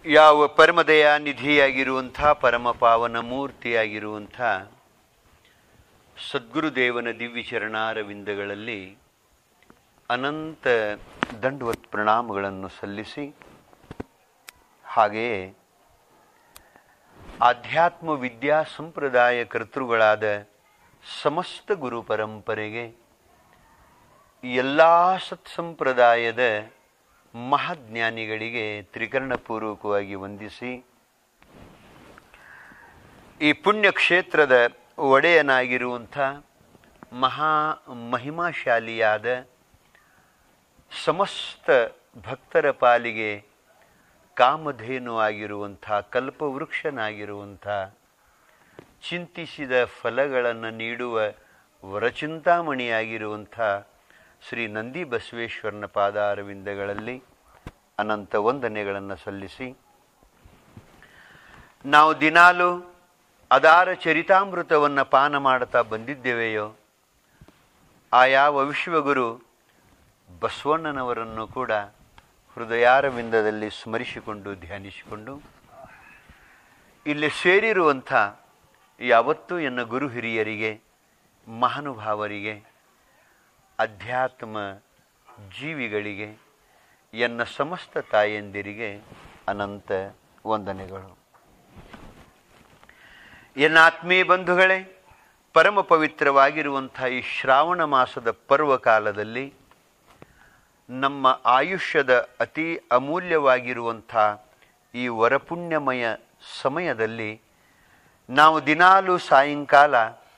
ಯಾವ ಪರಮದಯ ನಿಧಿಯಾಗಿರುವಂಥ ಪರಮ ಪಾವನ ಮೂರ್ತಿಯಾಗಿರುವಂಥ ಸದ್ಗುರುದೇವನ ದಿವ್ಯ ಚರಣಾರವಿಂದಗಳಲ್ಲಿ ಅನಂತ ದಂಡವತ್ ಪ್ರಣಾಮಗಳನ್ನು ಸಲ್ಲಿಸಿ ಹಾಗೆಯೇ ಆಧ್ಯಾತ್ಮ ವಿದ್ಯಾ ಸಂಪ್ರದಾಯ ಕರ್ತೃಗಳಾದ ಸಮಸ್ತ ಗುರು ಪರಂಪರೆಗೆ ಎಲ್ಲ ಸತ್ಸಂಪ್ರದಾಯದ ಮಹಾಜ್ಞಾನಿಗಳಿಗೆ ತ್ರಿಕರಣಪೂರ್ವಕವಾಗಿ ವಂದಿಸಿ ಈ ಪುಣ್ಯಕ್ಷೇತ್ರದ ಒಡೆಯನಾಗಿರುವಂಥ ಮಹಾ ಮಹಿಮಾಶಾಲಿಯಾದ ಸಮಸ್ತ ಭಕ್ತರ ಪಾಲಿಗೆ ಕಾಮಧೇನು ಆಗಿರುವಂಥ ಕಲ್ಪವೃಕ್ಷನಾಗಿರುವಂಥ ಚಿಂತಿಸಿದ ಫಲಗಳನ್ನು ನೀಡುವ ವರಚಿಂತಾಮಣಿಯಾಗಿರುವಂಥ ಶ್ರೀ ನಂದಿ ಬಸವೇಶ್ವರನ ಪಾದಾರವಿಂದಗಳಲ್ಲಿ ಅನಂತ ವಂದನೆಗಳನ್ನು ಸಲ್ಲಿಸಿ ನಾವು ದಿನಾಲು ಅದಾರ ಚರಿತಾಮೃತವನ್ನು ಪಾನ ಮಾಡುತ್ತಾ ಬಂದಿದ್ದೇವೆಯೋ ಆ ಯಾವ ವಿಶ್ವಗುರು ಬಸವಣ್ಣನವರನ್ನು ಕೂಡ ಹೃದಯಾರವಿಂದದಲ್ಲಿ ಸ್ಮರಿಸಿಕೊಂಡು ಧ್ಯಾನಿಸಿಕೊಂಡು ಇಲ್ಲಿ ಸೇರಿರುವಂಥ ಯಾವತ್ತೂ ಎನ್ನ ಗುರು ಹಿರಿಯರಿಗೆ ಮಹಾನುಭಾವರಿಗೆ ಅಧ್ಯಾತ್ಮ ಜೀವಿಗಳಿಗೆ ಎನ್ನ ಸಮಸ್ತ ತಾಯಂದಿರಿಗೆ ಅನಂತ ವಂದನೆಗಳು ಎನ್ನ ಆತ್ಮೀಯ ಬಂಧುಗಳೇ ಪರಮ ಪವಿತ್ರವಾಗಿರುವಂಥ ಈ ಶ್ರಾವಣ ಮಾಸದ ಪರ್ವಕಾಲದಲ್ಲಿ ನಮ್ಮ ಆಯುಷ್ಯದ ಅತಿ ಅಮೂಲ್ಯವಾಗಿರುವಂಥ ಈ ವರಪುಣ್ಯಮಯ ಸಮಯದಲ್ಲಿ ನಾವು ದಿನಾಲು ಸಾಯಂಕಾಲ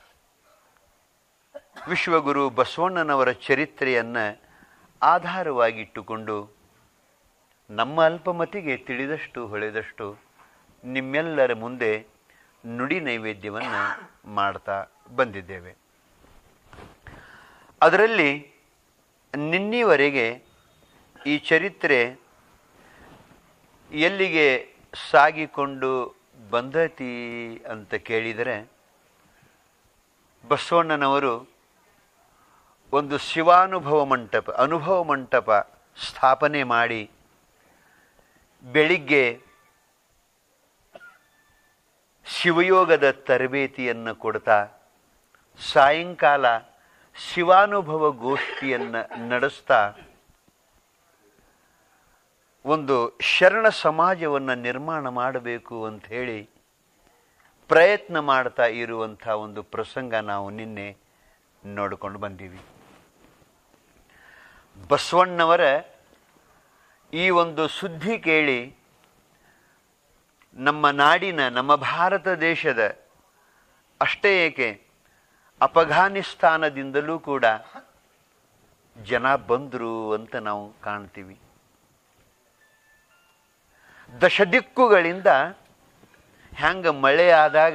ವಿಶ್ವಗುರು ಬಸವಣ್ಣನವರ ಚರಿತ್ರೆಯನ್ನು ಆಧಾರವಾಗಿಟ್ಟುಕೊಂಡು ನಮ್ಮ ಅಲ್ಪಮತಿಗೆ ತಿಳಿದಷ್ಟು ಹೊಳೆದಷ್ಟು ನಿಮ್ಮೆಲ್ಲರ ಮುಂದೆ ನುಡಿ ನೈವೇದ್ಯವನ್ನು ಮಾಡ್ತಾ ಬಂದಿದ್ದೇವೆ ಅದರಲ್ಲಿ ನಿನ್ನಿವರೆಗೆ ಈ ಚರಿತ್ರೆ ಎಲ್ಲಿಗೆ ಸಾಗಿಕೊಂಡು ಬಂದತಿ ಅಂತ ಕೇಳಿದರೆ ಬಸವಣ್ಣನವರು ಒಂದು ಶಿವಾನುಭವ ಮಂಟಪ ಅನುಭವ ಮಂಟಪ ಸ್ಥಾಪನೆ ಮಾಡಿ ಬೆಳಿಗ್ಗೆ ಶಿವಯೋಗದ ತರಬೇತಿಯನ್ನು ಕೊಡ್ತಾ ಸಾಯಂಕಾಲ ಶಿವಾನುಭವ ಗೋಷ್ಠಿಯನ್ನು ನಡೆಸ್ತಾ ಒಂದು ಶರಣ ಸಮಾಜವನ್ನು ನಿರ್ಮಾಣ ಮಾಡಬೇಕು ಅಂತ ಹೇಳಿ ಪ್ರಯತ್ನ ಮಾಡ್ತಾ ಇರುವಂಥ ಒಂದು ಪ್ರಸಂಗ ನಾವು ನಿನ್ನೆ ನೋಡಿಕೊಂಡು ಬಂದೀವಿ ಬಸವಣ್ಣವರ ಈ ಒಂದು ಸುದ್ದಿ ಕೇಳಿ ನಮ್ಮ ನಾಡಿನ ನಮ್ಮ ಭಾರತ ದೇಶದ ಅಷ್ಟೇ ಏಕೆ ಅಫಘಾನಿಸ್ತಾನದಿಂದಲೂ ಕೂಡ ಜನ ಬಂದರು ಅಂತ ನಾವು ಕಾಣ್ತೀವಿ ದಶದಿಕ್ಕುಗಳಿಂದ ಹ್ಯಾಂಗ ಮಳೆ ಆದಾಗ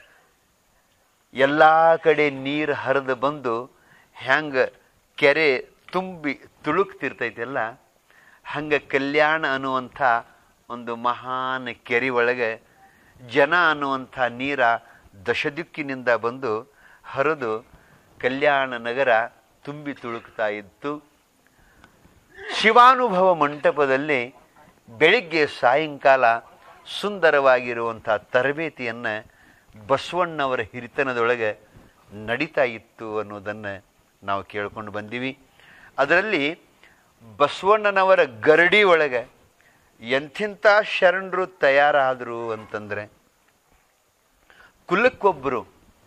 ಎಲ್ಲ ಕಡೆ ನೀರು ಹರಿದು ಬಂದು ಹ್ಯಾಂಗ ಕೆರೆ ತುಂಬಿ ತುಳುಕ್ತಿರ್ತೈತೆಲ್ಲ ಹಂಗೆ ಕಲ್ಯಾಣ ಅನ್ನುವಂಥ ಒಂದು ಮಹಾನ್ ಕೆರೆ ಒಳಗೆ ಜನ ಅನ್ನುವಂಥ ನೀರ ದಶದಿಕ್ಕಿನಿಂದ ಬಂದು ಹರಿದು ಕಲ್ಯಾಣ ನಗರ ತುಂಬಿ ತುಳುಕ್ತಾ ಇತ್ತು ಶಿವಾನುಭವ ಮಂಟಪದಲ್ಲಿ ಬೆಳಿಗ್ಗೆ ಸಾಯಂಕಾಲ ಸುಂದರವಾಗಿರುವಂಥ ತರಬೇತಿಯನ್ನು ಬಸವಣ್ಣವರ ಹಿರಿತನದೊಳಗೆ ನಡೀತಾ ಇತ್ತು ಅನ್ನೋದನ್ನು ನಾವು ಕೇಳ್ಕೊಂಡು ಬಂದೀವಿ ಅದರಲ್ಲಿ ಬಸವಣ್ಣನವರ ಗರಡಿ ಒಳಗೆ ಎಂಥಿಂಥ ಶರಣರು ತಯಾರಾದರು ಅಂತಂದರೆ ಕುಲಕ್ಕೊಬ್ಬರು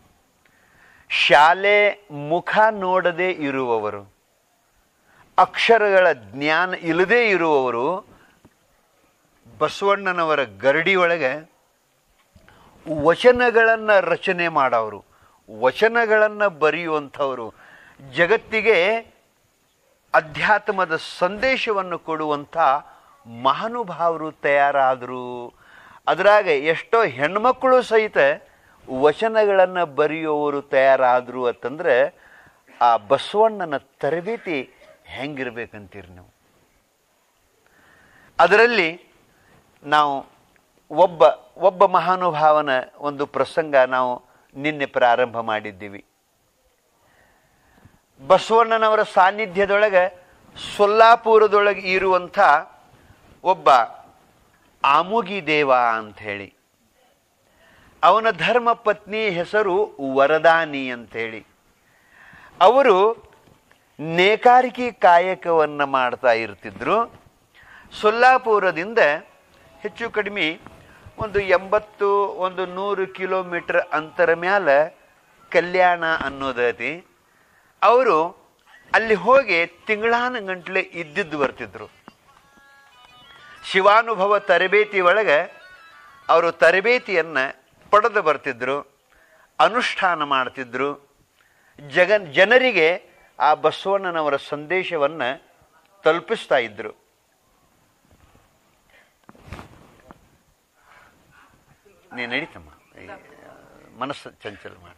ಶಾಲೆ ಮುಖ ನೋಡದೇ ಇರುವವರು ಅಕ್ಷರಗಳ ಜ್ಞಾನ ಇಲ್ಲದೇ ಇರುವವರು ಬಸವಣ್ಣನವರ ಗರಡಿ ಒಳಗೆ ವಚನಗಳನ್ನು ರಚನೆ ಮಾಡೋರು ವಚನಗಳನ್ನು ಬರೆಯುವಂಥವರು ಜಗತ್ತಿಗೆ ಅಧ್ಯಾತ್ಮದ ಸಂದೇಶವನ್ನು ಕೊಡುವಂಥ ಮಹಾನುಭಾವರು ತಯಾರಾದರು ಅದರಾಗ ಎಷ್ಟೋ ಹೆಣ್ಮಕ್ಕಳು ಸಹಿತ ವಚನಗಳನ್ನು ಬರೆಯುವವರು ತಯಾರಾದರು ಅಂತಂದ್ರೆ ಆ ಬಸವಣ್ಣನ ತರಬೇತಿ ಹೆಂಗಿರ್ಬೇಕಂತೀರಿ ನೀವು ಅದರಲ್ಲಿ ನಾವು ಒಬ್ಬ ಒಬ್ಬ ಮಹಾನುಭಾವನ ಒಂದು ಪ್ರಸಂಗ ನಾವು ನಿನ್ನೆ ಪ್ರಾರಂಭ ಮಾಡಿದ್ದೀವಿ ಬಸವಣ್ಣನವರ ಸಾನ್ನಿಧ್ಯದೊಳಗೆ ಸೊಲ್ಲಾಪುರದೊಳಗೆ ಇರುವಂಥ ಒಬ್ಬ ಆಮುಗಿ ದೇವ ಅಂತ ಹೇಳಿ ಅವನ ಧರ್ಮ ಪತ್ನಿ ಹೆಸರು ವರದಾನಿ ಅಂತೇಳಿ ಅವರು ನೇಕಾರಿಕೆ ಕಾಯಕವನ್ನು ಮಾಡ್ತಾ ಇರ್ತಿದ್ರು ಸೊಲ್ಲಾಪುರದಿಂದ ಹೆಚ್ಚು ಕಡಿಮೆ ಒಂದು ಎಂಬತ್ತು ಒಂದು ನೂರು ಕಿಲೋಮೀಟರ್ ಅಂತರ ಮ್ಯಾಲ ಕಲ್ಯಾಣ ಅನ್ನೋದೈತಿ ಅವರು ಅಲ್ಲಿ ಹೋಗಿ ತಿಂಗಳಾನ ಗಂಟ್ಲೆ ಇದ್ದಿದ್ದು ಬರ್ತಿದ್ರು ಶಿವಾನುಭವ ತರಬೇತಿ ಒಳಗೆ ಅವರು ತರಬೇತಿಯನ್ನು ಪಡೆದು ಬರ್ತಿದ್ರು ಅನುಷ್ಠಾನ ಮಾಡ್ತಿದ್ರು ಜಗನ್ ಜನರಿಗೆ ಆ ಬಸವಣ್ಣನವರ ಸಂದೇಶವನ್ನು ತಲುಪಿಸ್ತಾ ಇದ್ರು ನೀ ನಡೀತಮ್ಮ ಈ, ಮನಸ್ಸು ಚಂಚಲ ಮಾಡಿ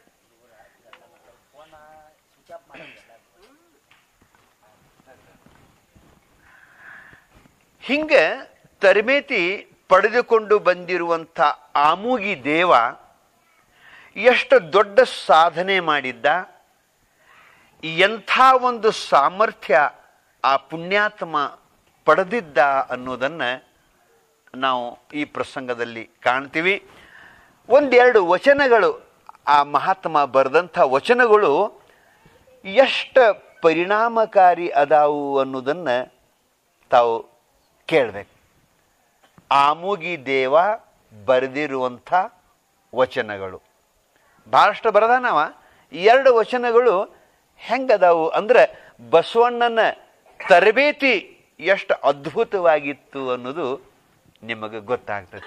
ಹಿಂಗೆ ತರಬೇತಿ ಪಡೆದುಕೊಂಡು ಬಂದಿರುವಂಥ ಆಮೂಗಿ ದೇವ ಎಷ್ಟು ದೊಡ್ಡ ಸಾಧನೆ ಮಾಡಿದ್ದ ಎಂಥ ಒಂದು ಸಾಮರ್ಥ್ಯ ಆ ಪುಣ್ಯಾತ್ಮ ಪಡೆದಿದ್ದ ಅನ್ನೋದನ್ನು ನಾವು ಈ ಪ್ರಸಂಗದಲ್ಲಿ ಕಾಣ್ತೀವಿ ಒಂದೆರಡು ವಚನಗಳು ಆ ಮಹಾತ್ಮ ಬರೆದಂಥ ವಚನಗಳು ಎಷ್ಟು ಪರಿಣಾಮಕಾರಿ ಅದಾವು ಅನ್ನೋದನ್ನು ತಾವು ಕೇಳಬೇಕು ಆಮೂಗಿ ದೇವ ಬರೆದಿರುವಂಥ ವಚನಗಳು ಭಾಳಷ್ಟು ಬರದಾನವ ಎರಡು ವಚನಗಳು ಹೆಂಗದಾವು ಅಂದ್ರೆ ಬಸವಣ್ಣನ ತರಬೇತಿ ಎಷ್ಟು ಅದ್ಭುತವಾಗಿತ್ತು ಅನ್ನೋದು ನಿಮಗೆ ಗೊತ್ತಾಗ್ತದೆ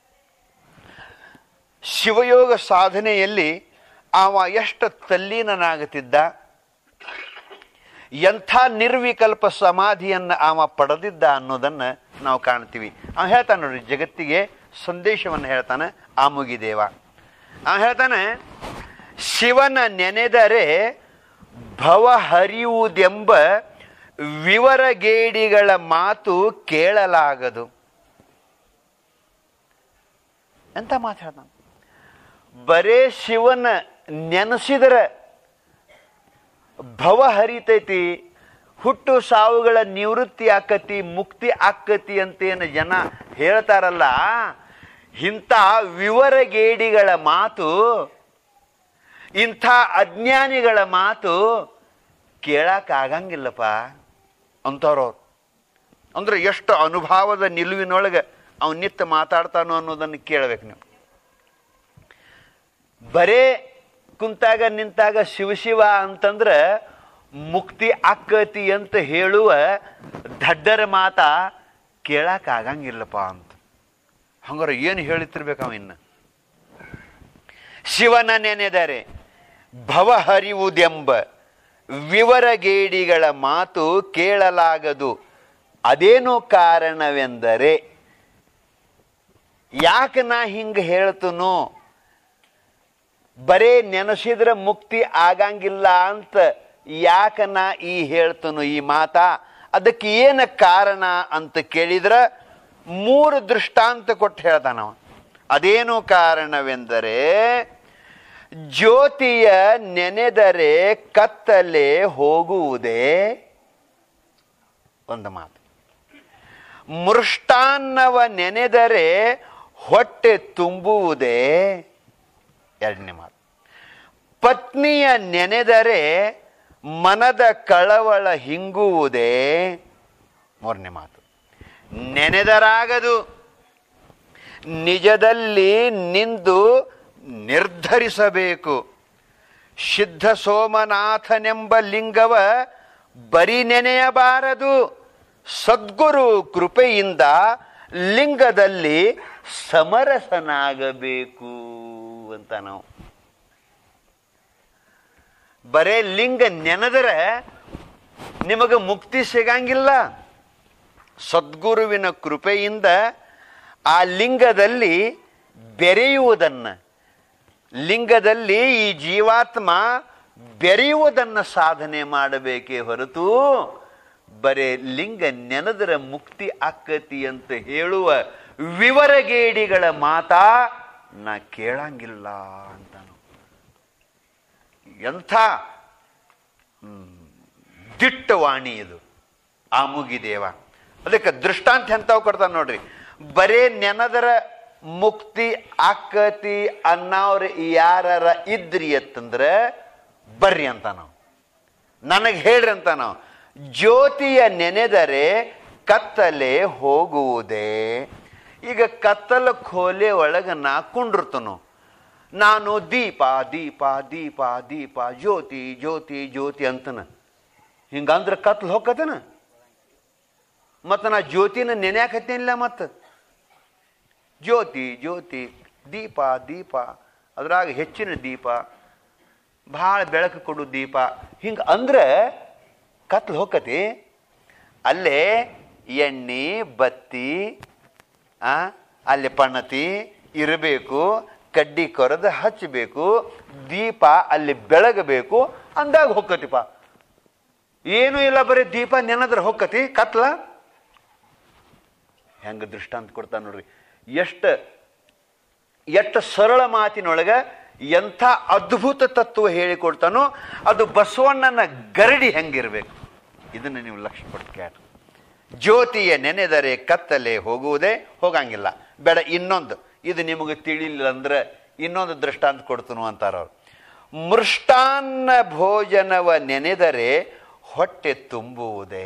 ಶಿವಯೋಗ ಸಾಧನೆಯಲ್ಲಿ ಅವ ಎಷ್ಟು ತಲ್ಲೀನನಾಗುತ್ತಿದ್ದ ಎಂಥ ನಿರ್ವಿಕಲ್ಪ ಸಮಾಧಿಯನ್ನು ಅವ ಪಡೆದಿದ್ದ ಅನ್ನೋದನ್ನು ನಾವು ಕಾಣ್ತೀವಿ ಅವ ಹೇಳ್ತಾನೆ ನೋಡ್ರಿ ಜಗತ್ತಿಗೆ ಸಂದೇಶವನ್ನು ಹೇಳ್ತಾನೆ ಆಮುಗಿ ದೇವ ಅವ ಹೇಳ್ತಾನೆ ಶಿವನ ನೆನೆದರೆ ಭವ ಹರಿಯುವುದೆಂಬ ವಿವರಗೇಡಿಗಳ ಮಾತು ಕೇಳಲಾಗದು ಎಂತ ಮಾತು ಹೇಳ್ತಾನೆ ಬರೇ ಶಿವನ ನೆನೆಸಿದರೆ ಭವ ಹರಿತೈತಿ ಹುಟ್ಟು ಸಾವುಗಳ ನಿವೃತ್ತಿ ಆಕತಿ ಮುಕ್ತಿ ಆಕತಿ ಅಂತೇನು ಜನ ಹೇಳ್ತಾರಲ್ಲ ಇಂಥ ವಿವರಗೇಡಿಗಳ ಮಾತು ಇಂಥ ಅಜ್ಞಾನಿಗಳ ಮಾತು ಕೇಳಕ್ಕಾಗಂಗಿಲ್ಲಪ್ಪ ಅಂಥವ್ರವ್ರು ಅಂದ್ರೆ ಎಷ್ಟು ಅನುಭವದ ನಿಲುವಿನೊಳಗೆ ಅವನು ನಿತ್ಯ ಮಾತಾಡ್ತಾನೋ ಅನ್ನೋದನ್ನು ಕೇಳಬೇಕು ನೀವು ಬರೇ ಕುಂತಾಗ ನಿಂತಾಗ ಶಿವ ಶಿವ ಅಂತಂದ್ರೆ ಮುಕ್ತಿ ಆಕ್ಕತಿ ಅಂತ ಹೇಳುವ ದಡ್ಡರ ಮಾತ ಕೇಳಕ್ ಆಗಂಗಿಲ್ಲಪ್ಪ ಅಂತ ಹಂಗಾರೆ ಏನು ಹೇಳಿತಿರ್ಬೇಕು ಅವ ಇನ್ನು ಶಿವನ ನೆನೆದರೆ ಭವ ಹರಿವುದೆಂಬ ವಿವರಗೇಡಿಗಳ ಮಾತು ಕೇಳಲಾಗದು ಅದೇನು ಕಾರಣವೆಂದರೆ ಯಾಕೆ ನಾ ಹಿಂಗೆ ಹೇಳ್ತನು ಬರೇ ನೆನೆಸಿದ್ರೆ ಮುಕ್ತಿ ಆಗಂಗಿಲ್ಲ ಅಂತ ಯಾಕ ನಾ ಈ ಹೇಳ್ತನು ಈ ಮಾತ ಅದಕ್ಕೆ ಏನು ಕಾರಣ ಅಂತ ಕೇಳಿದ್ರೆ ಮೂರು ದೃಷ್ಟಾಂತ ಕೊಟ್ಟು ಹೇಳ್ತಾನವ ಅದೇನು ಕಾರಣವೆಂದರೆ ಜ್ಯೋತಿಯ ನೆನೆದರೆ ಕತ್ತಲೆ ಹೋಗುವುದೇ ಒಂದು ಮಾತು ಮೃಷ್ಟಾನ್ನವ ನೆನೆದರೆ ಹೊಟ್ಟೆ ತುಂಬುವುದೇ ಎರಡನೇ ಮಾತು ಪತ್ನಿಯ ನೆನೆದರೆ ಮನದ ಕಳವಳ ಹಿಂಗುವುದೇ ಮೂರನೇ ಮಾತು ನೆನೆದರಾಗದು ನಿಜದಲ್ಲಿ ನಿಂದು ನಿರ್ಧರಿಸಬೇಕು ಸಿದ್ಧ ಸೋಮನಾಥನೆಂಬ ಲಿಂಗವ ಬರಿ ನೆನೆಯಬಾರದು ಸದ್ಗುರು ಕೃಪೆಯಿಂದ ಲಿಂಗದಲ್ಲಿ ಸಮರಸನಾಗಬೇಕು ಅಂತ ನಾವು ಬರೇ ಲಿಂಗ ನೆನೆದರೆ ನಿಮಗೆ ಮುಕ್ತಿ ಸಿಗಂಗಿಲ್ಲ ಸದ್ಗುರುವಿನ ಕೃಪೆಯಿಂದ ಆ ಲಿಂಗದಲ್ಲಿ ಬೆರೆಯುವುದನ್ನು ಲಿಂಗದಲ್ಲಿ ಈ ಜೀವಾತ್ಮ ಬೆರೆಯುವುದನ್ನು ಸಾಧನೆ ಮಾಡಬೇಕೇ ಹೊರತು ಬರೇ ಲಿಂಗ ನೆನೆದರೆ ಮುಕ್ತಿ ಆಕ್ಕತಿ ಅಂತ ಹೇಳುವ ವಿವರಗೇಡಿಗಳ ಮಾತಾ ನಾ ಕೇಳಂಗಿಲ್ಲ ಅಂತಾನು ಎಂಥ ಹ್ಮ್, ದಿಟ್ಟವಾಣಿ ಇದು ಆಮುಗಿ ದೇವ ಅದಕ್ಕೆ ದೃಷ್ಟಾಂತ ಎಂಥವು ಕೊಡ್ತಾನೆ ನೋಡ್ರಿ ಬರೇ ನೆನದರ ಮುಕ್ತಿ ಆಕತಿ ಅನ್ನೋರು ಯಾರ ಇದ್ರಿ ಅಂತಂದ್ರೆ ಬರ್ರಿ ಅಂತ ನಾವು ನನಗೆ ಹೇಳ್ರಿ ಅಂತ ನಾವು ಜ್ಯೋತಿಯ ನೆನೆದರೆ ಕತ್ತಲೆ ಹೋಗುವುದೇ ಈಗ ಕತ್ತಲ ಖೋಲೆ ಒಳಗೆ ನಾ ಕುಂಡಿರ್ತನು ನಾನು ದೀಪ ದೀಪ ದೀಪ ದೀಪ ಜ್ಯೋತಿ ಜ್ಯೋತಿ ಜ್ಯೋತಿ ಅಂತನ ಹಿಂಗಂದ್ರೆ ಕತ್ಲು ಹೋಗತನ ಮತ್ತು ನಾ ಜ್ಯೋತಿನ ನೆನ್ಯಾಕತ್ತೇನಿಲ್ಲ ಮತ್ತು ಜ್ಯೋತಿ ಜ್ಯೋತಿ ದೀಪ ದೀಪ ಅದ್ರಾಗ ಹೆಚ್ಚಿನ ದೀಪ ಭಾಳ ಬೆಳಕು ಕೊಡು ದೀಪ ಹಿಂಗೆ ಅಂದ್ರೆ ಕತ್ಲು ಹೋಗತಿ ಅಲ್ಲೇ ಎಣ್ಣೆ ಬತ್ತಿ ಆ ಅಲ್ಲಿ ಪಣತಿ ಇರಬೇಕು ಕಡ್ಡಿ ಕೊರೆದು ಹಚ್ಚಬೇಕು ದೀಪ ಅಲ್ಲಿ ಬೆಳಗಬೇಕು ಅಂದಾಗ ಹೊಕ್ಕತಿಪ್ಪ ಏನೂ ಇಲ್ಲ ಬರೀ ದೀಪ ನೆನದ್ರೆ ಹೊಕ್ಕತಿ ಕತ್ಲ ಹೆಂಗ ದೃಷ್ಟಾಂತ ಕೊಡ್ತಾನೆ ನೋಡ್ರಿ ಎಷ್ಟು ಎಷ್ಟು ಸರಳ ಮಾತಿನೊಳಗೆ ಎಂಥ ಅದ್ಭುತ ತತ್ವ ಹೇಳಿಕೊಡ್ತಾನೋ ಅದು ಬಸವಣ್ಣನ ಗರಡಿ ಹೆಂಗಿರ್ಬೇಕು ಇದನ್ನು ನೀವು ಲಕ್ಷ್ಯ ಕೊಟ್ಟು ಕೇಳ ಜ್ಯೋತಿಯ ನೆನೆದರೆ ಕತ್ತಲೆ ಹೋಗುವುದೇ ಹೋಗಂಗಿಲ್ಲ ಬೇಡ ಇನ್ನೊಂದು ಇದು ನಿಮಗೆ ತಿಳಿಲಿಲ್ಲ ಅಂದ್ರೆ ಇನ್ನೊಂದು ದೃಷ್ಟಾಂತ ಕೊಡ್ತನು ಅಂತಾರ ಅವ್ರು ಮೃಷ್ಟಾನ್ನ ಭೋಜನವ ನೆನೆದರೆ ಹೊಟ್ಟೆ ತುಂಬುವುದೇ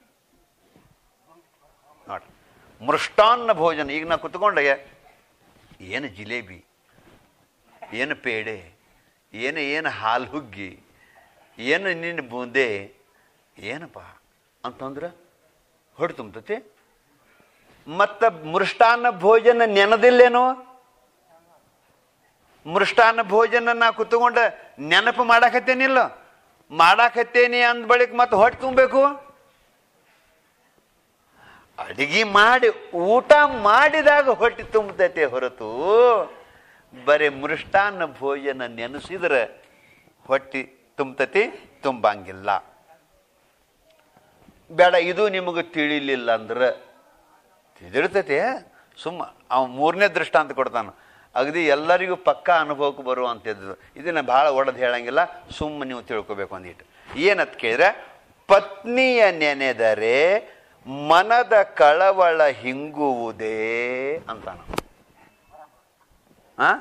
ನೋಡಿ ಮೃಷ್ಟಾನ್ನ ಭೋಜನ ಈಗ ನಾ ಕುತ್ಕೊಂಡೆ ಏನು ಜಿಲೇಬಿ ಏನು ಪೇಡೆ ಏನು ಏನು ಹಾಲು ಹುಗ್ಗಿ ಏನು ನಿನ್ನ ಬೂಂದೆ ಏನಪ್ಪ ಅಂತಂದ್ರೆ ಹೊಡೆ ತುಂಬತತಿ ಮತ್ತು ಮೃಷ್ಟಾನ್ನ ಭೋಜನ ನೆನದಿಲ್ಲೇನೋ ಮೃಷ್ಟಾನ್ನ ಭೋಜನ ನಾ ಕುತ್ಕೊಂಡ ನೆನಪು ಮಾಡಾಕತ್ತೇನಿಲ್ಲ ಮಾಡಾಕತ್ತೇನಿ ಅಂದ ಬಳಿಕ ಮತ್ತೆ ಹೊಟ್ಟೆ ತುಂಬಬೇಕು ಅಡಿಗೆ ಮಾಡಿ ಊಟ ಮಾಡಿದಾಗ ಹೊಟ್ಟೆ ತುಂಬತೈತೆ ಹೊರತು ಬರೀ ಮೃಷ್ಟಾನ್ನ ಭೋಜನ ನೆನೆಸಿದ್ರೆ ಹೊಟ್ಟೆ ತುಂಬತತಿ ತುಂಬಂಗಿಲ್ಲ ಬೇಡ ಇದು ನಿಮಗೆ ತಿಳಿಲಿಲ್ಲ ಅಂದ್ರೆ ತಿಳಿರ್ತೈತೆ ಸುಮ್ಮ ಅವ ಮೂರನೇ ದೃಷ್ಟಾಂತ ಕೊಡ್ತಾನ ಅಗದಿ ಎಲ್ಲರಿಗೂ ಪಕ್ಕ ಅನುಭವಕ್ಕೆ ಬರುವಂಥದ್ದು ಇದನ್ನ ಭಾಳ ಒಡೆದು ಹೇಳಂಗಿಲ್ಲ ಸುಮ್ಮ ನೀವು ತಿಳ್ಕೊಬೇಕು ಒಂದಿಟ್ಟು ಏನಂತ ಕೇಳಿದ್ರೆ ಪತ್ನಿಯ ನೆನೆದರೆ ಮನದ ಕಳವಳ ಹಿಂಗುವುದೇ ಅಂತಾನ ಆ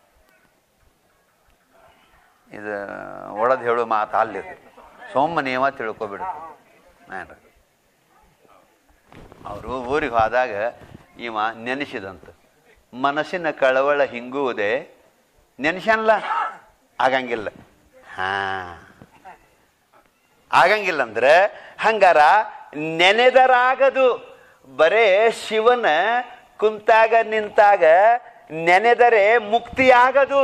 ಇದು ಒಳದು ಹೇಳೋ ಮಾತು ಅಲ್ಲಿದೆ ಸೋಮ ನಿಯಮ ತಿಳ್ಕೊಬಿಡು ಏನ್ರಿ ಅವರು ಊರಿಗೆ ಹೋದಾಗ ಇವ ನೆನೆಸಿದಂತ ಮನಸ್ಸಿನ ಕಳವಳ ಹಿಂಗುವುದೇ ನೆನೆಸಲ್ಲ ಆಗಂಗಿಲ್ಲ ಹಾ ಆಗಂಗಿಲ್ಲ ಅಂದ್ರೆ ಹಂಗಾರ ನೆನೆದರಾಗದು ಬರೇ ಶಿವನ ಕುಂತಾಗ ನಿಂತಾಗ ನೆನೆದರೆ ಮುಕ್ತಿ ಆಗದು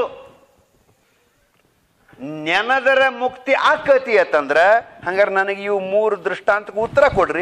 ನೆನದರ ಮುಕ್ತಿ ಆಕತಿ ಅಂತಂದ್ರ ಹಂಗಾರೆ ನನಗೆ ಇವು ಮೂರು ದೃಷ್ಟಾಂತಕ್ಕೆ ಉತ್ತರ ಕೊಡ್ರಿ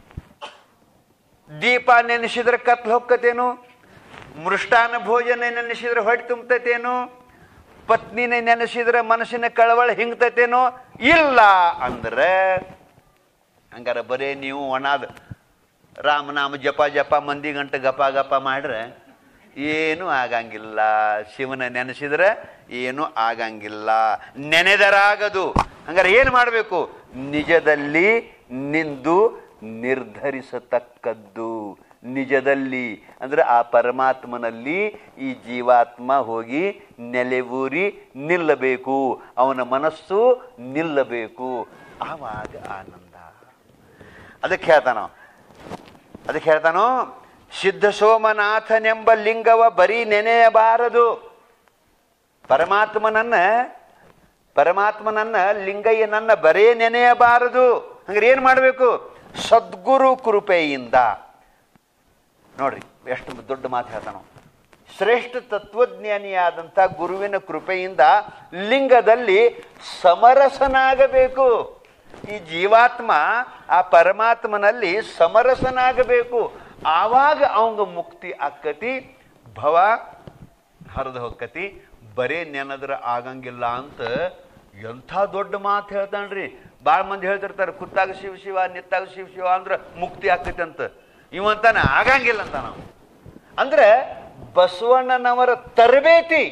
ದೀಪ ನೆನೆಸಿದ್ರೆ ಕತ್ಲು ಹೊಕ್ಕತೇನು ಮೃಷ್ಟಾನ ಭೋಜನ ನೆನೆಸಿದ್ರೆ ಹೊಟ್ಟೆ ತುಂಬತೈತೇನು ಪತ್ನಿನ ನೆನೆಸಿದ್ರೆ ಮನಸ್ಸಿನ ಕಳವಳ ಹಿಂಗ್ತೈತೇನೋ ಇಲ್ಲ ಅಂದ್ರೆ ಹಂಗಾರ ಬರೇ ನೀವು ಒಣಾದ ರಾಮನಾಮ ಜಪ ಜಪ ಮಂದಿ ಗಂಟೆ ಗಪ ಗಪ ಮಾಡ್ರೆ ಏನೂ ಆಗಂಗಿಲ್ಲ ಶಿವನ ನೆನೆಸಿದ್ರೆ ಏನೂ ಆಗಂಗಿಲ್ಲ ನೆನೆದರಾಗದು ಹಂಗಾರೆ ಏನು ಮಾಡಬೇಕು ನಿಜದಲ್ಲಿ ನಿಂದು ನಿರ್ಧರಿಸತಕ್ಕದ್ದು ನಿಜದಲ್ಲಿ ಅಂದ್ರೆ ಆ ಪರಮಾತ್ಮನಲ್ಲಿ ಈ ಜೀವಾತ್ಮ ಹೋಗಿ ನೆಲೆಯೂರಿ ನಿಲ್ಲಬೇಕು ಅವನ ಮನಸ್ಸು ನಿಲ್ಲಬೇಕು ಆವಾಗ ಆನಂದ ಅದಕ್ಕೆ ಹೇಳ್ತಾನೋ ಅದಕ್ಕೆ ಹೇಳ್ತಾನೋ ಸಿದ್ಧ ಸೋಮನಾಥನೆಂಬ ಲಿಂಗವ ಬರೀ ನೆನೆಯಬಾರದು ಪರಮಾತ್ಮನನ್ನ ಪರಮಾತ್ಮನನ್ನ ಲಿಂಗಯ್ಯನನ್ನ ಬರೇ ನೆನೆಯಬಾರದು ಹಂಗಾರೆ ಏನು ಮಾಡಬೇಕು ಸದ್ಗುರು ಕೃಪೆಯಿಂದ ನೋಡ್ರಿ ಎಷ್ಟು ದೊಡ್ಡ ಮಾತು ಹೇಳ್ತಾನೋ ಶ್ರೇಷ್ಠ ತತ್ವಜ್ಞಾನಿಯಾದಂಥ ಗುರುವಿನ ಕೃಪೆಯಿಂದ ಲಿಂಗದಲ್ಲಿ ಸಮರಸನಾಗಬೇಕು ಈ ಜೀವಾತ್ಮ ಆ ಪರಮಾತ್ಮನಲ್ಲಿ ಸಮರಸನಾಗಬೇಕು ಆವಾಗ ಅವಂಗ ಮುಕ್ತಿ ಆಕ್ಕತಿ ಭವ ಹರಿದು ಹೋಗತಿ ಬರೇ ನೆನದ್ರ ಆಗಂಗಿಲ್ಲ ಅಂತ ಎಂಥ ದೊಡ್ಡ ಮಾತು ಹೇಳ್ತಾನ್ರಿ ಭಾಳ ಮಂದಿ ಹೇಳ್ತಿರ್ತಾರೆ ಕುತ್ತಾಗ ಶಿವ ಶಿವ ನಿತ್ತಾಗ ಶಿವ ಶಿವ ಅಂದ್ರೆ ಮುಕ್ತಿ ಆಕತಿ ಅಂತ ಇವಂತಾನೆ ಆಗಂಗಿಲ್ಲ ಅಂತ ನಾವು ಅಂದ್ರೆ ಬಸವಣ್ಣನವರ ತರಬೇತಿ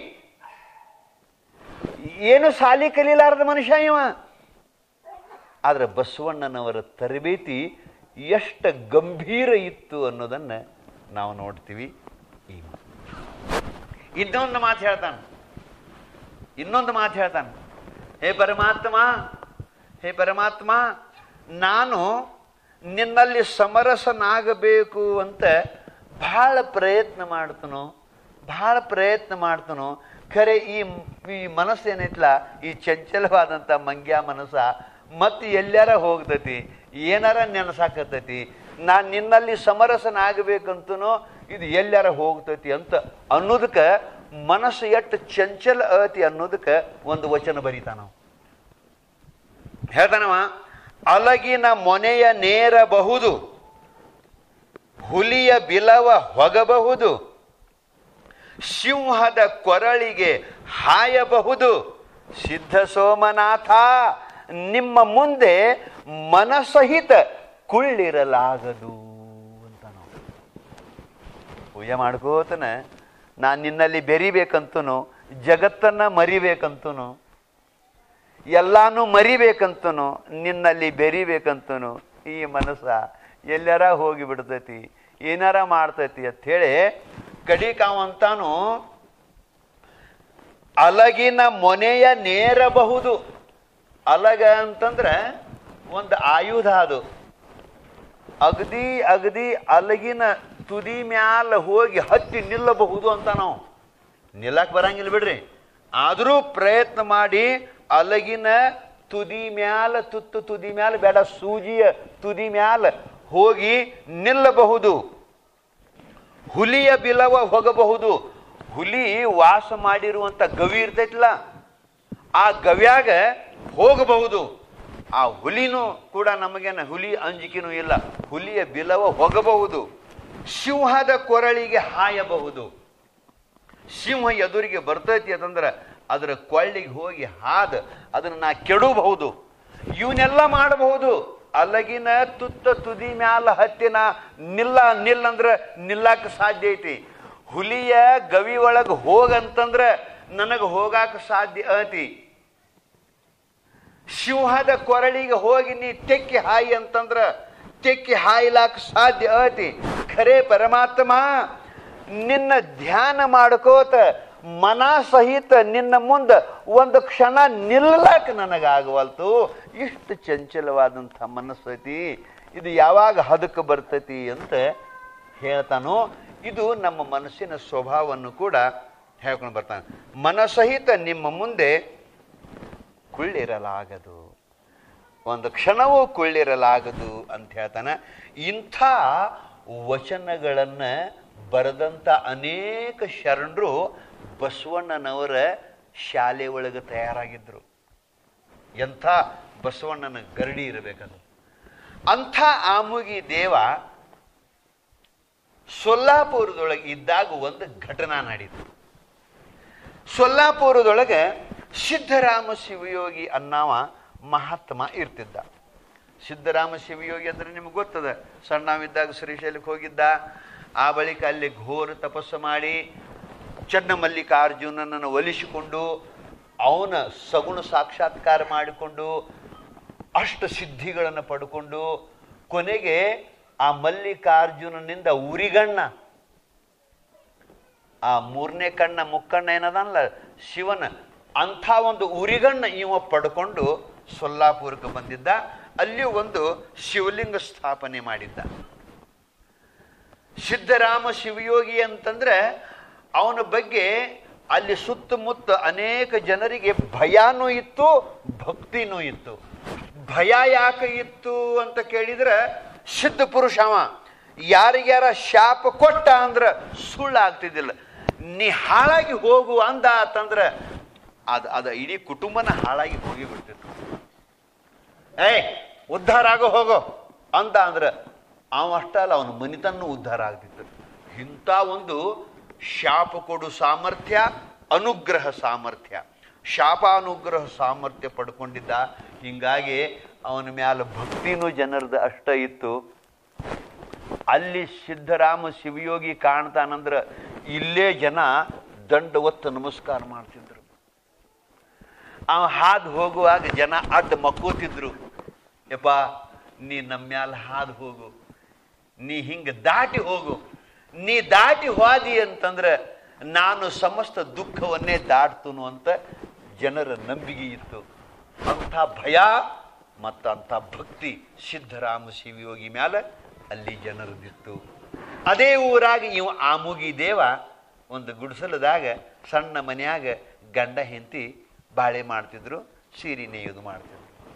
ಏನು ಸಾಲಿ ಕಲೀಲಾರದ ಮನುಷ್ಯ ಇವ ಆದ್ರೆ ಬಸವಣ್ಣನವರ ತರಬೇತಿ ಎಷ್ಟು ಗಂಭೀರ ಇತ್ತು ಅನ್ನೋದನ್ನ ನಾವು ನೋಡ್ತೀವಿ ಈ ಮಾತು. ಇನ್ನೊಂದು ಮಾತು ಹೇಳ್ತಾನೆ ಇನ್ನೊಂದು ಮಾತು ಹೇಳ್ತಾನೆ ಹೇ ಪರಮಾತ್ಮ ಹೇ ಪರಮಾತ್ಮ ನಾನು ನಿನ್ನಲ್ಲಿ ಸಮರಸನಾಗಬೇಕು ಅಂತ ಬಹಳ ಪ್ರಯತ್ನ ಮಾಡ್ತನೋ ಬಹಳ ಪ್ರಯತ್ನ ಮಾಡ್ತನೋ ಖರೆ ಈ ಈ ಮನಸ್ಸು ಏನೈತ್ಲ ಈ ಚಂಚಲವಾದಂಥ ಮಂಗ್ಯ ಮನಸ್ಸ ಮತ್ತೆ ಎಲ್ಲಾರ ಹೋಗ್ತತಿ ಏನಾರ ನೆನಸಾಕತೈತಿ ನಾನು ನಿನ್ನಲ್ಲಿ ಸಮರಸನಾಗಬೇಕಂತನೋ ಇದು ಎಲ್ಲಾರ ಹೋಗ್ತೈತಿ ಅಂತ ಅನ್ನೋದಕ್ಕೆ ಮನಸ್ಸು ಎಷ್ಟು ಚಂಚಲ ಅತಿ ಅನ್ನೋದಕ್ಕೆ ಒಂದು ವಚನ ಬರೀತಾನ ಹೇಳ್ತಾನವ ಅಲಗಿನ ಮೊನೆಯ ನೇರಬಹುದು ಹುಲಿಯ ಬಿಲವ ಹೊಗಬಹುದು ಸಿಂಹದ ಕೊರಳಿಗೆ ಹಾಯಬಹುದು ಸಿದ್ಧ ಸೋಮನಾಥ ನಿಮ್ಮ ಮುಂದೆ ಮನಸಹಿತ ಕುಳ್ಳಿರಲಾಗದು ಅಂತ ನಾವು ಪೂಜೆ ಮಾಡ್ಕೋತನ ನಾನು ನಿನ್ನಲ್ಲಿ ಬೆರಿಬೇಕಂತನು ಜಗತ್ತನ್ನ ಮರಿಬೇಕಂತನು ಎಲ್ಲಾನು ಮರಿಬೇಕಂತನು ನಿನ್ನಲ್ಲಿ ಬೆರಿಬೇಕಂತನು ಈ ಮನಸ್ಸ ಎಲ್ಲಾರ ಹೋಗಿ ಬಿಡ್ತೈತಿ ಏನಾರ ಮಾಡ್ತೈತಿ ಅಂತ ಹೇಳಿ ಕಡಿಕಾವಂತಾನು ಅಲಗಿನ ಮೊನೆಯ ನೇರಬಹುದು ಅಲಗ ಅಂತಂದ್ರೆ ಒಂದು ಆಯುಧ ಅದು ಅಗದಿ ಅಗದಿ ಅಲಗಿನ ತುದಿ ಮ್ಯಾಲ ಹೋಗಿ ಹತ್ತಿ ನಿಲ್ಲಬಹುದು ಅಂತ ನಾವು ನಿಲ್ಲಕ್ ಬರಂಗಿಲ್ಲ ಬಿಡ್ರಿ ಆದರೂ ಪ್ರಯತ್ನ ಮಾಡಿ ಅಲಗಿನ ತುದಿ ಮ್ಯಾಲ ತುತ್ತು ತುದಿ ಮ್ಯಾಲ ಬೇಡ ಸೂಜಿಯ ತುದಿ ಮ್ಯಾಲ ಹೋಗಿ ನಿಲ್ಲಬಹುದು ಹುಲಿಯ ಬಿಲವ ಹೋಗಬಹುದು ಹುಲಿ ವಾಸ ಮಾಡಿರುವಂತ ಗವಿ ಇರ್ತೈತಿಲ್ಲ ಆ ಗವ್ಯಾಗ ಹೋಗಬಹುದು ಆ ಹುಲಿನೂ ಕೂಡ ನಮಗೇನ ಹುಲಿ ಅಂಜಿಕೆನೂ ಇಲ್ಲ ಹುಲಿಯ ಬಿಲವ ಹೋಗಬಹುದು ಸಿಂಹದ ಕೊರಳಿಗೆ ಹಾಯಬಹುದು ಸಿಂಹ ಎದುರಿಗೆ ಬರ್ತೈತಿ ಅಂತಂದ್ರೆ ಅದರ ಕೊಳ್ಳಿಗೆ ಹೋಗಿ ಹಾದ ಅದನ್ನ ನಾ ಕೆಡಬಹುದು ಇವನ್ನೆಲ್ಲ ಮಾಡಬಹುದು ಅಲಗಿನ ತುತ್ತ ತುದಿ ಮ್ಯಾಲ ಹತ್ತಿನ ನಿಲ್ಲ ನಿಲ್ಲಂದ್ರ ನಿಲ್ಲಾಕ ಸಾಧ್ಯ ಐತಿ ಹುಲಿಯ ಗವಿ ಒಳಗೆ ಹೋಗಂತಂದ್ರ ನನಗೆ ಹೋಗಾಕ ಸಾಧ್ಯ ಐತಿ ಸಿಂಹದ ಕೊರಳಿಗೆ ಹೋಗಿ ನೀ ತೆಕ್ಕಿ ಹಾಯಿ ಅಂತಂದ್ರ ತೆಕ್ಕಿ ಹಾಯ್ಲಾಕ ಸಾಧ್ಯ ಐತಿ ಖರೇ ಪರಮಾತ್ಮ ನಿನ್ನ ಧ್ಯಾನ ಮಾಡ್ಕೋತ ಮನ ಸಹಿತ ನಿನ್ನ ಮುಂದೆ ಒಂದು ಕ್ಷಣ ನಿಲ್ಲಲಾಕ ನನಗಾಗವಲ್ತು ಇಷ್ಟು ಚಂಚಲವಾದಂಥ ಮನಸ್ಸೈತಿ ಇದು ಯಾವಾಗ ಹದಕ್ಕೆ ಬರ್ತೈತಿ ಅಂತ ಹೇಳ್ತಾನೋ ಇದು ನಮ್ಮ ಮನಸ್ಸಿನ ಸ್ವಭಾವವನ್ನು ಕೂಡ ಹೇಳ್ಕೊಂಡು ಬರ್ತಾನೆ ಮನಸಹಿತ ನಿಮ್ಮ ಮುಂದೆ ಕುಳ್ಳಿರಲಾಗದು ಒಂದು ಕ್ಷಣವೂ ಕುಳ್ಳಿರಲಾಗದು ಅಂತ ಹೇಳ್ತಾನೆ ಇಂಥ ವಚನಗಳನ್ನು ಬರೆದಂಥ ಅನೇಕ ಶರಣರು ಬಸವಣ್ಣನವರ ಶಾಲೆ ಒಳಗೆ ತಯಾರಾಗಿದ್ದರು ಎಂಥ ಬಸವಣ್ಣನ ಗರಡಿ ಇರಬೇಕದು ಅಂಥ ಆಮುಗಿ ದೇವ ಸೊಲ್ಲಾಪುರದೊಳಗೆ ಇದ್ದಾಗ ಒಂದು ಘಟನಾ ನಡೀತು ಸೊಲ್ಲಾಪುರದೊಳಗೆ ಸಿದ್ಧರಾಮ ಶಿವಯೋಗಿ ಅನ್ನವ ಮಹಾತ್ಮ ಇರ್ತಿದ್ದ ಸಿದ್ಧರಾಮ ಶಿವಯೋಗಿ ಅಂದ್ರೆ ನಿಮ್ಗೆ ಗೊತ್ತದ ಸಣ್ಣವಿದ್ದಾಗ ಶ್ರೀಶೈಲಕ್ಕೆ ಹೋಗಿದ್ದ ಆ ಬಳಿಕ ಅಲ್ಲಿ ಘೋರ ತಪಸ್ಸು ಮಾಡಿ ಚನ್ನಮಲ್ಲಿಕಾರ್ಜುನನನ್ನು ಒಲಿಸಿಕೊಂಡು ಅವನ ಸಗುಣ ಸಾಕ್ಷಾತ್ಕಾರ ಮಾಡಿಕೊಂಡು ಅಷ್ಟ ಸಿದ್ಧಿಗಳನ್ನು ಪಡ್ಕೊಂಡು ಕೊನೆಗೆ ಆ ಮಲ್ಲಿಕಾರ್ಜುನನಿಂದ ಉರಿಗಣ್ಣ ಆ ಮೂರನೇ ಕಣ್ಣ ಮುಕ್ಕಣ್ಣ ಏನದಲ್ಲ ಶಿವನ ಅಂಥ ಒಂದು ಉರಿಗಣ್ಣ ಇವ ಪಡ್ಕೊಂಡು ಸೊಲ್ಲಾಪುರಕ್ಕೆ ಬಂದಿದ್ದ ಅಲ್ಲಿ ಒಂದು ಶಿವಲಿಂಗ ಸ್ಥಾಪನೆ ಮಾಡಿದ್ದ ಸಿದ್ಧರಾಮ ಶಿವಯೋಗಿ ಅಂತಂದ್ರೆ ಅವನ ಬಗ್ಗೆ ಅಲ್ಲಿ ಸುತ್ತಮುತ್ತ ಅನೇಕ ಜನರಿಗೆ ಭಯಾನೂ ಇತ್ತು ಭಕ್ತಿನೂ ಇತ್ತು ಭಯ ಯಾಕೆ ಇತ್ತು ಅಂತ ಕೇಳಿದ್ರೆ ಸಿದ್ಧ ಪುರುಷ ಅವ ಯಾರಿಗ್ಯಾರ ಶಾಪ ಕೊಟ್ಟ ಅಂದ್ರೆ ಸುಳ್ಳು ಆಗ್ತಿದ್ದಿಲ್ಲ ನೀ ಹಾಳಾಗಿ ಹೋಗು ಅಂದ ಅಂತಂದ್ರೆ ಅದು ಅದು ಇಡೀ ಕುಟುಂಬನ ಹಾಳಾಗಿ ಹೋಗಿ ಬಿಡ್ತಿತ್ತು ಏಯ್ ಉದ್ಧಾರ ಆಗೋ ಹೋಗೋ ಅಂತ ಅಂದ್ರೆ ಅವ ಅಷ್ಟ ಅಲ್ಲ ಅವನ ಮನಿತನ್ನು ಉದ್ಧಾರ ಆಗ್ತಿತ್ತು ಇಂಥ ಒಂದು ಶಾಪ ಕೊಡು ಸಾಮರ್ಥ್ಯ ಅನುಗ್ರಹ ಸಾಮರ್ಥ್ಯ ಶಾಪಾನುಗ್ರಹ ಸಾಮರ್ಥ್ಯ ಪಡ್ಕೊಂಡಿದ್ದ ಹಿಂಗಾಗಿ ಅವನ ಮ್ಯಾಲ ಭಕ್ತಿನೂ ಜನರದ ಅಷ್ಟ ಇತ್ತು ಅಲ್ಲಿ ಸಿದ್ಧರಾಮ ಶಿವಯೋಗಿ ಕಾಣ್ತಾನಂದ್ರ ಇಲ್ಲೇ ಜನ ದಂಡ ಒತ್ತು ನಮಸ್ಕಾರ ಮಾಡ್ತಿದ್ರು ಅವ ಹಾದು ಹೋಗುವಾಗ ಜನ ಅಡ್ಡ ಮಕ್ಕೋತಿದ್ರು ಯಪ್ಪ ನೀ ನಮ್ಮ ಮ್ಯಾಲ ಹಾದು ಹೋಗು ನೀ ಹಿಂಗೆ ದಾಟಿ ಹೋಗು ನೀ ದಾಟಿ ಹೋದಿ ಅಂತಂದ್ರೆ ನಾನು ಸಮಸ್ತ ದುಃಖವನ್ನೇ ದಾಟ್ತುನು ಅಂತ ಜನರ ನಂಬಿಕೆ ಇತ್ತು ಅಂಥ ಭಯ ಮತ್ತು ಅಂಥ ಭಕ್ತಿ ಸಿದ್ಧರಾಮ ಶಿವಯೋಗಿ ಮ್ಯಾಲ ಅಲ್ಲಿ ಜನರದಿತ್ತು ಅದೇ ಊರಾಗ ಇವ ಆಮುಗಿ ದೇವ ಒಂದು ಗುಡಿಸಲದಾಗ ಸಣ್ಣ ಮನ್ಯಾಗ ಗಂಡ ಹೆಂಡತಿ ಬಾಳೆ ಮಾಡ್ತಿದ್ರು ಸೀರೆ ನೇಯೋದು ಮಾಡ್ತಿದ್ರು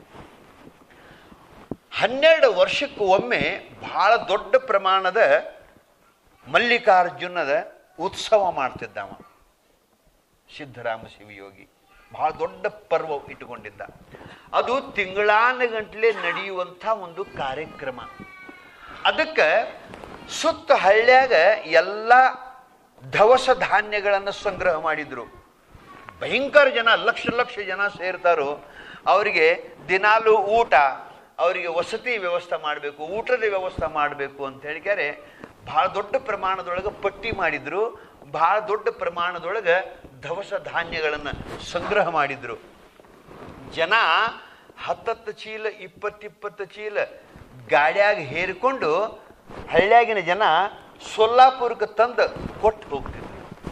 ಹನ್ನೆರಡು ವರ್ಷಕ್ಕೆ ಒಮ್ಮೆ ಬಹಳ ದೊಡ್ಡ ಪ್ರಮಾಣದ ಮಲ್ಲಿಕಾರ್ಜುನದ ಉತ್ಸವ ಮಾಡ್ತಿದ್ದವ ಸಿದ್ಧರಾಮ ಶಿವಯೋಗಿ ಬಹಳ ದೊಡ್ಡ ಪರ್ವ ಇಟ್ಟುಕೊಂಡಿದ್ದ ಅದು ತಿಂಗಳಾನುಗಂಟ್ಲೆ ನಡೆಯುವಂಥ ಒಂದು ಕಾರ್ಯಕ್ರಮ ಅದಕ್ಕೆ ಸುತ್ತ ಹಳ್ಳ್ಯಾಗ ಎಲ್ಲ ದವಸ ಧಾನ್ಯಗಳನ್ನು ಸಂಗ್ರಹ ಮಾಡಿದ್ರು ಭಯಂಕರ ಜನ ಲಕ್ಷ ಲಕ್ಷ ಜನ ಸೇರ್ತಾರೋ ಅವರಿಗೆ ದಿನಾಲು ಊಟ ಅವರಿಗೆ ವಸತಿ ವ್ಯವಸ್ಥೆ ಮಾಡಬೇಕು ಊಟದ ವ್ಯವಸ್ಥೆ ಮಾಡಬೇಕು ಅಂತ ಹೇಳಿಕ್ಯಾರೆ ಬಹಳ ದೊಡ್ಡ ಪ್ರಮಾಣದೊಳಗೆ ಪಟ್ಟಿ ಮಾಡಿದ್ರು ಬಹಳ ದೊಡ್ಡ ಪ್ರಮಾಣದೊಳಗೆ ದವಸ ಧಾನ್ಯಗಳನ್ನು ಸಂಗ್ರಹ ಮಾಡಿದ್ರು ಜನ ಹತ್ತತ್ತು ಚೀಲ ಇಪ್ಪತ್ತಿಪ್ಪತ್ತು ಚೀಲ ಗಾಡ್ಯಾಗ ಹೇರಿಕೊಂಡು ಹಳ್ಳ್ಯಾಗಿನ ಜನ ಸೊಲ್ಲಾಪುರಕ್ಕೆ ತಂದು ಕೊಟ್ಟು ಹೋಗ್ತಿದ್ರು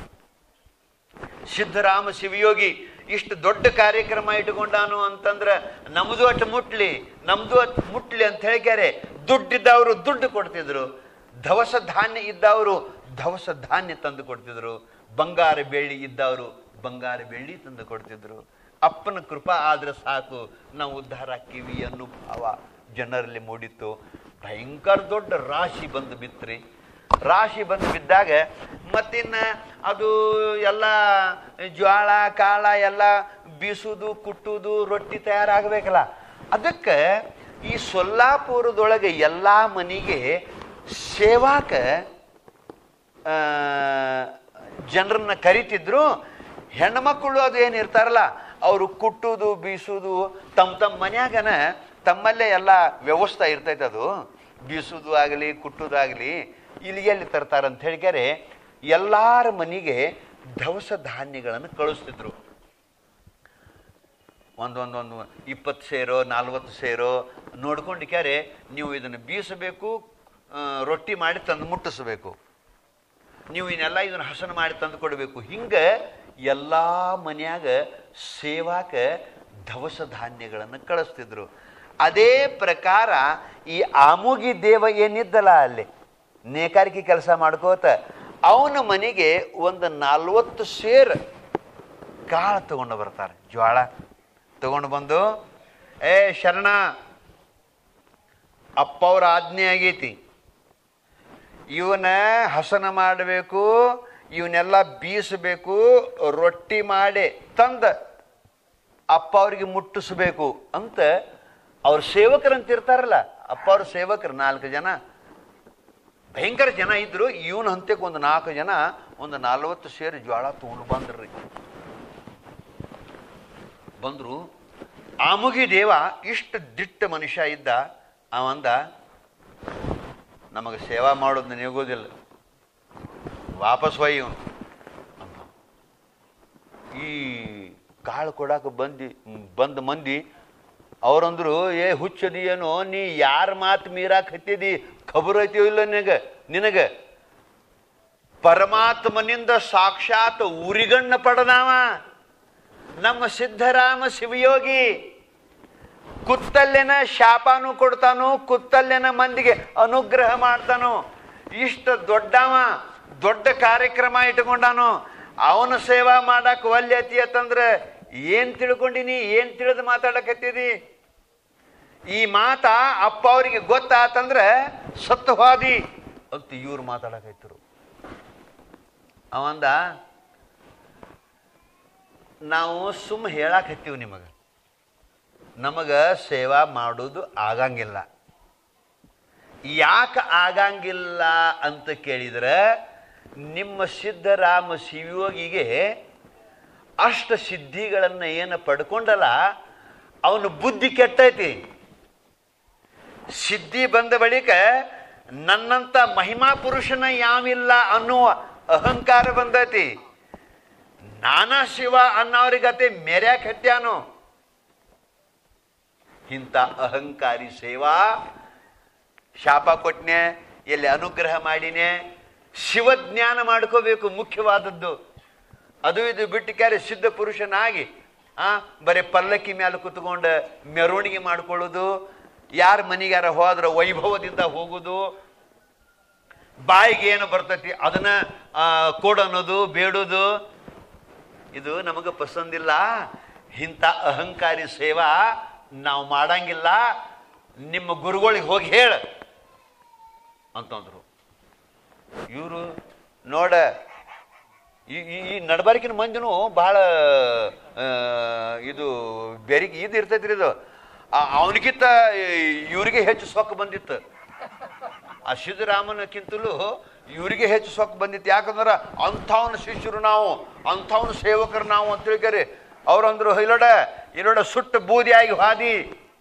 ಸಿದ್ಧರಾಮ ಶಿವಯೋಗಿ ಇಷ್ಟು ದೊಡ್ಡ ಕಾರ್ಯಕ್ರಮ ಇಟ್ಕೊಂಡಾನು ಅಂತಂದ್ರೆ ನಮ್ದು ಅಟ್ಟು ಮುಟ್ಲಿ ನಮ್ದು ಅಟ್ಟು ಮುಟ್ಲಿ ಅಂತ ಹೇಳ್ಕ್ಯಾರೆ ದುಡ್ಡಿದ್ದವರು ದುಡ್ಡು ಕೊಡ್ತಿದ್ರು ದವಸ ಧಾನ್ಯ ಇದ್ದವರು ದವಸ ಧಾನ್ಯ ತಂದು ಕೊಡ್ತಿದ್ರು ಬಂಗಾರ ಬೆಳ್ಳಿ ಇದ್ದವರು ಬಂಗಾರ ಬೆಳ್ಳಿ ತಂದು ಕೊಡ್ತಿದ್ರು ಅಪ್ಪನ ಕೃಪಾ ಆದ್ರೆ ಸಾಕು ನಾವು ಉದ್ಧಾರ ಆಕ್ಕೀವಿ ಅನ್ನೋ ಭಾವ ಜನರಲ್ಲಿ ಮೂಡಿತ್ತು ಭಯಂಕರ ದೊಡ್ಡ ರಾಶಿ ಬಂದು ಬಿತ್ರಿ ರಾಶಿ ಬಂದು ಬಿದ್ದಾಗ ಮತ್ತಿನ್ನ ಅದು ಎಲ್ಲ ಜ್ವಾಳ ಕಾಳ ಎಲ್ಲ ಬೀಸುದು ಕುಟ್ಟುದು ರೊಟ್ಟಿ ತಯಾರಾಗಬೇಕಲ್ಲ ಅದಕ್ಕೆ ಈ ಸೊಲ್ಲಾಪುರದೊಳಗೆ ಎಲ್ಲ ಮನೆಗೆ ಸೇವಾಕ ಆ, ಜನರನ್ನ ಕರಿತಿದ್ರು ಹೆಣ್ಮಕ್ಳು ಅದು ಏನು ಇರ್ತಾರಲ್ಲ ಅವರು ಕುಟ್ಟುದು ಬೀಸುದು ತಮ್ಮ ತಮ್ಮ ಮನ್ಯಾಗನ ತಮ್ಮಲ್ಲೇ ಎಲ್ಲ ವ್ಯವಸ್ಥೆ ಇರ್ತೈತೆ ಅದು ಬೀಸುದು ಆಗಲಿ ಕುಟ್ಟುದಾಗಲಿ ಇಲ್ಲಿಗೆ ಎಲ್ಲಿ ತರ್ತಾರೆ ಅಂತ ಹೇಳಿಕ್ಯಾರೆ ಎಲ್ಲಾರ ಮನೆಗೆ ದವಸ ಧಾನ್ಯಗಳನ್ನು ಕಳಿಸ್ತಿದ್ರು ಒಂದೊಂದೊಂದು ಇಪ್ಪತ್ತು ಸೇರೋ ನಲ್ವತ್ತು ಸೇರೋ ನೋಡ್ಕೊಂಡಿಕ್ಯಾರೆ ನೀವು ಇದನ್ನು ಬೀಸಬೇಕು ಆ, ರೊಟ್ಟಿ ಮಾಡಿ ತಂದು ಮುಟ್ಟಿಸ್ಬೇಕು ನೀವು ಇನ್ನೆಲ್ಲ ಇದನ್ನು ಹಸನ ಮಾಡಿ ತಂದು ಕೊಡಬೇಕು ಹಿಂಗೆ ಎಲ್ಲ ಮನ್ಯಾಗ ಸೇವಾಕ ದವಸ ಧಾನ್ಯಗಳನ್ನು ಕಳಿಸ್ತಿದ್ರು ಅದೇ ಪ್ರಕಾರ ಈ ಆಮುಗಿ ದೇವ ಏನಿದ್ದಲ್ಲ ಅಲ್ಲಿ ನೇಕಾರಿಕೆ ಕೆಲಸ ಮಾಡ್ಕೋತ ಅವನ ಮನೆಗೆ ಒಂದು ನಲ್ವತ್ತು ಸೇರ್ ಕಾಳು ತಗೊಂಡು ಬರ್ತಾರೆ ಜ್ವಾಳ ತಗೊಂಡು ಬಂದು ಏ ಶರಣ ಅಪ್ಪವ್ರ ಆಜ್ಞೆ ಆಗೈತಿ ಇವನ ಹಸನ ಮಾಡಬೇಕು ಇವನ್ನೆಲ್ಲ ಬೀಸಬೇಕು ರೊಟ್ಟಿ ಮಾಡಿ ತಂದ ಅಪ್ಪ ಅವ್ರಿಗೆ ಮುಟ್ಟಿಸ್ಬೇಕು ಅಂತ ಅವ್ರ ಸೇವಕರಂತ ಇರ್ತಾರಲ್ಲ ಅಪ್ಪ ಅವ್ರ ಸೇವಕರು ನಾಲ್ಕು ಜನ ಭಯಂಕರ ಜನ ಇದ್ರು ಇವನ ಹಂತಕ್ಕೆ ಒಂದು ನಾಲ್ಕು ಜನ ಒಂದು ನಲ್ವತ್ತು ಸೇರು ಜ್ವಾಳ ತಗೊಂಡು ಬಂದ್ರಿ ಬಂದ್ರು ಆಮುಗಿ ದೇವ ಇಷ್ಟು ದಿಟ್ಟ ಮನುಷ್ಯ ಇದ್ದ ಅವಂದ ನಮಗೆ ಸೇವಾ ಮಾಡೋದು ನನಗೋದಿಲ್ಲ ವಾಪಸ್ ಹೋಯ್ ಇವನು ಅಂತ ಈ ಕಾಳು ಕೊಡಾಕ ಬಂದಿ ಬಂದ ಮಂದಿ ಅವ್ರಂದ್ರು ಏ ಹುಚ್ಚದಿ ಏನೋ ನೀ ಯಾರ ಮಾತು ಮೀರಾಕ್ ಹತ್ತಿದಿ ಖಬರ್ ಐತಿಯೋ ಇಲ್ಲ ನಿನಗ ನಿನಗ ಪರಮಾತ್ಮನಿಂದ ಸಾಕ್ಷಾತ್ ಉರಿಗಣ್ಣ ಪಡೆದಾವ ನಮ್ಮ ಸಿದ್ಧರಾಮ ಶಿವಯೋಗಿ ಕುತ್ತಲ್ಲೆನ ಶಾಪಾನು ಕೊಡ್ತಾನು ಕುತ್ತಲ್ಲೆನ ಮಂದಿಗೆ ಅನುಗ್ರಹ ಮಾಡ್ತಾನು ಇಷ್ಟ ದೊಡ್ಡವ ದೊಡ್ಡ ಕಾರ್ಯಕ್ರಮ ಇಟ್ಕೊಂಡಾನು ಅವನ ಸೇವಾ ಮಾಡಕ್ ಒಲ್ಯತಿ ಅಂತಂದ್ರೆ ಏನ್ ತಿಳ್ಕೊಂಡಿನಿ ಏನ್ ತಿಳಿದು ಮಾತಾಡಕತ್ತಿದಿ ಈ ಮಾತ ಅಪ್ಪ ಅವರಿಗೆ ಗೊತ್ತಾತಂದ್ರೆ ಸತ್ತು ಹೋದಿ ಅಂತ ಇವ್ರು ಮಾತಾಡಕೈತರು ಅವಂದ ನಾವು ಸುಮ್ಮ ಹೇಳಾಕತ್ತೀವಿ ನಿಮಗೆ ನಮಗ ಸೇವಾ ಮಾಡೋದು ಆಗಂಗಿಲ್ಲ ಯಾಕೆ ಆಗಂಗಿಲ್ಲ ಅಂತ ಕೇಳಿದ್ರೆ ನಿಮ್ಮ ಸಿದ್ಧರಾಮ ಶಿವಯೋಗಿಗೆ ಅಷ್ಟ ಸಿದ್ಧಿಗಳನ್ನು ಏನು ಪಡ್ಕೊಂಡಲ್ಲ ಅವನ ಬುದ್ಧಿ ಕೆಟ್ಟೈತಿ ಸಿದ್ಧಿ ಬಂದ ಬಳಿಕ ನನ್ನಂತ ಮಹಿಮಾ ಪುರುಷನ ಯಾವಿಲ್ಲ ಅನ್ನುವ ಅಹಂಕಾರ ಬಂದೈತಿ ನಾನಾ ಶಿವ ಅನ್ನೋರಿಗತೆ ಮೆರ್ಯಾಕ್ ಹತ್ಯಾನು ಇಂಥ ಅಹಂಕಾರಿ ಸೇವಾ ಶಾಪ ಕೊಟ್ನೆ ಎಲ್ಲಿ ಅನುಗ್ರಹ ಮಾಡಿನೆ ಶಿವಜ್ಞಾನ ಮಾಡ್ಕೋಬೇಕು ಮುಖ್ಯವಾದದ್ದು ಅದು ಇದು ಬಿಟ್ಟು ಕ್ಯಾರೆ ಸಿದ್ಧ ಪುರುಷನಾಗಿ ಆ ಬರೀ ಪಲ್ಲಕ್ಕಿ ಮೇಲೆ ಕುತ್ಕೊಂಡು ಮೆರವಣಿಗೆ ಮಾಡ್ಕೊಳ್ಳೋದು ಯಾರ ಮನೆಗಾರ ಹೋದ್ರ ವೈಭವದಿಂದ ಹೋಗುದು ಬಾಯಿಗೆ ಏನು ಬರ್ತೈತಿ ಅದನ್ನ ಆ, ಕೊಡನ್ನೋದು ಬೇಡೋದು ಇದು ನಮಗೆ ಪಸಂದಿಲ್ಲ ಇಂಥ ಅಹಂಕಾರಿ ಸೇವಾ ನಾವು ಮಾಡಂಗಿಲ್ಲ ನಿಮ್ಮ ಗುರುಗಳಿಗೆ ಹೋಗಿ ಹೇಳ ಅಂತಂದ್ರು ಇವರು ನೋಡ ಈ ಈ- ಈ ನಡಬಾರಿಕಿನ ಮಂದಿನೂ ಬಹಳ ಆ, ಇದು ಬೆರಿಗೆ ಇದು ಇರ್ತೈತ್ರಿ ಇದು ಅವನಿಗಿಂತ ಇವ್ರಿಗೆ ಹೆಚ್ಚು ಸೊಕ್ಕ ಬಂದಿತ್ತು ಆ ಸಿದ್ದರಾಮನಕ್ಕಿಂತಲೂ ಇವರಿಗೆ ಹೆಚ್ಚು ಸೊಕ್ಕ ಬಂದಿತ್ತು ಯಾಕಂದ್ರೆ ಅಂಥವನ ಶಿಷ್ಯರು ನಾವು ಅಂಥವನ ಸೇವಕರು ನಾವು ಅಂತ ತಿಳ್ಕರಿ ಅವ್ರಂದ್ರು ಇಲ್ಲೋಡ ಇಲ್ಲೋಡ ಸುಟ್ಟು ಬೂದಿಯಾಗಿ ಹಾದಿ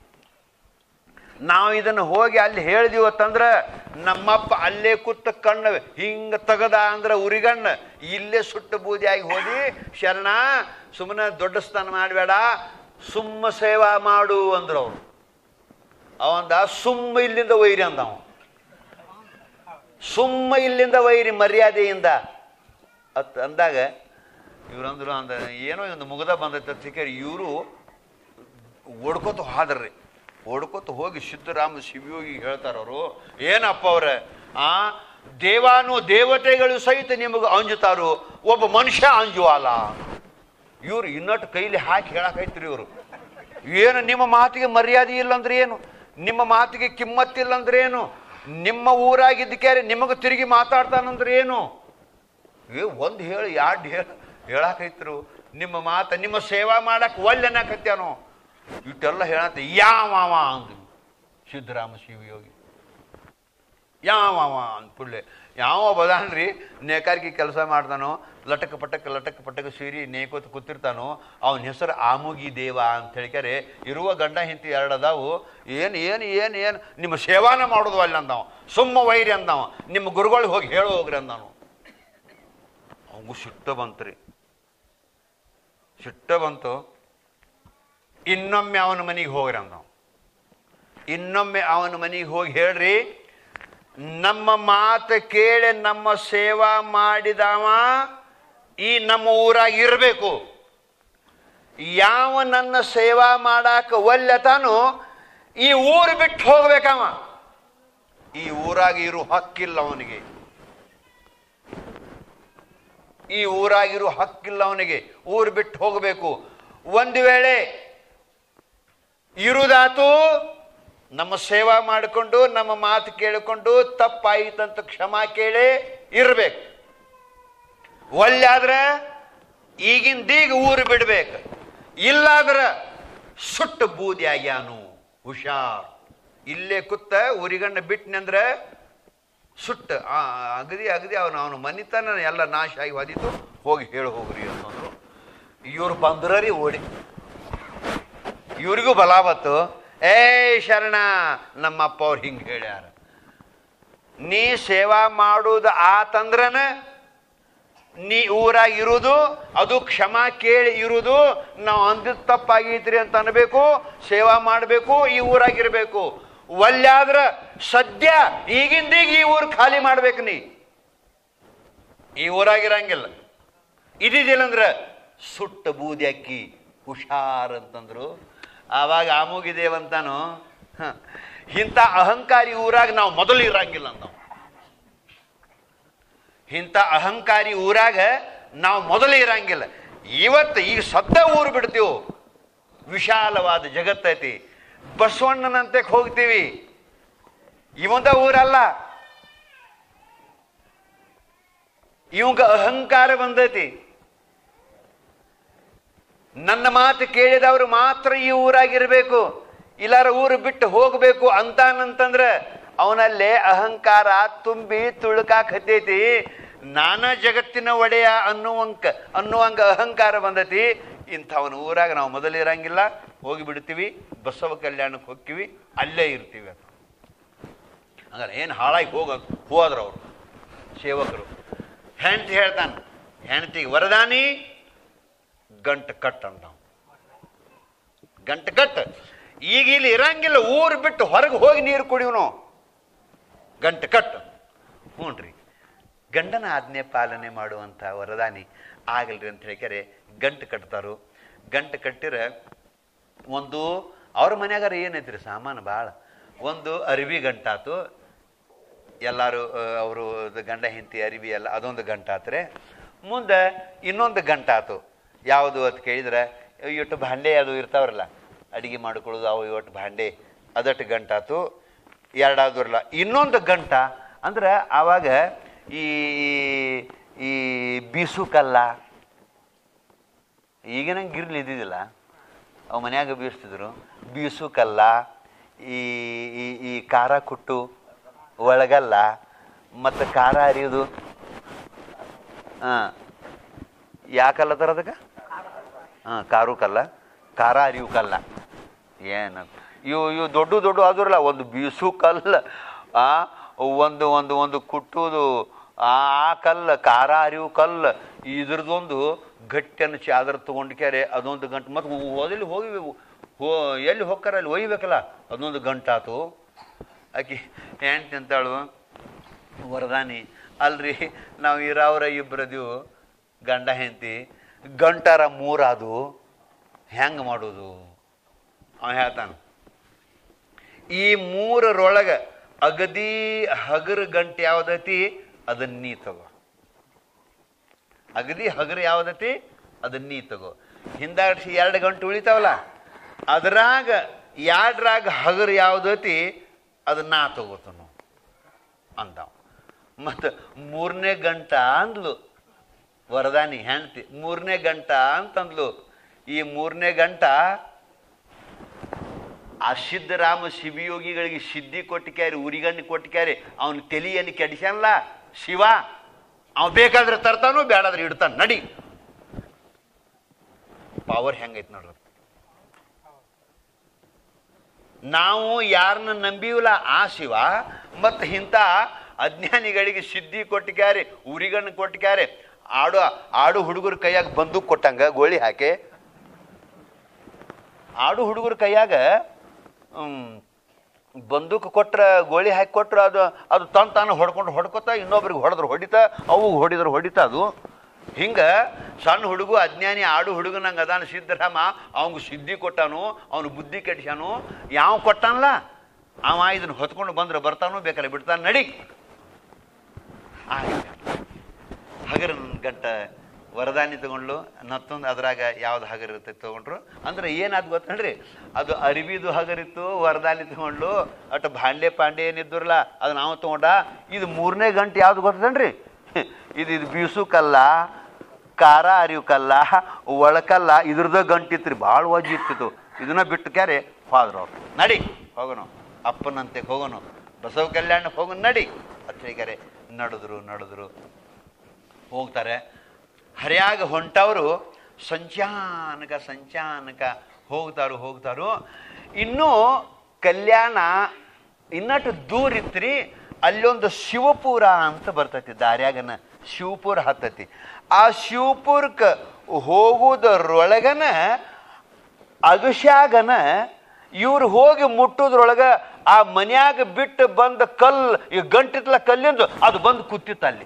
ನಾವು ಇದನ್ನು ಹೋಗಿ ಅಲ್ಲಿ ಹೇಳಿದಿವತ್ತಂದ್ರ ನಮ್ಮಪ್ಪ ಅಲ್ಲೇ ಕೂತ ಕಣ್ಣು ಹಿಂಗ ತಗದ ಅಂದ್ರ ಉರಿಗಣ್ಣ ಇಲ್ಲೇ ಸುಟ್ಟು ಬೂದಿಯಾಗಿ ಹೋದಿ ಶರಣ ಸುಮ್ಮನೆ ದೊಡ್ಡ ಸ್ಥಾನ ಮಾಡಬೇಡ ಸುಮ್ಮ ಸೇವಾ ಮಾಡು ಅಂದ್ರು ಅವ್ರು ಅವಂದ ಸುಮ್ಮ ಇಲ್ಲಿಂದ ವೈರಿ ಅಂದ ಅವ ಸುಮ್ಮ ಇಲ್ಲಿಂದ ವೈರಿ ಮರ್ಯಾದೆಯಿಂದ ಅತ್ ಅಂದಾಗ ಇವ್ರಂದ್ರು ಅಂದ ಏನೋ ಒಂದು ಮುಗದ ಬಂದೈತೆ ಅಂತ ತಿಳ್ಕರಿ ಇವರು ಓಡ್ಕೋತ ಹೋದ್ರಿ ಓಡ್ಕೋತ ಹೋಗಿ ಸಿದ್ದರಾಮ ಶಿವಯೋಗಿ ಹೇಳ್ತಾರ ಅವರು ಏನಪ್ಪ ಅವ್ರ ಆ ದೇವಾನು ದೇವತೆಗಳು ಸಹಿತ ನಿಮಗೆ ಅಂಜುತ್ತಾರು ಒಬ್ಬ ಮನುಷ್ಯ ಅಂಜುವಲ್ಲ ಇವ್ರು ಇನ್ನೊಟ್ಟು ಕೈಲಿ ಹಾಕಿ ಹೇಳಕೈತ್ರಿ ಇವರು ಏನು ನಿಮ್ಮ ಮಾತಿಗೆ ಮರ್ಯಾದೆ ಇಲ್ಲ ಅಂದ್ರೆ ಏನು ನಿಮ್ಮ ಮಾತಿಗೆ ಕಿಮ್ಮತ್ತಿಲ್ಲ ಅಂದ್ರೆ ಏನು ನಿಮ್ಮ ಊರಾಗಿದ್ದಕ್ಕೆ ನಿಮಗೆ ತಿರುಗಿ ಮಾತಾಡ್ತಾನಂದ್ರೆ ಏನು ಏ ಒಂದು ಹೇಳಿ ಎರಡು ಹೇಳಿ ಹೇಳಕೈತ್ರು ನಿಮ್ಮ ಮಾತ ನಿಮ್ಮ ಸೇವಾ ಮಾಡಕ್ ಒಲ್ಲೆನಕತ್ಯಾನೋ ಇಟ್ಟೆಲ್ಲ ಹೇಳತ್ತೆ ಯಾವವ ಅಂದ್ರು ಸಿದ್ದರಾಮ ಶಿವಯೋಗಿ ಯಾವವ ಅಂದ್ಕೂಡ್ಲೆ ಯಾವ ಬದಾನ್ರಿ ನೇಕಾರಿಕೆ ಕೆಲಸ ಮಾಡ್ತಾನೋ ಲಟಕ ಪಟಕ ಲಟಕ ಪಟಕ ಸೀರಿ ನೇಕೋತ ಕೂತಿರ್ತಾನೋ ಅವನ ಹೆಸರು ಆಮುಗಿ ದೇವ ಅಂತ ಹೇಳ್ಕ್ಯಾರೆ ಇರುವ ಗಂಡ ಹಿಂತಿ ಎರಡು ಅದಾವು ಏನು ಏನು ಏನು ಏನು ನಿಮ್ಮ ಸೇವಾನ ಮಾಡೋದು ಅಲ್ಲಿ ಅಂದವ ಸುಮ್ಮ ವೈರಿ ಅಂದವ ನಿಮ್ಮ ಗುರುಗಳಿಗೆ ಹೋಗಿ ಹೇಳು ಹೋಗ್ರಿ ಅಂದನು ಅವಂಗೂ ಸಿಟ್ಟ ಬಂತ್ರಿ ಸಿಟ್ಟ ಬಂತು ಇನ್ನೊಮ್ಮೆ ಅವನ ಮನೆಗೆ ಹೋಗ್ರಿ ಅಂದವ ಇನ್ನೊಮ್ಮೆ ಅವನ ಮನೆಗೆ ಹೋಗಿ ಹೇಳ್ರಿ ನಮ್ಮ ಮಾತು ಕೇಳಿ ನಮ್ಮ ಸೇವಾ ಮಾಡಿದವ ಈ ನಮ್ಮ ಊರಾಗ ಇರಬೇಕು ಯಾವ ನನ್ನ ಸೇವಾ ಮಾಡಾಕ ಒಲ್ಲೆತಾನು ಈ ಊರು ಬಿಟ್ಟು ಹೋಗ್ಬೇಕವ ಈ ಊರಾಗ ಇರು ಹಕ್ಕಿಲ್ಲ ಅವನಿಗೆ ಈ ಊರಾಗಿರೋ ಹಕ್ಕಿಲ್ಲ ಅವನಿಗೆ ಊರು ಬಿಟ್ಟು ಹೋಗಬೇಕು ಒಂದು ವೇಳೆ ಇರುದಾತು ನಮ್ಮ ಸೇವಾ ಮಾಡಿಕೊಂಡು ನಮ್ಮ ಮಾತು ಕೇಳಿಕೊಂಡು ತಪ್ಪಾಯಿತಂತ ಕ್ಷಮಾ ಕೇಳಿ ಇರ್ಬೇಕು ಒಳ್ಳೆ ಈಗಿಂದೀಗ ಊರು ಬಿಡ್ಬೇಕು ಇಲ್ಲಾದ್ರ ಸುಟ್ಟು ಬೂದಿ ಆಗ್ಯಾನು ಹುಷಾರ್ ಇಲ್ಲೇ ಕುತ್ತ ಊರಿಗಣ್ಣ ಬಿಟ್ನಂದ್ರೆ ಸುಟ್ಟ ಆ ಅಗದಿ ಅಗದಿ ಅವನು ಅವನ ಮನಿತನ ಎಲ್ಲ ನಾಶ ಆಗಿ ಹೊದಿತು ಹೋಗಿ ಹೇಳಿ ಹೋಗ್ರಿ ಅಂತಂದ್ರು ಇವ್ರು ಬಂದ್ರಿ ಓಡಿ ಇವ್ರಿಗೂ ಬಲ ಬತ್ತು ಏ ಶರಣ ನಮ್ಮಪ್ಪ ಅವ್ರು ಹಿಂಗೆ ಹೇಳ್ಯಾರ ನೀ ಸೇವಾ ಮಾಡುವುದು ಆತಂದ್ರನ ನೀ ಊರಾಗ ಇರುವುದು ಅದು ಕ್ಷಮಾ ಕೇಳಿ ಇರುವುದು ನಾವು ಅಂದಿದ್ ತಪ್ಪಾಗೈತ್ರಿ ಅಂತ ಅನ್ಬೇಕು ಸೇವಾ ಮಾಡಬೇಕು ಈ ಊರಾಗಿರ್ಬೇಕು ಒಲ್ಲಾದ್ರ ಸದ್ಯ ಈಗಿಂದೀಗ ಈ ಊರು ಖಾಲಿ ಮಾಡ್ಬೇಕು ನೀ ಈ ಊರಾಗಿರಂಗಿಲ್ಲ ಇದಿದಿಲ್ಲಂದ್ರ ಸುಟ್ಟ ಬೂದಿ ಅಕ್ಕಿ ಹುಷಾರ್ ಅಂತಂದ್ರು ಆವಾಗ ಆಮೂಗಿದೇವಂತಾನು ಹ, ಇಂಥ ಅಹಂಕಾರಿ ಊರಾಗ ನಾವು ಮೊದಲು ಇರಂಗಿಲ್ಲ ನಾವು ಇಂಥ ಅಹಂಕಾರಿ ಊರಾಗ ನಾವು ಮೊದಲು ಇರಂಗಿಲ್ಲ ಇವತ್ತು ಈಗ ಸದ್ದ ಊರು ಬಿಡ್ತೀವಿ ವಿಶಾಲವಾದ ಜಗತ್ತೈತಿ ಬಸವಣ್ಣನಂತೆ ಹೋಗ್ತೀವಿ ಇವಂದ ಊರಲ್ಲ ಇವಂಗ ಅಹಂಕಾರ ಬಂದೈತಿ ನನ್ನ ಮಾತು ಕೇಳಿದವರು ಮಾತ್ರ ಈ ಊರಾಗಿರ್ಬೇಕು ಇಲ್ಲಾರ ಊರು ಬಿಟ್ಟು ಹೋಗಬೇಕು ಅಂತಾನಂತಂದ್ರ ಅವನಲ್ಲೇ ಅಹಂಕಾರ ತುಂಬಿ ತುಳುಕಾಕ್ ಹತ್ತೈತಿ ನಾನಾ ಜಗತ್ತಿನ ಒಡೆಯ ಅನ್ನುವಂಕ ಅನ್ನುವಂಗ ಅಹಂಕಾರ ಬಂದೈತಿ ಇಂಥವನ ಊರಾಗ ನಾವು ಮೊದಲು ಇರಂಗಿಲ್ಲ ಹೋಗಿ ಬಿಡ್ತೀವಿ ಬಸವ ಕಲ್ಯಾಣಕ್ಕೆ ಹೋಗ್ತೀವಿ ಅಲ್ಲೇ ಇರ್ತೀವಿ ಅಂತ ಹಂಗಾರೆ ಏನು ಹಾಳಾಗಿ ಹೋಗ ಹೋದ್ರ ಅವರು ಸೇವಕರು ಹೆಂಡತಿ ಹೇಳ್ತಾನೆ ಹೆಂಡತಿಗೆ ವರದಾನಿ ಗಂಟು ಕಟ್ ಅಂತ ಗಂಟು ಕಟ್ ಈಗ ಇಲ್ಲಿ ಇರಂಗಿಲ್ಲ ಊರು ಬಿಟ್ಟು ಹೊರಗೆ ಹೋಗಿ ನೀರು ಕುಡಿಯುನು ಗಂಟು ಕಟ್ ಹ್ಞೂ ರೀ ಗಂಡನ ಆಜ್ಞೆ ಪಾಲನೆ ಮಾಡುವಂಥ ವರದಾನಿ ಆಗಲ್ರಿ ಅಂತ ಹೇಳ್ಕ್ಯಾರೆ ಗಂಟು ಕಟ್ತಾರು ಗಂಟು ಕಟ್ಟಿರ ಒಂದು ಅವ್ರ ಮನ್ಯಾಗಾರ ಏನೈತ್ರಿ ಸಾಮಾನು ಭಾಳ ಒಂದು ಅರಿವಿ ಗಂಟಾತು ಎಲ್ಲರೂ ಅವರು ಗಂಡ ಹೆಂಡತಿ ಅರಿವಿ ಎಲ್ಲ ಅದೊಂದು ಗಂಟಾತ್ರೆ ಮುಂದೆ ಇನ್ನೊಂದು ಗಂಟಾತು ಯಾವುದು ಅಂತ ಕೇಳಿದ್ರೆ ಇಟ್ಟು ಭಾಂಡೆ ಅದು ಇರ್ತಾವ್ರಲ್ಲ ಅಡಿಗೆ ಮಾಡ್ಕೊಳ್ಳೋದು ಅವು ಇವತ್ತು ಭಾಂಡೆ ಅದಟ್ಟು ಗಂಟಾತು ಎರಡಾದ್ರಲ್ಲ ಇನ್ನೊಂದು ಗಂಟ ಅಂದ್ರೆ ಆವಾಗ ಈ ಈ ಬೀಸು ಕಲ್ಲ ಈಗಿನ ಗಿರ್ಲಿ ಇದ್ದಿದ್ದಿಲ್ಲ ಅವು ಮನ್ಯಾಗ ಬೀಸ್ತಿದ್ರು ಬೀಸು ಕಲ್ಲ ಈ ಈ ಈ ಖಾರ ಕುಟ್ಟು ಒಳಗಲ್ಲ ಮತ್ತು ಖಾರ ಅರಿಯೋದು ಹಾಂ ಯಾಕಲ್ಲ ತರ ಅದಕ್ಕೆ ಹಾಂ ಕಾರು ಕಲ್ಲ ಖಾರ ಅರಿವು ಕಲ್ಲ ಏನು ಇವು ಇವು ದೊಡ್ಡ ದೊಡ್ಡ ಆದ್ರಲ್ಲ ಒಂದು ಬೀಸು ಕಲ್ಲ ಆ ಒಂದು ಒಂದು ಒಂದು ಕುಟ್ಟುದು ಆ ಆ ಕಲ್ಲ ಖಾರ ಅರಿವು ಕಲ್ಲ ಇದ್ರದೊಂದು ಗಟ್ಟಿಯನ್ನು ಚಾದರ ತೊಗೊಂಡು ಕ್ಯಾರೆ ಅದೊಂದು ಗಂಟು ಮತ್ತು ಹೋದಲ್ಲಿ ಹೋಗಿ ಹೋ ಎಲ್ಲಿ ಹೋಗ್ತಾರ ಅಲ್ಲಿ ಒಯ್ಬೇಕಲ್ಲ ಅದೊಂದು ಗಂಟಾತು ಆಕಿ ಹೆಂಡ್ತಿ ಅಂತಾಳು ವರದಾನಿ ಅಲ್ರಿ ನಾವು ಇರಾವ್ರ ಇಬ್ಬರದೀವು ಗಂಡ ಹೆಂಡತಿ ಗಂಟಾರ ಮೂರಾದು ಹೆಂಗೆ ಮಾಡೋದು ಅವ ಹೇಳ್ತಾನ ಈ ಮೂರರೊಳಗೆ ಅಗದಿ ಹಗರು ಗಂಟೆ ಯಾವ್ದೈತಿ ಅದನ್ನ ನೀ ತಗೋ ಅಗದಿ ಹಗರು ಯಾವ್ದೈತಿ ಅದನ್ನ ನೀ ತಗೋ ಹಿಂದಾಡ್ಸಿ ಎರಡು ಗಂಟೆ ಉಳಿತಾವಲ್ಲ ಅದ್ರಾಗ ಎರಡ್ರಾಗ ಹಗರು ಯಾವ್ದೈತಿ ಅದನ್ನ ನಾ ತಗೋತನು ಅಂತಾವ ಮತ್ತು ಮೂರನೇ ಗಂಟ ಅಂದ್ಲು ವರದಾನಿ ಹೆಂಡ್ತಿ ಮೂರನೇ ಗಂಟ ಅಂತಂದ್ಲು ಈ ಮೂರನೇ ಗಂಟ ಆ ಸಿದ್ಧರಾಮ ಶಿವಯೋಗಿಗಳಿಗೆ ಸಿದ್ಧಿ ಕೊಟ್ಟಿಕ್ಯಾರಿ ಉರಿಗಣ್ಣಿ ಕೊಟ್ಟಿಕ್ಯಾರಿ ಅವನ ತಲೆಯನ್ನು ಕೆಡಿಸಲ್ಲ ಶಿವ ಅವ ಬೇಕಾದ್ರೆ ತರ್ತಾನು ಬೇಡಾದ್ರೆ ಇಡ್ತಾನ ನಡಿ ಪವರ್ ಹೆಂಗೈತೆ ನೋಡ್ರಿ ನಾವು ಯಾರನ್ನ ನಂಬೀವಲ್ಲ ಆ ಶಿವ ಮತ್ತು ಇಂಥ ಅಜ್ಞಾನಿಗಳಿಗೆ ಸಿದ್ಧಿ ಕೊಟ್ಟಿಕ್ಯಾರೆ ಉರಿಗಣ್ಣು ಕೊಟ್ಟಿಕ್ಯಾರೆ ಆಡು ಆಡು ಹುಡುಗರ ಕೈಯಾಗ ಬಂದೂಕ್ ಕೊಟ್ಟಂಗ ಗೋಳಿ ಹಾಕಿ ಆಡು ಹುಡುಗರ ಕೈಯಾಗ ಹ್ಮ್, ಬಂದೂಕ್ ಕೊಟ್ರ ಗೋಳಿ ಹಾಕಿ ಕೊಟ್ರ ಅದು ಅದು ತನ್ ತಾನು ಹೊಡ್ಕೊಂಡು ಹೊಡ್ಕೊತ ಇನ್ನೊಬ್ರಿಗೆ ಹೊಡೆದ್ರು ಹೊಡಿತಾ ಅವು ಹೊಡಿದ್ರು ಹೊಡಿತಾ ಅದು ಹಿಂಗ ಸಣ್ಣ ಹುಡುಗ ಅಜ್ಞಾನಿ ಆಡು ಹುಡುಗನಂಗ ಅದಾನ ಸಿದ್ದರಾಮ ಅವಂಗ ಸಿದ್ಧಿ ಕೊಟ್ಟಾನು ಅವನು ಬುದ್ಧಿ ಕೆಡಿಸ್ಯಾನು ಯಾವ ಕೊಟ್ಟಾನಲ್ಲ ಅವ ಇದನ್ನ ಹೊತ್ಕೊಂಡು ಬಂದ್ರೆ ಬರ್ತಾನೋ ಬೇಕಾರೆ ಬಿಡ್ತಾನೆ ನಡಿ ಹಗರ ಗಂಟ ವರದಾನಿ ತಗೊಂಡ್ಲು ಮತ್ತೊಂದು ಅದ್ರಾಗ ಯಾವ್ದು ಹಗರ್ ಇರುತ್ತೆ ತಗೊಂಡ್ರು ಅಂದ್ರೆ ಏನಾದ್ ಗೊತ್ತೇನ್ರಿ ಅದು ಅರಿವಿದು ಹಗರಿತ್ತು ವರದಾನಿ ತಗೊಂಡ್ಲು ಅಟ್ ಭಾಂಡೆ ಪಾಂಡೆ ಏನಿದ್ರಲ್ಲ ಅದು ನಾವು ತಗೊಂಡ ಇದು ಮೂರನೇ ಗಂಟೆ ಯಾವ್ದು ಗೊತ್ತೇನ್ರಿ ಇದು ಇದು ಬೀಸು ಕಲ್ಲ ಖಾರ ಅರಿವು ಕಲ್ಲ ಒಳಕಲ್ಲ ಇದ್ರದ ಗಂಟಿತ್ರಿ ಭಾಳ ವಜ್ಜಿ ಇರ್ತಿತ್ತು ಇದನ್ನ ಬಿಟ್ಟು ಕ್ಯಾರೆ ಹೋದ್ರು ಅವ್ರು ನಡಿ ಹೋಗೋಣ ಅಪ್ಪನಂತೆ ಹೋಗೋಣ ಬಸವ ಕಲ್ಯಾಣಕ್ಕೆ ಹೋಗೋಣ ನಡಿ ಹತ್ತಿರಿಗಾರೆ ನಡೆದ್ರು ನಡೆದ್ರು ಹೋಗ್ತಾರೆ ಹರಿಯಾಗ ಹೊಂಟವರು ಸಂಚಾನಕ ಸಂಚಾನಕ ಹೋಗ್ತಾರು ಹೋಗ್ತಾರು ಇನ್ನೂ ಕಲ್ಯಾಣ ಇನ್ನಟ್ಟು ದೂರ ಇತ್ರಿ ಅಲ್ಲೊಂದು ಶಿವಪುರ ಅಂತ ಬರ್ತೈತಿ ದಾರ್ಯಾಗನ ಶಿವಪುರ ಹತ್ತತಿ ಆ ಶಿವಪುರಕ್ಕೆ ಹೋಗುವುದರೊಳಗನ ಅಗಶ್ಯಾಗನ ಇವ್ರು ಹೋಗಿ ಮುಟ್ಟೋದ್ರೊಳಗ ಆ ಮನ್ಯಾಗ ಬಿಟ್ಟು ಬಂದ ಕಲ್ಲು ಈ ಗಂಟಿತ್ಲ ಕಲ್ಲಿಂದು ಅದು ಬಂದು ಕೂತಿತ್ತು ಅಲ್ಲಿ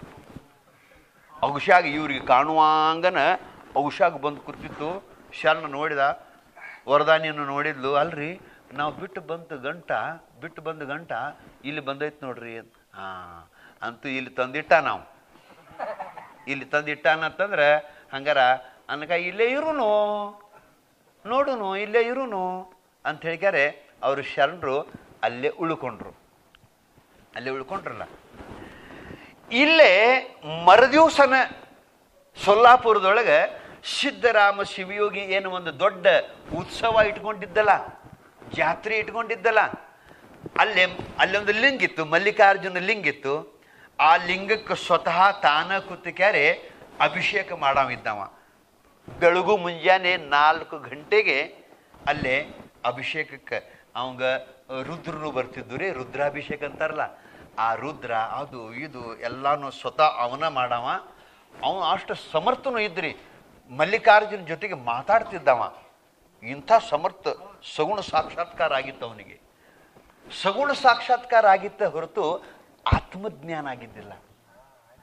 ಅಗುಷಾಗ ಇವ್ರಿಗೆ ಕಾಣುವಂಗನ ಅಗುಷಾಗ ಬಂದು ಕೂತಿತ್ತು ಶರಣ ನೋಡಿದ ವರದಾನಿಯನ್ನು ನೋಡಿದ್ಲು ಅಲ್ರಿ ನಾವು ಬಿಟ್ಟು ಬಂತು ಗಂಟ ಬಿಟ್ಟು ಬಂದ ಗಂಟ ಇಲ್ಲಿ ಬಂದೈತೆ ನೋಡ್ರಿ ಅಂತ ಹಾಂ ಅಂತೂ ಇಲ್ಲಿ ತಂದಿಟ್ಟ ನಾವು ಇಲ್ಲಿ ತಂದಿಟ್ಟಾನಂತಂದ್ರೆ ಹಂಗಾರ ಅನ್ಕ ಇಲ್ಲೇ ಇರುನು ನೋಡುನು ಇಲ್ಲೇ ಇರುನು ಅಂತ ಹೇಳ್ಕ್ಯಾರೆ ಅವರು ಶರಣರು ಅಲ್ಲೇ ಉಳ್ಕೊಂಡ್ರು ಅಲ್ಲೇ ಉಳ್ಕೊಂಡ್ರಲ್ಲ ಇಲ್ಲೇ ಮರದಿವ್ಸನ ಸೊಲ್ಲಾಪುರದೊಳಗೆ ಸಿದ್ದರಾಮ ಶಿವಯೋಗಿ ಏನು ಒಂದು ದೊಡ್ಡ ಉತ್ಸವ ಇಟ್ಕೊಂಡಿದ್ದಲ್ಲ ಜಾತ್ರೆ ಇಟ್ಕೊಂಡಿದ್ದಲ್ಲ ಅಲ್ಲೇ ಅಲ್ಲೊಂದು ಲಿಂಗ ಇತ್ತು ಮಲ್ಲಿಕಾರ್ಜುನ ಲಿಂಗ ಇತ್ತು ಆ ಲಿಂಗಕ್ಕೆ ಸ್ವತಃ ತಾನ ಕುತ್ತಿಕ್ಯಾರೆ ಅಭಿಷೇಕ ಮಾಡಾವಿದ್ದವ ಬೆಳಗು ಮುಂಜಾನೆ ನಾಲ್ಕು ಗಂಟೆಗೆ ಅಲ್ಲೇ ಅಭಿಷೇಕಕ್ಕೆ ಅವಂಗ ರುದ್ರನು ಬರ್ತಿದ್ದು ರೀ ರುದ್ರಾಭಿಷೇಕ ಅಂತಾರಲ್ಲ ಆ ರುದ್ರ ಅದು ಇದು ಎಲ್ಲಾನು ಸ್ವತಃ ಅವನ ಮಾಡವ ಅವ ಅಷ್ಟು ಸಮರ್ಥನೂ ಇದ್ರಿ ಮಲ್ಲಿಕಾರ್ಜುನ ಜೊತೆಗೆ ಮಾತಾಡ್ತಿದ್ದವ ಇಂಥ ಸಮರ್ಥ ಸಗುಣ ಸಾಕ್ಷಾತ್ಕಾರ ಆಗಿತ್ತು ಅವನಿಗೆ ಸಗುಣ ಸಾಕ್ಷಾತ್ಕಾರ ಆಗಿತ್ತ ಹೊರತು ಆತ್ಮಜ್ಞಾನ ಆಗಿದ್ದಿಲ್ಲ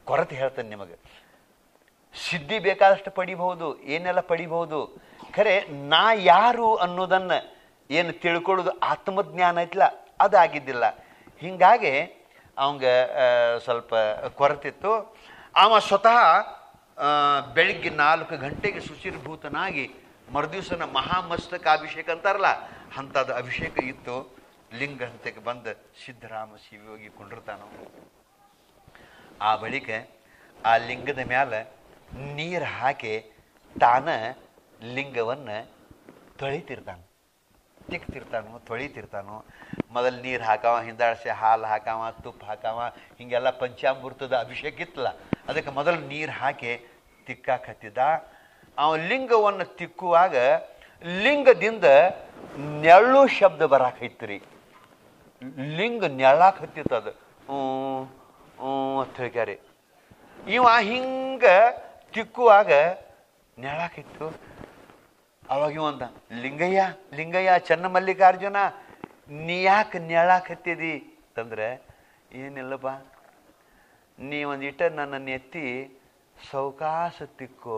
ಕೊರತೆ ಹೇಳ್ತಾನೆ ನಿಮಗೆ ಸಿದ್ಧಿ ಬೇಕಾದಷ್ಟು ಪಡಿಬಹುದು ಏನೆಲ್ಲ ಪಡಿಬಹುದು ಖರೆ ನಾ ಯಾರು ಅನ್ನೋದನ್ನ ಏನು ತಿಳ್ಕೊಳ್ಳೋದು ಆತ್ಮಜ್ಞಾನ ಐತ್ಲ ಅದು ಆಗಿದ್ದಿಲ್ಲ ಹಿಂಗಾಗಿ ಅವಂಗ ಆ, ಸ್ವಲ್ಪ ಕೊರತಿತ್ತು ಅವ ಸ್ವತಃ ಆ, ಬೆಳಿಗ್ಗೆ ನಾಲ್ಕು ಗಂಟೆಗೆ ಶುಚಿರ್ಭೂತನಾಗಿ ಮರುದಿವಸನ ಮಹಾಮಸ್ತಕ ಅಭಿಷೇಕ ಅಂತಾರಲ್ಲ ಅಂಥದ್ದು ಅಭಿಷೇಕ ಇತ್ತು ಲಿಂಗ ಹಂತಕ್ಕೆ ಬಂದು ಸಿದ್ದರಾಮ ಶಿವಯೋಗಿ ಕೊಂಡಿರ್ತಾನವ ಆ ಬಳಿಕ ಆ ಲಿಂಗದ ಮ್ಯಾಲ ನೀರು ಹಾಕಿ ತಾನ ಲಿಂಗವನ್ನ ತೊಳಿತಿರ್ತಾನ ತಿಕ್ತಿರ್ತಾನು ತೊಳಿತಿರ್ತಾನು ಮೊದಲು ನೀರು ಹಾಕಾವ ಹಿಂದಾಡ್ಸಿ ಹಾಲು ಹಾಕಾವ ತುಪ್ಪ ಹಾಕಾವ ಹಿಂಗೆಲ್ಲ ಪಂಚಾಮೃತದ ಅಭಿಷೇಕ ಇತ್ತಲ್ಲ ಅದಕ್ಕೆ ಮೊದಲು ನೀರು ಹಾಕಿ ತಿಕ್ಕಾಕತ್ತಿದ್ದ ಅವ ಲಿಂಗವನ್ನು ತಿಕ್ಕುವಾಗ ಲಿಂಗದಿಂದ ನೆಳ್ಳು ಶಬ್ದ ಬರಾಕೈತ್ರಿ ಲಿಂಗ ನೆಳ್ಳಾಕ್ ಹತ್ತಿತ್ತದ ಹ್ಞೂ ಹ್ಞೂ ಅಂತ ಹೇಳ್ಕ್ಯಾರಿ ಇವ ಹಿಂಗ ತಿಕ್ಕುವಾಗ ನೆಳಾಕಿತ್ತು ಅವಾಗ ಇವ ಅಂದ ಲಿಂಗಯ್ಯ ಲಿಂಗಯ್ಯ ಚನ್ನಮಲ್ಲಿಕಾರ್ಜುನ ನೀ ಯಾಕೆ ನೆಳಾಕತ್ತಿದಿ ಅಂತಂದ್ರೆ ಏನಿಲ್ಲಪ್ಪ ನೀ ಒಂದಿಟ್ಟ ನನ್ನ ನೆತ್ತಿ ಸೌಕಾಸ ತಿಕ್ಕೋ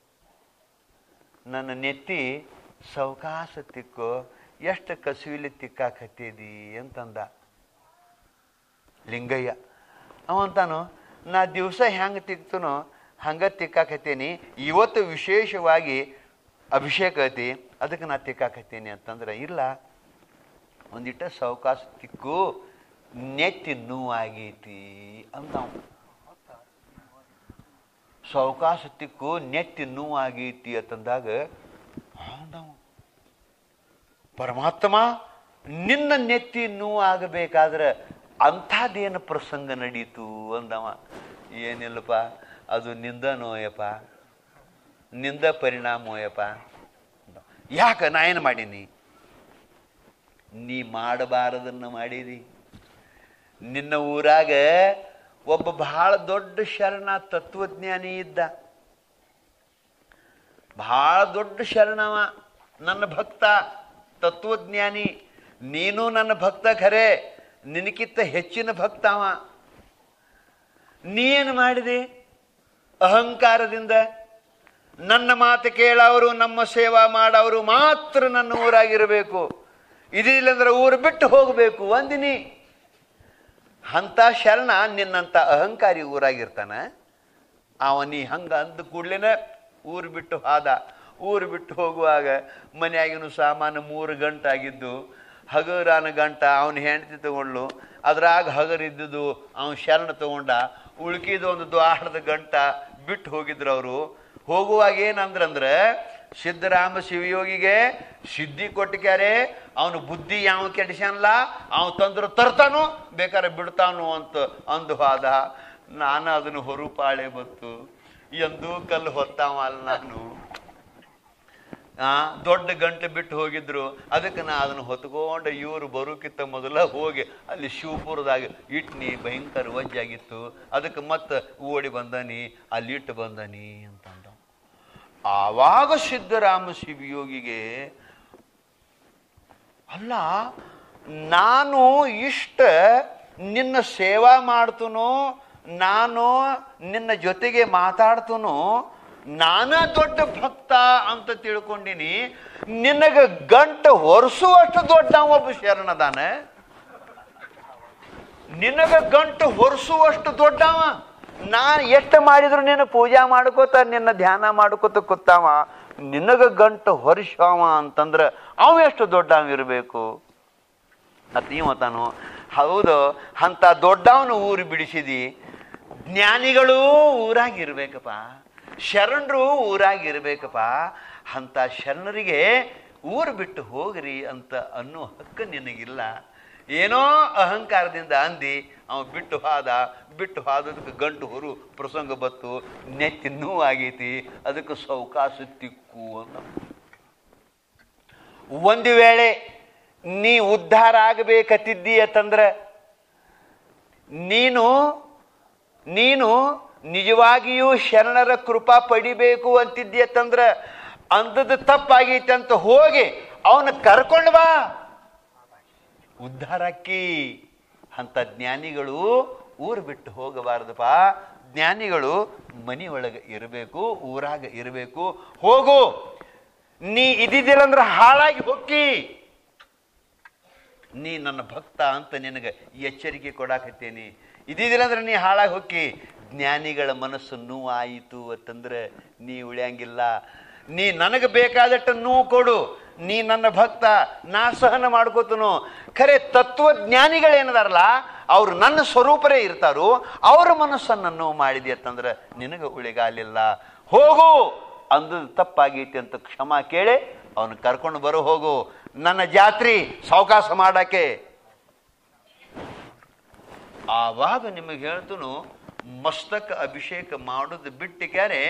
ನನ್ನ ನೆತ್ತಿ ಸೌಕಾಸ ತಿಕ್ಕೋ ಎಷ್ಟು ಕಸುವಿಲಿ ತಿಕ್ಕಾಕತ್ತಿದಿ ಅಂತಂದ ಲಿಂಗಯ್ಯ ಅವಂತಾನು ನಾ ದಿವಸ ಹೆಂಗೆ ತಿಕ್ತನೋ ಹಂಗೆ ತಿಕ್ಕಾಕತ್ತೀನಿ ಇವತ್ತು ವಿಶೇಷವಾಗಿ ಅಭಿಷೇಕ ಐತಿ ಅದಕ್ಕೆ ನಾ ತಿಕ್ಕಾಕತ್ತೀನಿ ಅಂತಂದ್ರೆ ಇಲ್ಲ ಒಂದಿಟ್ಟ ಸಾವಕಾಶ ತಿಕ್ಕು ನೆತ್ತಿ ನೋವಾಗೈತಿ ಅಂತ ಸಾವಕಾಶ ತಿಕ್ಕು ನೆತ್ತಿ ನೋವಾಗೈತಿ ಅಂತಂದಾಗ ಹೌದವ ಪರಮಾತ್ಮ ನಿನ್ನ ನೆತ್ತಿ ನೋವಾಗಬೇಕಾದ್ರೆ ಅಂಥದ್ದೇನು ಪ್ರಸಂಗ ನಡೀತು ಅಂದವ ಏನಿಲ್ಲಪ್ಪ ಅದು ನಿಂದ ನೋಯಪ್ಪ ನಿಂದ ಪರಿಣಾಮೋಯಪ್ಪ ಯಾಕೆ ನಾ ಏನು ಮಾಡೀನಿ ನೀ ಮಾಡಬಾರದನ್ನ ಮಾಡಿದಿ ನಿನ್ನ ಊರಾಗ ಒಬ್ಬ ಬಹಳ ದೊಡ್ಡ ಶರಣ ತತ್ವಜ್ಞಾನಿ ಇದ್ದ ಬಹಳ ದೊಡ್ಡ ಶರಣವ ನನ್ನ ಭಕ್ತ ತತ್ವಜ್ಞಾನಿ ನೀನು ನನ್ನ ಭಕ್ತ ಖರೆ ನಿನಕಿತ್ತ ಹೆಚ್ಚಿನ ಭಕ್ತವ ನೀ ಏನು ಮಾಡಿದೆ ಅಹಂಕಾರದಿಂದ ನನ್ನ ಮಾತು ಕೇಳವರು ನಮ್ಮ ಸೇವಾ ಮಾಡವರು ಮಾತ್ರ ನನ್ನ ಊರಾಗಿರಬೇಕು ಇದಿಲ್ಲಂದ್ರೆ ಊರು ಬಿಟ್ಟು ಹೋಗಬೇಕು ಒಂದಿನಿ ಅಂಥ ಶರಣ ನಿನ್ನಂಥ ಅಹಂಕಾರಿ ಊರಾಗಿರ್ತಾನ ಅವ ನೀ ಹಂಗ ಅಂದ ಕೂಡ್ಲೇನ ಊರು ಬಿಟ್ಟು ಹಾದ ಊರು ಬಿಟ್ಟು ಹೋಗುವಾಗ ಮನೆಯಾಗಿನ ಸಾಮಾನು ಮೂರು ಗಂಟೆ ಆಗಿದ್ದು ಹಗರಾನ ಗಂಟ ಅವನ ಹೆಂಡತಿ ತಗೊಂಡ್ಲು ಅದ್ರಾಗ ಹಗರಿದ್ದುದು ಅವನ ಶರಣ ತಗೊಂಡ ಉಳ್ಕಿದ ಒಂದು ದ್ವಾರದ ಗಂಟ ಬಿಟ್ಟು ಹೋಗಿದ್ರು ಅವರು ಹೋಗುವಾಗ ಏನಂದ್ರಂದ್ರೆ ಸಿದ್ದರಾಮ ಶಿವಯೋಗಿಗೆ ಸಿದ್ಧಿ ಕೊಟ್ಟಿಕ್ಯಾರೆ ಅವನು ಬುದ್ಧಿ ಯಾವ ಕೆಡಿಸ್ಯಾನಲ್ಲ ಅವ ತಂದ್ರು ತರ್ತಾನು ಬೇಕಾದ್ರೆ ಬಿಡ್ತಾನು ಅಂತ ಅಂದು ಹೋದ ನಾನು ಅದನ್ನು ಹೊರುಪಾಳೆ ಬತ್ತು ಎಂದೂ ಕಲ್ಲು ಹೊತ್ತಾವ ಅಲ್ಲ ನಾನು ಆ ದೊಡ್ಡ ಗಂಟೆ ಬಿಟ್ಟು ಹೋಗಿದ್ರು ಅದಕ್ಕೆ ನಾ ಅದನ್ನು ಹೊತ್ಕೊಂಡು ಇವರು ಬರೋಕ್ಕಿಂತ ಮೊದಲ ಹೋಗಿ ಅಲ್ಲಿ ಶಿವಪುರದಾಗ ಇಟ್ನಿ ಭಯಂಕರ ವಜ್ಜಾಗಿತ್ತು ಅದಕ್ಕೆ ಮತ್ತೆ ಓಡಿ ಬಂದನಿ ಅಲ್ಲಿ ಇಟ್ಟು ಬಂದನಿ ಅಂತಂದ ಆವಾಗ ಸಿದ್ದರಾಮ ಶಿವಯೋಗಿಗೆ ಅಲ್ಲ ನಾನು ಇಷ್ಟ ನಿನ್ನ ಸೇವಾ ಮಾಡ್ತನೋ ನಾನು ನಿನ್ನ ಜೊತೆಗೆ ಮಾತಾಡ್ತನೋ ನಾನ ದೊಡ್ಡ ಭಕ್ತ ಅಂತ ತಿಳ್ಕೊಂಡಿನಿ ನಿನಗ ಗಂಟ ಹೊರಸುವಷ್ಟು ದೊಡ್ಡ ಒಬ್ಬ ಶರಣದಾನ ನಿನಗ ಗಂಟು ಹೊರಸುವಷ್ಟು ದೊಡ್ಡವ ನಾ ಎಷ್ಟು ಮಾಡಿದ್ರು ನಿನ್ನ ಪೂಜಾ ಮಾಡ್ಕೋತ ನಿನ್ನ ಧ್ಯಾನ ಮಾಡ್ಕೋತ ಕೂತಾವ ನಿನಗ ಗಂಟು ಹೊರಿಸವ ಅಂತಂದ್ರ ಅವ ಎಷ್ಟು ದೊಡ್ಡವ ಇರಬೇಕು ಅತ್ ಇವತ್ತಾನು ಹೌದು ಅಂತ ದೊಡ್ಡವನು ಊರು ಬಿಡಿಸಿದಿ ಜ್ಞಾನಿಗಳು ಊರಾಗಿರ್ಬೇಕಪ್ಪ ಶರಣರು ಊರಾಗಿರ್ಬೇಕಪ್ಪ ಅಂತ ಶರಣರಿಗೆ ಊರು ಬಿಟ್ಟು ಹೋಗ್ರಿ ಅಂತ ಅನ್ನೋ ಹಕ್ಕು ನಿನಗಿಲ್ಲ ಏನೋ ಅಹಂಕಾರದಿಂದ ಅಂದಿ ಅವ ಬಿಟ್ಟು ಹಾದ ಬಿಟ್ಟು ಹಾದದಕ್ಕೆ ಗಂಟು ಹೊರು ಪ್ರಸಂಗ ಬತ್ತು ನೆತ್ತಿ ನೋವಾಗೈತಿ ಅದಕ್ಕೆ ಸೌಕಾಸ ತಿಕ್ಕು ಅಂತ ಒಂದು ವೇಳೆ ನೀ ಉದ್ಧಾರ ಆಗಬೇಕತ್ತಿದ್ದಿ ಅಂತಂದ್ರೆ ನೀನು ನೀನು ನಿಜವಾಗಿಯೂ ಶರಣರ ಕೃಪಾ ಪಡಿಬೇಕು ಅಂತಿದ್ಯತ್ತಂದ್ರೆ ಅಂದದ್ದು ತಪ್ಪಾಗೈತೆ ಅಂತ ಹೋಗಿ ಅವನ ಕರ್ಕೊಂಡು ಬಾ ಉದ್ಧಾರಕ್ಕಿ ಅಂತ ಜ್ಞಾನಿಗಳು ಊರು ಬಿಟ್ಟು ಹೋಗಬಾರದಪ್ಪ ಜ್ಞಾನಿಗಳು ಮನೆಯೊಳಗೆ ಇರಬೇಕು ಊರಾಗ ಇರಬೇಕು ಹೋಗು ನೀ ಇದ್ದಿದ್ದಿಲ್ಲ ಅಂದ್ರೆ ಹಾಳಾಗಿ ಹೊಕ್ಕಿ ನೀ ನನ್ನ ಭಕ್ತ ಅಂತ ನಿನಗೆ ಎಚ್ಚರಿಕೆ ಕೊಡಾಕತ್ತೇನಿ ಇದ್ದಿದ್ದಿಲ್ಲ ಅಂದ್ರೆ ನೀ ಹಾಳಾಗಿ ಹೊಕ್ಕಿ ಜ್ಞಾನಿಗಳ ಮನಸ್ಸು ನೋವಾಯಿತು ಅಂತಂದ್ರೆ ನೀ ಉಳಿಯಂಗಿಲ್ಲ ನೀ ನನಗೆ ಬೇಕಾದಷ್ಟು ನೋವು ಕೊಡು ನೀ ನನ್ನ ಭಕ್ತ ನಾ ಸಹನ ಮಾಡ್ಕೋತನು ಖರೆ ತತ್ವಜ್ಞಾನಿಗಳೇನದಾರಲ್ಲ ಅವ್ರು ನನ್ನ ಸ್ವರೂಪರೇ ಇರ್ತಾರೋ ಅವ್ರ ಮನಸ್ಸನ್ನು ನೋವು ಮಾಡಿದಿ ಅಂತಂದ್ರೆ ನಿನಗೆ ಉಳಿಗಾಲಿಲ್ಲ ಹೋಗು ಅಂದದ್ದು ತಪ್ಪಾಗೈತಿ ಅಂತ ಕ್ಷಮಾ ಕೇಳಿ ಅವನು ಕರ್ಕೊಂಡು ಬರೋ ಹೋಗು ನನ್ನ ಜಾತ್ರಿ ಸಾವಕಾಶ ಮಾಡಕ್ಕೆ ಆವಾಗ ನಿಮಗೆ ಹೇಳ್ತನು ಮಸ್ತಕ ಅಭಿಷೇಕ ಮಾಡೋದು ಬಿಟ್ಟು ಕ್ಯಾರೆ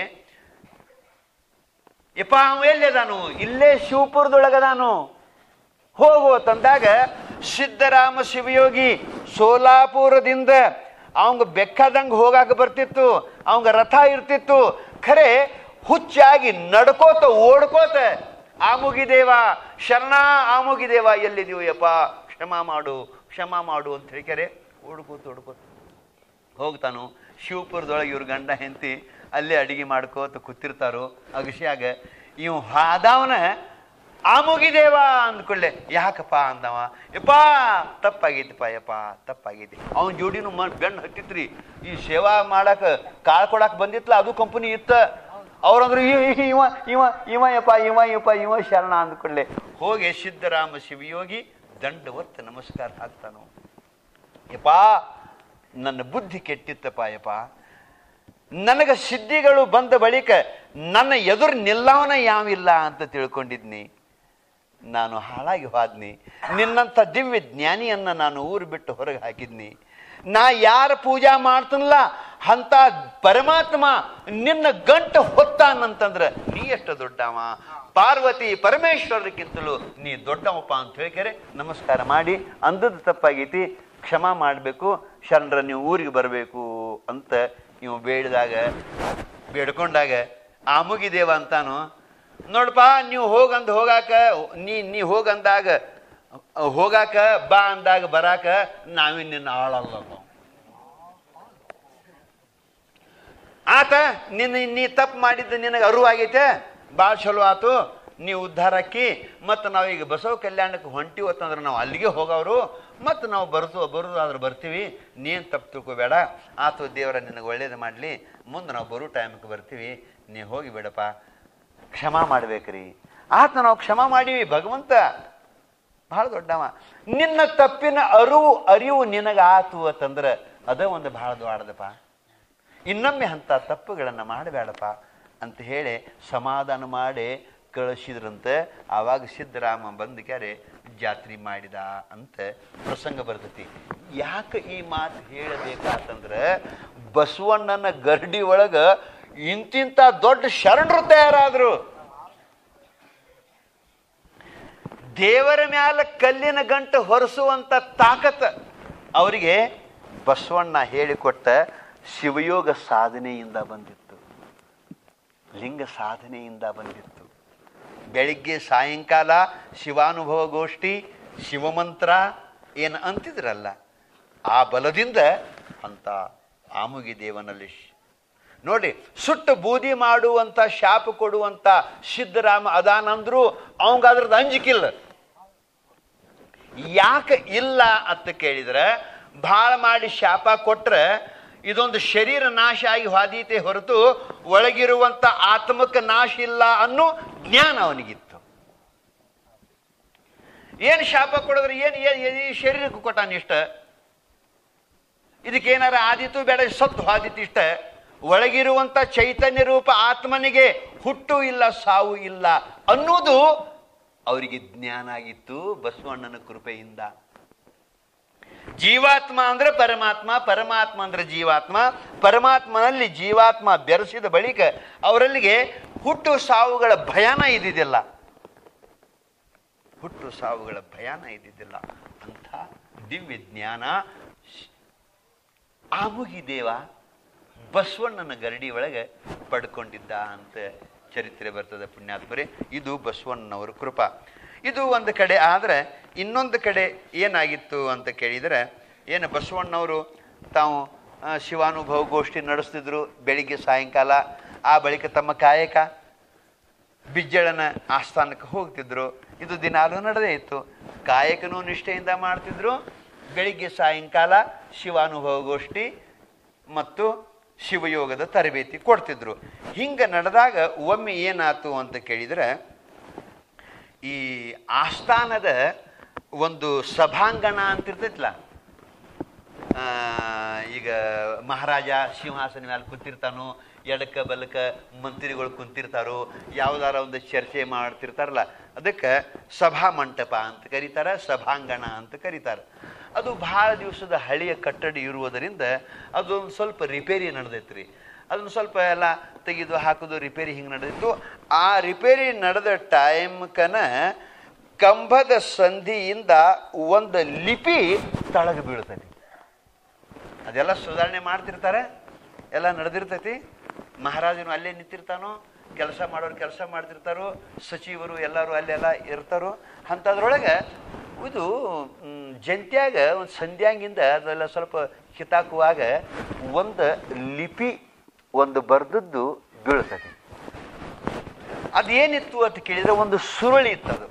ಯಪ್ಪ ಅವ ಎಲ್ಲಿದಾನು ಇಲ್ಲೇ ಶಿವಪುರದೊಳಗದಾನು ಹೋಗು ತಂದಾಗ ಸಿದ್ದರಾಮ ಶಿವಯೋಗಿ ಸೋಲಾಪುರದಿಂದ ಅವಂಗ ಬೆಕ್ಕದಂಗೆ ಹೋಗಾಕ ಬರ್ತಿತ್ತು ಅವಂಗ ರಥ ಇರ್ತಿತ್ತು ಖರೆ ಹುಚ್ಚಾಗಿ ನಡ್ಕೋತ ಓಡ್ಕೋತ ಆಮುಗಿದೇವ ಶರಣ ಆಮುಗಿದೇವ ಎಲ್ಲಿದೀವು ಯಪ್ಪ ಕ್ಷಮಾ ಮಾಡು ಕ್ಷಮಾ ಮಾಡು ಅಂತ ಹೇಳ್ಕ್ಯಾರೆ ಓಡ್ಕೋತ ಓಡ್ಕೋತ ಹೋಗ್ತಾನು ಶಿವಪುರದೊಳಗೆ ಇವ್ರ ಗಂಡ ಹೆಂಡತಿ ಅಲ್ಲೇ ಅಡಿಗೆ ಮಾಡ್ಕೋತ ಕೂತಿರ್ತಾರೋ ಅಗಶ್ಯಾಗ ಇವ್ ಹಾದವನ ಆಮುಗಿದೇವ ಅಂದ್ಕೊಳ್ಳೆ ಯಾಕಪ್ಪ ಅಂದವ ಯಪ್ಪ ತಪ್ಪಾಗೈತಿಪ್ಪ ಯಪ್ಪ ತಪ್ಪಾಗೈತಿ ಅವನ ಜೋಡಿನು ಮ ಬೆಣ್ಣು ಹತ್ತಿತ್ರಿ ಈ ಸೇವಾ ಮಾಡಕ ಕಾಳ್ ಕೊಡಾಕ್ ಬಂದಿತ್ಲ ಅದು ಕಂಪನಿ ಇತ್ತ ಅವ್ರಂದ್ರು ಇವ ಇವ ಇವ ಇವ ಯಪ್ಪ ಇವ ಯಪ್ಪ ಇವ ಶರಣ ಅಂದ್ಕೊಳ್ಳೆ ಹೋಗಿ ಸಿದ್ದರಾಮ ಶಿವಯೋಗಿ ದಂಡವತ್ತ ನಮಸ್ಕಾರ ಹಾಕ್ತಾನು ಯಪ್ಪಾ ನನ್ನ ಬುದ್ಧಿ ಕೆಟ್ಟಿತ್ತಪ್ಪ ಯಪ್ಪ ನನಗೆ ಸಿದ್ಧಿಗಳು ಬಂದ ಬಳಿಕ ನನ್ನ ಎದುರು ನಿಲ್ಲವನ ಯಾವಿಲ್ಲ ಅಂತ ತಿಳ್ಕೊಂಡಿದ್ನಿ ನಾನು ಹಾಳಾಗಿ ಹೋದ್ನಿ ನಿನ್ನಂಥ ದಿವ್ಯ ಜ್ಞಾನಿಯನ್ನ ನಾನು ಊರು ಬಿಟ್ಟು ಹೊರಗೆ ಹಾಕಿದ್ನಿ ನಾ ಯಾರ ಪೂಜಾ ಮಾಡ್ತನಲ್ಲ ಅಂತ ಪರಮಾತ್ಮ ನಿನ್ನ ಗಂಟು ಹೊತ್ತಾನಂತಂದ್ರೆ ನೀ ಎಷ್ಟು ದೊಡ್ಡವ ಪಾರ್ವತಿ ಪರಮೇಶ್ವರಕ್ಕಿಂತಲೂ ನೀ ದೊಡ್ಡವಪ್ಪ ಅಂತ ಹೇಳ್ಕರೆ ನಮಸ್ಕಾರ ಮಾಡಿ ಅಂದದ್ದು ತಪ್ಪಾಗೈತಿ ಕ್ಷಮಾ ಮಾಡಬೇಕು ಶರಣರ ನೀವು ಊರಿಗೆ ಬರಬೇಕು ಅಂತ ನೀವು ಬೇಡಿದಾಗ ಬೇಡ್ಕೊಂಡಾಗ ಆಮುಗಿದೇವ ಅಂತಾನು ನೋಡಪ್ಪ ನೀವು ಹೋಗಂದ ಹೋಗಾಕ ನೀ ನೀ ಹೋಗಂದಾಗ ಹೋಗಾಕ ಬಾ ಅಂದಾಗ ಬರಾಕ ನಾವೇ ನಿನ್ನ ಆಳಲ್ಲ ನಾವು. ಆತ ನಿನ್ನ ನೀ ತಪ್ಪು ಮಾಡಿದ್ದು ನಿನಗೆ ಅರಿವಾಗೈತೆ ಭಾಳ ಚಲೋ ಆತು ನೀ ಉದ್ಧಾರ ಆಕ್ಕಿ ಮತ್ತು ನಾವೀಗ ಬಸವ ಕಲ್ಯಾಣಕ್ಕೆ ಹೊಂಟಿವತ್ತಂದ್ರೆ ನಾವು ಅಲ್ಲಿಗೆ ಹೋಗೋರು ಮತ್ತು ನಾವು ಬರ್ತು ಬರೋದಾದ್ರೆ ಬರ್ತೀವಿ ನೀನು ತಪ್ಪು ತಿಳ್ಕೊಬೇಡ ಆತು ದೇವರ ನಿನಗೆ ಒಳ್ಳೇದು ಮಾಡಲಿ ಮುಂದೆ ನಾವು ಬರೋ ಟೈಮ್ಗೆ ಬರ್ತೀವಿ ನೀ ಹೋಗಿ ಬೇಡಪ್ಪ ಕ್ಷಮಾ ಮಾಡ್ಬೇಕ್ರಿ ಆತ ನಾವು ಕ್ಷಮಾ ಮಾಡೀವಿ ಭಗವಂತ ಬಹಳ ದೊಡ್ಡವ ನಿನ್ನ ತಪ್ಪಿನ ಅರಿವು ಅರಿವು ನಿನಗಾತು ಅಂತಂದ್ರೆ ಅದ ಒಂದು ಬಹಳ ದೊಡ್ಡದಪ್ಪ ಇನ್ನೊಮ್ಮೆ ಅಂಥ ತಪ್ಪುಗಳನ್ನು ಮಾಡಬೇಡಪ್ಪ ಅಂತ ಹೇಳಿ ಸಮಾಧಾನ ಮಾಡಿ ಕಳಿಸಿದ್ರಂತೆ ಆವಾಗ ಸಿದ್ದರಾಮ ಬಂದು ಕ್ಯಾರೆ ಜಾತ್ರೆ ಮಾಡಿದ ಅಂತ ಪ್ರಸಂಗ ಬರ್ತೈತಿ ಯಾಕೆ ಈ ಮಾತು ಹೇಳಬೇಕಾತಂದ್ರೆ ಬಸವಣ್ಣನ ಗರಡಿ ಒಳಗ ಇಂತಿಂಥ ದೊಡ್ಡ ಶರಣರು ತಯಾರಾದ್ರು ದೇವರ ಮ್ಯಾಲ ಕಲ್ಲಿನ ಗಂಟು ಹೊರಸುವಂತ ತಾಕತ್ ಅವರಿಗೆ ಬಸವಣ್ಣ ಹೇಳಿಕೊಟ್ಟ ಶಿವಯೋಗ ಸಾಧನೆಯಿಂದ ಬಂದಿತ್ತು ಲಿಂಗ ಸಾಧನೆಯಿಂದ ಬಂದಿತ್ತು ಬೆಳಿಗ್ಗೆ ಸಾಯಂಕಾಲ ಶಿವಾನುಭವ ಗೋಷ್ಠಿ ಶಿವಮಂತ್ರ ಏನು ಅಂತಿದ್ರಲ್ಲ ಆ ಬಲದಿಂದ ಅಂತ ಆಮುಗಿ ದೇವನಲ್ಲಿ ಶ್- ನೋಡಿ ಸುಟ್ಟು ಬೂದಿ ಮಾಡುವಂತ ಶಾಪ ಕೊಡುವಂತ ಸಿದ್ದರಾಮ ಅದಾನಂದ್ರು ಅವಂಗ ಅದ್ರದ್ದು ಅಂಜಿಕಿಲ್ಲ ಯಾಕೆ ಇಲ್ಲ ಅಂತ ಕೇಳಿದ್ರೆ ಭಾಳ ಮಾಡಿ ಶಾಪ ಕೊಟ್ರೆ ಇದೊಂದು ಶರೀರ ನಾಶ ಆಗಿ ಹಾದೀತೆ ಹೊರತು ಒಳಗಿರುವಂತ ಆತ್ಮಕ್ಕೆ ನಾಶ ಇಲ್ಲ ಅನ್ನೋ ಜ್ಞಾನ ಅವನಿಗಿತ್ತು ಏನು ಶಾಪ ಕೊಡಿದ್ರೆ ಏನು ಈ ಶರೀರಕ್ಕೆ ಕೊಟ್ಟಾನ ಇಷ್ಟ ಇದಕ್ಕೇನಾರ ಆದಿತ್ತು ಬೇಡ ಸತ್ತು ಹಾದಿತ್ತು ಇಷ್ಟ ಒಳಗಿರುವಂತ ಚೈತನ್ಯ ರೂಪ ಆತ್ಮನಿಗೆ ಹುಟ್ಟು ಇಲ್ಲ ಸಾವು ಇಲ್ಲ ಅನ್ನೋದು ಅವರಿಗೆ ಜ್ಞಾನ ಆಗಿತ್ತು ಬಸವಣ್ಣನ ಕೃಪೆಯಿಂದ ಜೀವಾತ್ಮ ಅಂದ್ರೆ ಪರಮಾತ್ಮ ಪರಮಾತ್ಮ ಅಂದ್ರೆ ಜೀವಾತ್ಮ ಪರಮಾತ್ಮನಲ್ಲಿ ಜೀವಾತ್ಮ ಬೆರೆಸಿದ ಬಳಿಕ ಅವರಲ್ಲಿಗೆ ಹುಟ್ಟು ಸಾವುಗಳ ಭಯಾನ ಇದ್ದಿದ್ದಿಲ್ಲ ಹುಟ್ಟು ಸಾವುಗಳ ಭಯಾನ ಇದ್ದಿದ್ದಿಲ್ಲ ಅಂಥ ದಿವ್ಯ ಜ್ಞಾನ ಆಮುಗಿ ದೇವ ಬಸವಣ್ಣನ ಗರಡಿ ಒಳಗೆ ಪಡ್ಕೊಂಡಿದ್ದ ಅಂತ ಚರಿತ್ರೆ ಬರ್ತದೆ ಪುಣ್ಯಾತ್ಮರೇ ಇದು ಬಸವಣ್ಣನವರ ಕೃಪಾ ಇದು ಒಂದು ಕಡೆ ಆದರೆ ಇನ್ನೊಂದು ಕಡೆ ಏನಾಗಿತ್ತು ಅಂತ ಕೇಳಿದರೆ ಏನು ಬಸವಣ್ಣವರು ತಾವು ಆ, ಶಿವಾನುಭವ ಗೋಷ್ಠಿ ನಡೆಸ್ತಿದ್ರು ಬೆಳಿಗ್ಗೆ ಸಾಯಂಕಾಲ ಆ ಬಳಿಕ ತಮ್ಮ ಕಾಯಕ ಬಿಜ್ಜಳನ ಆಸ್ಥಾನಕ್ಕೆ ಹೋಗ್ತಿದ್ರು ಇದು ದಿನಾಲೂ ನಡೆದೇ ಇತ್ತು ಕಾಯಕನೂ ನಿಷ್ಠೆಯಿಂದ ಮಾಡ್ತಿದ್ರು ಬೆಳಿಗ್ಗೆ ಸಾಯಂಕಾಲ ಶಿವಾನುಭವ ಗೋಷ್ಠಿ ಮತ್ತು ಶಿವಯೋಗದ ತರಬೇತಿ ಕೊಡ್ತಿದ್ರು ಹಿಂಗೆ ನಡೆದಾಗ ಒಮ್ಮೆ ಏನಾಯ್ತು ಅಂತ ಕೇಳಿದ್ರೆ ಈ ಆಸ್ಥಾನದ ಒಂದು ಸಭಾಂಗಣ ಅಂತಿರ್ತೈತಲ್ಲ ಆ, ಈಗ ಮಹಾರಾಜ ಸಿಂಹಾಸನ ಮೇಲೆ ಕುಂತಿರ್ತಾನೋ ಎಡಕ್ಕ ಬಲಕ ಮಂತ್ರಿಗಳು ಕುಂತಿರ್ತಾರೋ ಯಾವ್ದಾರ ಒಂದು ಚರ್ಚೆ ಮಾಡ್ತಿರ್ತಾರಲ್ಲ ಅದಕ್ಕೆ ಸಭಾ ಮಂಟಪ ಅಂತ ಕರೀತಾರ ಸಭಾಂಗಣ ಅಂತ ಕರೀತಾರೆ ಅದು ಬಹಳ ದಿವಸದ ಹಳೆಯ ಕಟ್ಟಡ ಇರುವುದರಿಂದ ಅದೊಂದು ಸ್ವಲ್ಪ ರಿಪೇರಿ ನಡೆದೈತ್ರಿ ಅದನ್ನ ಸ್ವಲ್ಪ ಎಲ್ಲ ತೆಗೆದು ಹಾಕೋದು ರಿಪೇರಿ ಹಿಂಗೆ ನಡೆದಿತ್ತು ಆ ರಿಪೇರಿ ನಡೆದ ಟೈಮ್ಕನ ಕಂಬದ ಸಂಧಿಯಿಂದ ಒಂದು ಲಿಪಿ ತಳಗ ಬೀಳ್ತೈತಿ ಅದೆಲ್ಲ ಸುಧಾರಣೆ ಮಾಡ್ತಿರ್ತಾರೆ ಎಲ್ಲ ನಡೆದಿರ್ತೈತಿ ಮಹಾರಾಜನು ಅಲ್ಲೇ ನಿಂತಿರ್ತಾನೋ ಕೆಲಸ ಮಾಡೋರು ಕೆಲಸ ಮಾಡ್ತಿರ್ತಾರೋ ಸಚಿವರು ಎಲ್ಲರೂ ಅಲ್ಲೆಲ್ಲ ಇರ್ತಾರೋ ಅಂಥದ್ರೊಳಗೆ ಇದು ಮ್, ಜಂತ್ಯಾಗ ಒಂದು ಸಂಧ್ಯಾಂಗಿಂದ ಅದೆಲ್ಲ ಸ್ವಲ್ಪ ಕಿತಾಕುವಾಗ ಒಂದು ಲಿಪಿ ಒಂದು ಬರ್ದದ್ದು ಬೀಳ್ತದೆ ಅದೇನಿತ್ತು ಅಂತ ಕೇಳಿದ್ರೆ ಒಂದು ಸುರುಳಿ ಇತ್ತು ಅದು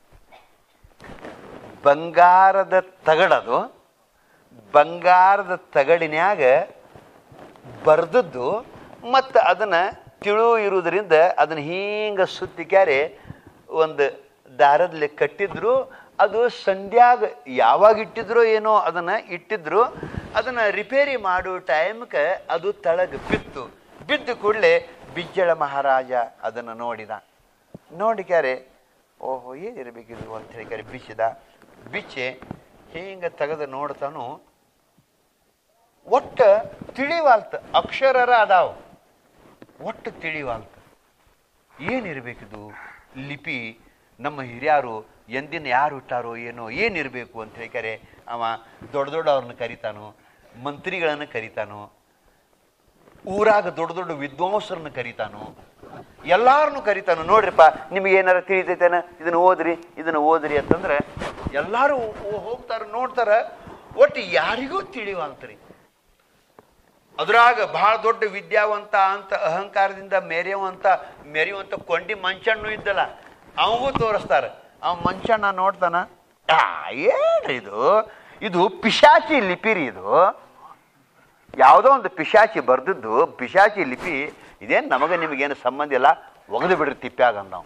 ಬಂಗಾರದ ತಗಡದು ಬಂಗಾರದ ತಗಡಿನ್ಯಾಗ ಬರ್ದದ್ದು ಮತ್ತು ಅದನ್ನು ತಿಳು ಇರುವುದರಿಂದ ಅದನ್ನು ಹಿಂಗೆ ಸುತ್ತಿ ಕ್ಯಾರೆ ಒಂದು ದಾರದಲ್ಲಿ ಕಟ್ಟಿದ್ರು ಅದು ಸಂಧ್ಯಾಗ ಯಾವಾಗ ಇಟ್ಟಿದ್ರೋ ಏನೋ ಅದನ್ನು ಇಟ್ಟಿದ್ರು ಅದನ್ನು ರಿಪೇರಿ ಮಾಡೋ ಟೈಮ್ಗೆ ಅದು ತಳಗ ಬಿತ್ತು ಬಿದ್ದ ಕೂಡಲೇ ಬಿಜ್ಜಳ ಮಹಾರಾಜ ಅದನ್ನು ನೋಡಿದ ನೋಡಿ ಕ್ಯಾರೆ ಓಹೋ ಏನಿರಬೇಕಿದು ಅಂತ ಹೇಳಿ ಕ್ಯಾರೆ ಬಿಚ್ಚಿದ ಬಿಚ್ಚಿ ಹಿಂಗೆ ತೆಗೆದು ನೋಡ್ತಾನು ಒಟ್ಟು ತಿಳಿವಾಲ್ತ ಅಕ್ಷರರ ಅದಾವ ಒಟ್ಟು ತಿಳಿವಾಲ್ತ ಏನಿರಬೇಕಿದು ಲಿಪಿ ನಮ್ಮ ಹಿರಿಯರು ಎಂದಿನ ಯಾರು ಇಟ್ಟಾರೋ ಏನೋ ಏನಿರಬೇಕು ಅಂತ ಹೇಳ್ತಾರೆ ಅವ ದೊಡ್ಡ ದೊಡ್ಡ ಅವ್ರನ್ನ ಕರಿತಾನೋ ಮಂತ್ರಿಗಳನ್ನು ಕರಿತಾನೋ ಊರಾಗ ದೊಡ್ಡ ದೊಡ್ಡ ವಿದ್ವಾಂಸರನ್ನ ಕರಿತಾನೋ ಎಲ್ಲಾರನ್ನು ಕರಿತಾನು ನೋಡ್ರಿಪ್ಪ ನಿಮಗೆ ಏನಾರ ತಿಳಿತೈತೇನ ಇದನ್ನ ಓದ್ರಿ ಇದನ್ನ ಓದ್ರಿ ಅಂತಂದ್ರೆ ಎಲ್ಲಾರು ಹೋಗ್ತಾರ ನೋಡ್ತಾರ ಒಟ್ಟು ಯಾರಿಗೂ ತಿಳಿವಂತ್ರಿ ಅದ್ರಾಗ ಬಹಳ ದೊಡ್ಡ ವಿದ್ಯಾವಂತ ಅಂತ ಅಹಂಕಾರದಿಂದ ಮೆರೆಯುವಂತ ಮೆರೆಯುವಂತ ಕೊಂಡಿ ಮಂಚಣ್ಣು ಇದ್ದಲ್ಲ ಅವಗೂ ತೋರಿಸ್ತಾರ ಅವ ಮಂಚಣ್ಣ ನೋಡ್ತಾನ ಆ ಏನ್ರಿ ಇದು ಇದು ಪಿಶಾಚಿ ಲಿಪಿ ರೀ ಇದು ಯಾವುದೋ ಒಂದು ಪಿಶಾಚಿ ಬರ್ದದ್ದು ಪಿಶಾಚಿ ಲಿಪಿ ಇದೇನು ನಮಗೆ ನಿಮಗೇನು ಸಂಬಂಧ ಇಲ್ಲ ಒಗೆದು ಬಿಡ್ರಿ ತಿಪ್ಪ್ಯಾಗ ನಾವು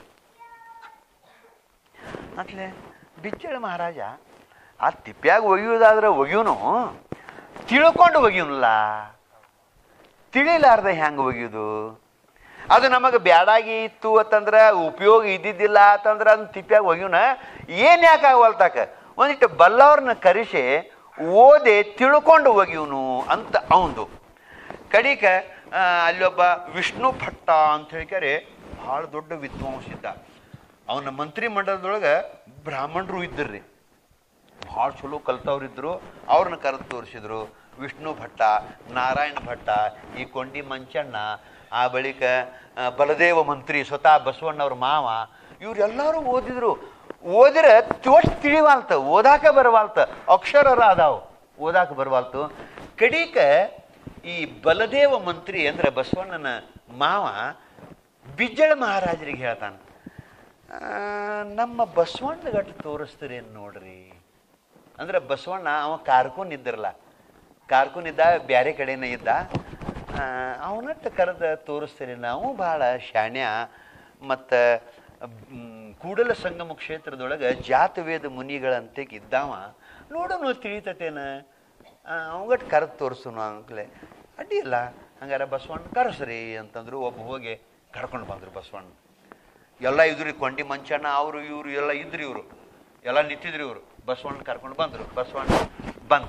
ಅಟ್ಲೆ ಬಿಚ್ಚಳ ಮಹಾರಾಜ ಆ ತಿಪ್ಪ್ಯಾಗ ಒಗೆಯುವುದಾದ್ರೆ ಒಗೆಯುನು ತಿಳ್ಕೊಂಡು ಒಗೆಯುನಲ್ಲ ತಿಳಿಲಾರ್ದ ಹೆಂಗೆ ಒಗೆಯುದು ಅದು ನಮಗೆ ಬ್ಯಾಡಾಗಿ ಇತ್ತು ಅಂತಂದ್ರೆ ಉಪಯೋಗ ಇದ್ದಿದ್ದಿಲ್ಲ ಅಂತಂದ್ರೆ ಅದನ್ನ ತಿಪ್ಪ್ಯಾಗ ಒಗ್ಯುನ ಏನು ಯಾಕೆ ಆಗವಲ್ತಾಕ ಒಂದಿಟ್ಟು ಬಲ್ಲವ್ರನ್ನ ಕರೆಸಿ ಓದಿ ತಿಳ್ಕೊಂಡು ಒಗಿಯುನು ಅಂತ ಅವಂದು ಕಡಿಕ ಆ, ಅಲ್ಲೊಬ್ಬ ವಿಷ್ಣು ಭಟ್ಟ ಅಂತ ಹೇಳ್ಕ್ಯಾರೆ ಭಾಳ ದೊಡ್ಡ ವಿದ್ವಾಂಸ ಇದ್ದ ಅವನ ಮಂತ್ರಿ ಮಂಡಲದೊಳಗೆ ಬ್ರಾಹ್ಮಣರು ಇದ್ದರ್ರಿ ಭಾಳ ಚಲೋ ಕಲ್ತವ್ರಿದ್ರು ಅವ್ರನ್ನ ಕರೆದು ತೋರಿಸಿದ್ರು ವಿಷ್ಣು ಭಟ್ಟ ನಾರಾಯಣ ಭಟ್ಟ ಈ ಕೊಂಡಿ ಮಂಚಣ್ಣ ಆ ಬಳಿಕ ಆ, ಬಲದೇವ ಮಂತ್ರಿ ಸ್ವತಃ ಬಸವಣ್ಣವ್ರ ಮಾವ ಇವರೆಲ್ಲರೂ ಓದಿದ್ರು ಓದಿದ್ರೆ ತೋಟ್ ತಿಳಿವಾಲ್ತ ಓದಾಕ ಬರವಾಲ್ತ ಅಕ್ಷರರ ಅದಾವು ಓದಾಕ ಬರವಾಲ್ತು ಕಡೀಕ ಈ ಬಲದೇವ ಮಂತ್ರಿ ಅಂದ್ರೆ ಬಸವಣ್ಣನ ಮಾವ ಬಿಜ್ಜಳ ಮಹಾರಾಜರಿಗೆ ಹೇಳ್ತಾನೆ ಆ, ನಮ್ಮ ಬಸವಣ್ಣ ಗಟ್ಟು ತೋರಿಸ್ತೀರೇನು ನೋಡ್ರಿ ಅಂದ್ರೆ ಬಸವಣ್ಣ ಅವ ಕಾರ್ಕೂನ್ ಇದ್ದಿರಲ್ಲ ಕಾರ್ಕೂನ್ ಇದ್ದ ಬ್ಯಾರೆ ಕಡೆನೇ ಇದ್ದ ಅವನಟ್ಟು ಕರೆದ ತೋರಿಸ್ತೀರಿ ನಾವು ಭಾಳ ಶಾಣ್ಯ ಮತ್ತು ಕೂಡಲ ಸಂಗಮ ಕ್ಷೇತ್ರದೊಳಗೆ ಜಾತವೇದ ಮುನಿಗಳಂತೆ ಇದ್ದಾವ ನೋಡೋನು ತಿಳಿತತೇನ ಅವಗಟ್ಟು ಕರೆದು ತೋರಿಸೋನು ಅಂತಲೇ ಅಡ್ಡಿ ಇಲ್ಲ ಹಂಗಾರೆ ಬಸವಣ್ಣ ಕರೆಸ್ರಿ ಅಂತಂದ್ರು ಒಬ್ಬ ಹೋಗಿ ಕರ್ಕೊಂಡು ಬಂದರು ಬಸವಣ್ಣ ಎಲ್ಲ ಇದ್ರಿ ಕೊಂಡಿ ಮಂಚಣ್ಣ ಅವರು ಇವರು ಎಲ್ಲ ಇದ್ರಿ ಇವರು ಎಲ್ಲ ನಿಂತಿದ್ರು ಇವರು ಬಸವಣ್ಣ ಕರ್ಕೊಂಡು ಬಂದರು ಬಸವಣ್ಣ ಬಂದ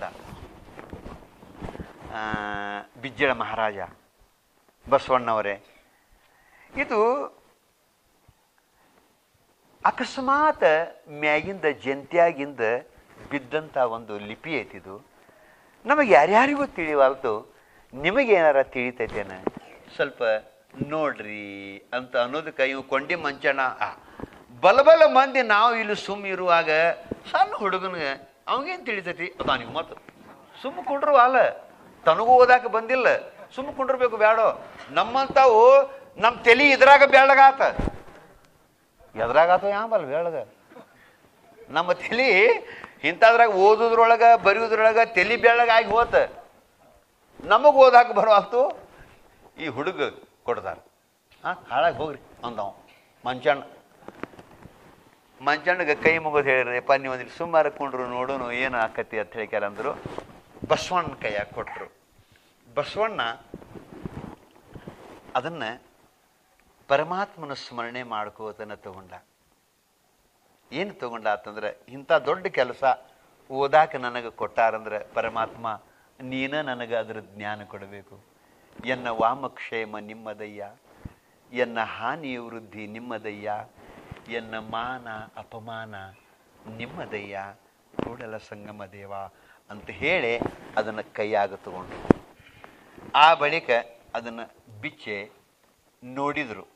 ಆ, ಬಿಜ್ಜಳ ಮಹಾರಾಜ ಬಸವಣ್ಣವರೇ ಇದು ಅಕಸ್ಮಾತ್ ಮ್ಯಾಗಿಂದ ಜಂತ್ಯಾಗಿಂದ ಬಿದ್ದಂಥ ಒಂದು ಲಿಪಿ ಐತಿದು ನಮಗೆ ಯಾರ್ಯಾರಿಗೂ ತಿಳಿವಾಲ್ತು ನಿಮಗೇನಾರ ತಿಳಿತೈತೇನ ಸ್ವಲ್ಪ ನೋಡ್ರಿ ಅಂತ ಅನ್ನೋದಕ್ಕೆ ಇವು ಕೊಂಡಿ ಮಂಚಣ್ಣ ಆ, ಬಲಬಲ ಮಂದಿ ನಾವು ಇಲ್ಲಿ ಸುಮ್ಮ ಇರುವಾಗ ಸಣ್ಣ ಹುಡುಗನಿಗೆ ಅವಂಗೇನು ತಿಳಿತೈತಿ ಅದ ನೀವು ಮತ್ತು ಸುಮ್ಮ ಕೊಡ್ರು ಅಲ್ಲ ತನಗೂ ಓದಾಕ ಬಂದಿಲ್ಲ ಸುಮ್ಮ ಕುಂಡಿರ್ಬೇಕು ಬೇಡೋ ನಮ್ಮಂತಾವು ನಮ್ಮ ತಲಿ ಇದ್ರಾಗ ಬೆಳಗಾತ ಎದ್ರಾಗಾತ ಯಾಂಬಲ್ ಬೆಳಗ ನಮ್ಮ ತಲಿ ಇಂಥದ್ರಾಗ ಓದುದ್ರೊಳಗ ಬರೆಯೋದ್ರೊಳಗ ತಲಿ ಬೆಳಗಾಗಿ ಹೋತ ನಮಗೆ ಓದಾಕ ಬರುವಾತು ಈ ಹುಡುಗ ಕೊಡ್ತಾರ ಹಾಂ ಹಾಳಾಗಿ ಹೋಗ್ರಿ ಅಂದವ ಮಂಚಣ್ಣ ಮಂಚಣ್ಣಗೆ ಕೈ ಮುಗಿದು ಹೇಳಿರಪ್ಪ ನೀವು ಒಂದಿಟ್ಟು ಸುಮಾರು ಕೊಂಡ್ರು ನೋಡೋನು ಏನು ಆಕತಿ ಅಂತ ಹೇಳ್ಕ್ಯಾರ ಅಂದರು ಬಸವಣ್ಣ ಕೈಯಾಗ ಕೊಟ್ಟರು ಬಸವಣ್ಣ ಅದನ್ನ ಪರಮಾತ್ಮನ ಸ್ಮರಣೆ ಮಾಡ್ಕೋತನ ತಗೊಂಡ ಏನು ತಗೊಂಡ ಆತಂದ್ರೆ ಇಂಥ ದೊಡ್ಡ ಕೆಲಸ ಓದಾಕ ನನಗೆ ಕೊಟ್ಟಾರಂದ್ರೆ ಪರಮಾತ್ಮ ನೀನ ನನಗೆ ಅದರ ಜ್ಞಾನ ಕೊಡಬೇಕು ಎನ್ನ ವಾಮಕ್ಷೇಮ ನಿಮ್ಮದಯ್ಯ ಎನ್ನ ಹಾನಿ ವೃದ್ಧಿ ನಿಮ್ಮದಯ್ಯ ಎನ್ನ ಮಾನ ಅಪಮಾನ ನಿಮ್ಮದಯ್ಯ ಕೂಡಲ ಸಂಗಮ ದೇವ ಅಂತ ಹೇಳಿ ಅದನ್ನು ಕೈಯಾಗ ತಗೊಂಡು ಆ ಬಳಿಕ ಅದನ್ನು ಬಿಚ್ಚೆ ನೋಡಿದರು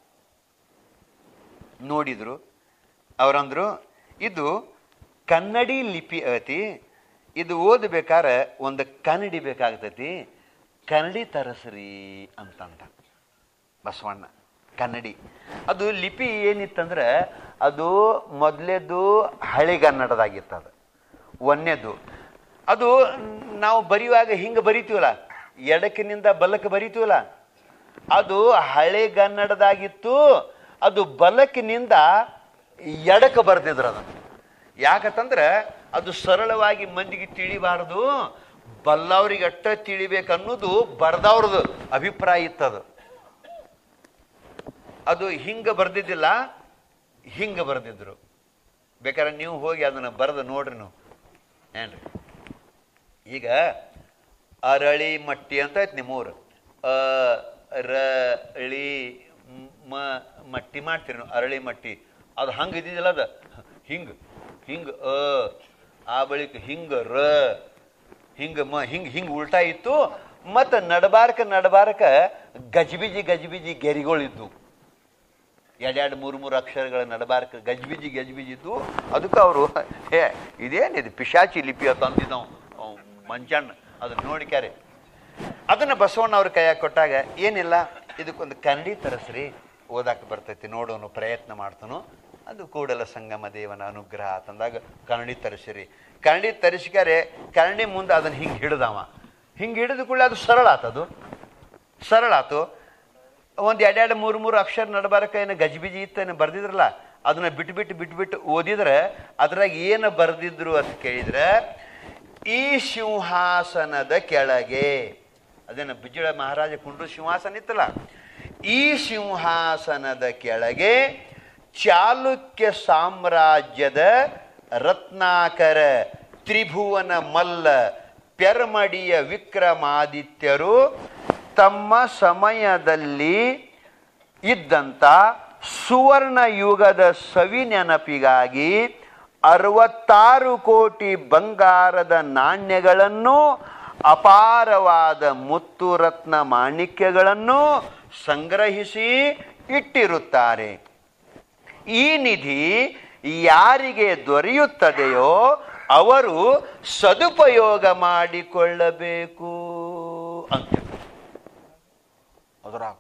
ನೋಡಿದರು ಅವರಂದ್ರು ಇದು ಕನ್ನಡಿ ಲಿಪಿ ಐತಿ ಇದು ಓದಬೇಕಾದ್ರೆ ಒಂದು ಕನ್ನಡಿ ಬೇಕಾಗ್ತೈತಿ ಕನ್ನಡಿ ತರಸ್ರಿ ಅಂತಂದ ಬಸವಣ್ಣ ಕನ್ನಡಿ ಅದು ಲಿಪಿ ಏನಿತ್ತಂದ್ರೆ ಅದು ಮೊದಲೇದು ಹಳೆಗನ್ನಡದಾಗಿತ್ತು ಅದು ಒಂದೇದು ಅದು ನಾವು ಬರೆಯುವಾಗ ಹಿಂಗೆ ಬರಿತೀವಲ್ಲ ಎಡಕಿನಿಂದ ಬಲಕ್ಕೆ ಬರಿತೀವಲ್ಲ ಅದು ಹಳೆಗನ್ನಡದಾಗಿತ್ತು ಅದು ಬಲಕಿನಿಂದ ಎಡಕ್ಕೆ ಬರ್ದಿದ್ರು ಅದನ್ನು ಯಾಕಂತಂದ್ರೆ ಅದು ಸರಳವಾಗಿ ಮಂದಿಗೆ ತಿಳಿಬಾರ್ದು ಬಲ್ಲವ್ರಿಗೆ ಅಟ್ಟ ತಿಳಿಬೇಕು ಅನ್ನೋದು ಬರ್ದವ್ರದ್ದು ಅಭಿಪ್ರಾಯ ಇತ್ತದು ಅದು ಹಿಂಗೆ ಬರ್ದಿದ್ದಿಲ್ಲ ಹಿಂಗೆ ಬರ್ದಿದ್ರು ಬೇಕಾದ್ರೆ ನೀವು ಹೋಗಿ ಅದನ್ನು ಬರೆದು ನೋಡ್ರಿ ನೀವು ಏನ್ರಿ ಈಗ ಅರಳಿ ಮಟ್ಟಿ ಅಂತ ಐತಿ ನಿಮ್ಮೂರು ಅ ರ ಳಿ ಮ ಮಟ್ಟಿ ಮಾಡ್ತೀರಿ ನೀವು ಅರಳಿ ಮಟ್ಟಿ ಅದು ಹಂಗೆ ಇದ್ದಿದ್ದಿಲ್ಲ ಅದು ಹಿಂಗೆ ಹಿಂಗೆ ಅ ಆ ಬಳಿಕ ಹಿಂಗೆ ರ ಹಿಂಗೆ ಮ ಹಿಂಗೆ ಹಿಂಗೆ ಉಲ್ಟಾ ಇತ್ತು ಮತ್ತು ನಡಬಾರಕ ನಡಬಾರಕ ಗಜ್ಬಿಜಿ ಗಜ್ಬಿಜಿ ಗೆರಿಗಳಿದ್ದು ಎರಡೆರಡು ಮೂರು ಮೂರು ಅಕ್ಷರಗಳ ನಡಬಾರಕ ಗಜ್ಬಿಜಿ ಗಜ್ಬಿಜಿ ಇದ್ದು ಅದಕ್ಕೆ ಅವರು ಏ ಇದೇನಿದು ಪಿಶಾಚಿ ಲಿಪಿ ಅಂತ ಅಂದಿದ್ದವು ಮಂಚಣ್ಣ ಅದನ್ನ ನೋಡಿಕ್ಯಾರೆ ಅದನ್ನು ಬಸವಣ್ಣ ಅವ್ರ ಕೈಯಾಗ ಕೊಟ್ಟಾಗ ಏನಿಲ್ಲ ಇದಕ್ಕೊಂದು ಕನ್ನಡಿ ತರಿಸ್ರಿ ಓದಾಕ ಬರ್ತೈತಿ ನೋಡೋನು ಪ್ರಯತ್ನ ಮಾಡ್ತಾನು ಅದು ಕೂಡಲ ಸಂಗಮ ದೇವನ ಅನುಗ್ರಹ ಅಂತಂದಾಗ ಕನ್ನಡಿ ತರಿಸಿರಿ ಕನ್ನಡಿ ತರಿಸ್ಕ್ಯಾರೆ ಕನ್ನಡಿ ಮುಂದೆ ಅದನ್ನು ಹಿಂಗೆ ಹಿಡ್ದವ ಹಿಂಗೆ ಹಿಡಿದ ಕೂಡಲೇ ಅದು ಸರಳ ಆತದು ಸರಳ ಆತು ಒಂದು ಎರಡೆರಡು ಮೂರು ಮೂರು ಅಕ್ಷರ ನಡಬಾರಕ ಏನು ಗಜಿಬಿಜಿ ಇತ್ತೇನು ಬರ್ದಿದ್ರಲ್ಲ ಅದನ್ನ ಬಿಟ್ಟು ಬಿಟ್ಟು ಬಿಟ್ಟು ಬಿಟ್ಟು ಓದಿದ್ರೆ ಅದ್ರಾಗ ಏನು ಬರ್ದಿದ್ರು ಅಂತ ಕೇಳಿದ್ರೆ ಈ ಸಿಂಹಾಸನದ ಕೆಳಗೆ ಅದೇನು ಬಿಜ್ಜಳ ಮಹಾರಾಜ ಕುಂಡ್ರು ಸಿಂಹಾಸನ ಇತ್ತಲ್ಲ ಈ ಸಿಂಹಾಸನದ ಕೆಳಗೆ ಚಾಲುಕ್ಯ ಸಾಮ್ರಾಜ್ಯದ ರತ್ನಾಕರ ತ್ರಿಭುವನ ಮಲ್ಲ ಪೆರ್ಮಡಿಯ ವಿಕ್ರಮಾದಿತ್ಯರು ತಮ್ಮ ಸಮಯದಲ್ಲಿ ಇದ್ದಂಥ ಸುವರ್ಣ ಯುಗದ ಸವಿ ನೆನಪಿಗಾಗಿ ಅರವತ್ತಾರು ಕೋಟಿ ಬಂಗಾರದ ನಾಣ್ಯಗಳನ್ನು ಅಪಾರವಾದ ಮುತ್ತು ರತ್ನ ಮಾಣಿಕ್ಯಗಳನ್ನು ಸಂಗ್ರಹಿಸಿ ಇಟ್ಟಿರುತ್ತಾರೆ ಈ ನಿಧಿ ಯಾರಿಗೆ ದೊರೆಯುತ್ತದೆಯೋ ಅವರು ಸದುಪಯೋಗ ಮಾಡಿಕೊಳ್ಳಬೇಕು ಅಂತ ಅದರ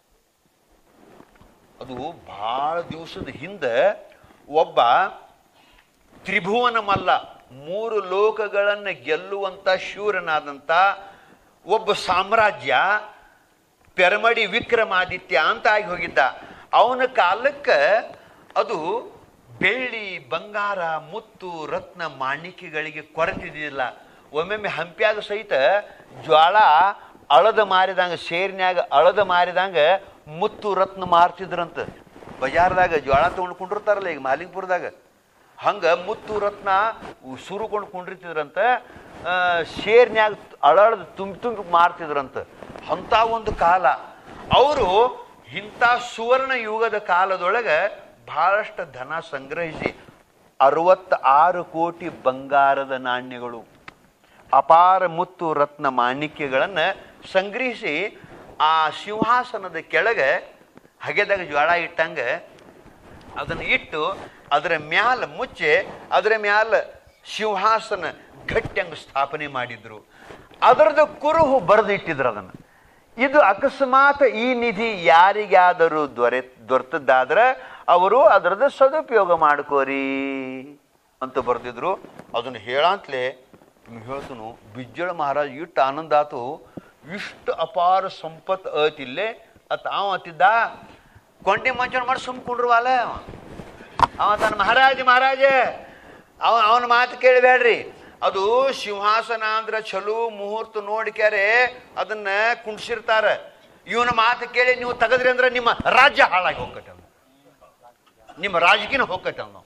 ಅದು ಬಹಳ ದಿವಸದ ಹಿಂದೆ ಒಬ್ಬ ತ್ರಿಭುವನ ಮಲ್ಲ ಮೂರು ಲೋಕಗಳನ್ನು ಗೆಲ್ಲುವಂತ ಶೂರನಾದಂಥ ಒಬ್ಬ ಸಾಮ್ರಾಜ್ಯ ಪೆರಮಡಿ ವಿಕ್ರಮಾದಿತ್ಯ ಅಂತ ಆಗಿ ಹೋಗಿದ್ದ ಅವನ ಕಾಲಕ್ಕೆ ಅದು ಬೆಳ್ಳಿ ಬಂಗಾರ ಮುತ್ತು ರತ್ನ ಮಾಣಿಕ್ಯಗಳಿಗೆ ಕೊರತಿದ್ದಿಲ್ಲ ಒಮ್ಮೊಮ್ಮೆ ಹಂಪ್ಯಾಗ ಸಹಿತ ಜ್ವಾಳ ಅಳದ ಮಾರಿದಂಗ ಸೇರಿನ್ಯಾಗ ಅಳದ ಮಾರಿದಂಗ ಮುತ್ತು ರತ್ನ ಮಾರ್ತಿದ್ರಂತ ಬಜಾರ್ದಾಗ ಜ್ವಾಳ ತೊಗೊಂಡು ಕುಂಡಿರ್ತಾರಲ್ಲ ಈಗ ಮಾಲಿಂಗ್ಪುರದಾಗ ಹಂಗ ಮುತ್ತು ರತ್ನ ಸುರುಕೊಂಡು ಕುಂಡಿರ್ತಿದ್ರಂತ ಆ, ಶೇರ್ನ್ಯಾಗ ಅಳಳದ ತುಂಬಿ ತುಂಬಿ ಮಾರ್ತಿದ್ರಂತ ಅಂಥ ಒಂದು ಕಾಲ ಅವರು ಇಂಥ ಸುವರ್ಣ ಯುಗದ ಕಾಲದೊಳಗೆ ಬಹಳಷ್ಟು ಧನ ಸಂಗ್ರಹಿಸಿ ಅರವತ್ತಾರು ಕೋಟಿ ಬಂಗಾರದ ನಾಣ್ಯಗಳು ಅಪಾರ ಮುತ್ತು ರತ್ನ ಮಾಣಿಕ್ಯಗಳನ್ನು ಸಂಗ್ರಹಿಸಿ ಆ ಸಿಂಹಾಸನದ ಕೆಳಗೆ ಹಗೆದಾಗ ಜ್ವಾಳ ಇಟ್ಟಂಗೆ ಅದನ್ನು ಇಟ್ಟು ಅದರ ಮ್ಯಾಲ ಮುಚ್ಚೆ ಅದರ ಮ್ಯಾಲ ಸಿಂಹಾಸನ ಗಟ್ಟಿಯಂಗೆ ಸ್ಥಾಪನೆ ಮಾಡಿದ್ರು ಅದರದ್ದು ಕುರುಹು ಬರೆದು ಇಟ್ಟಿದ್ರು ಅದನ್ನು ಇದು ಅಕಸ್ಮಾತ್ ಈ ನಿಧಿ ಯಾರಿಗಾದರೂ ದೊರೆ ದೊರೆತದ್ದಾದ್ರೆ ಅವರು ಅದರದ್ದು ಸದುಪಯೋಗ ಮಾಡ್ಕೋರಿ ಅಂತ ಬರೆದಿದ್ರು ಅದನ್ನು ಹೇಳಂತಲೇ ಹೇಳ್ತನು ಬಿಜ್ಜಳ ಮಹಾರಾಜ್ ಇಷ್ಟು ಆನಂದ ಆತು ಇಷ್ಟು ಅಪಾರ ಸಂಪತ್ ಐತಿಲ್ಲೇ ಅತ್ ಅವ ಅತ್ತಿದ್ದ ಕೊಂಡಿ ಮಂಚನ ಮಾಡಿ ಸುಮ್ಕೊಂಡ್ರುವಲ್ಲ ಅವ ಅವ ತನ್ನ ಮಹಾರಾಜ ಮಹಾರಾಜ ಅವ ಅವನ ಮಾತು ಕೇಳಬೇಡ್ರಿ ಅದು ಸಿಂಹಾಸನ ಅಂದ್ರೆ ಚಲೋ ಮುಹೂರ್ತ ನೋಡಿಕ್ಯಾರೆ ಅದನ್ನ ಕುಣ್ಸಿರ್ತಾರ ಇವನ ಮಾತು ಕೇಳಿ ನೀವು ತೆಗದ್ರಿ ಅಂದ್ರೆ ನಿಮ್ಮ ರಾಜ್ಯ ಹಾಳಾಗಿ ಹೋಗ್ಕತ್ತೆ ಅವ್ನು. ನಿಮ್ಮ ರಾಜಕೀಯ ಹೋಗ್ಕತ್ತೆ ಅವ್ನು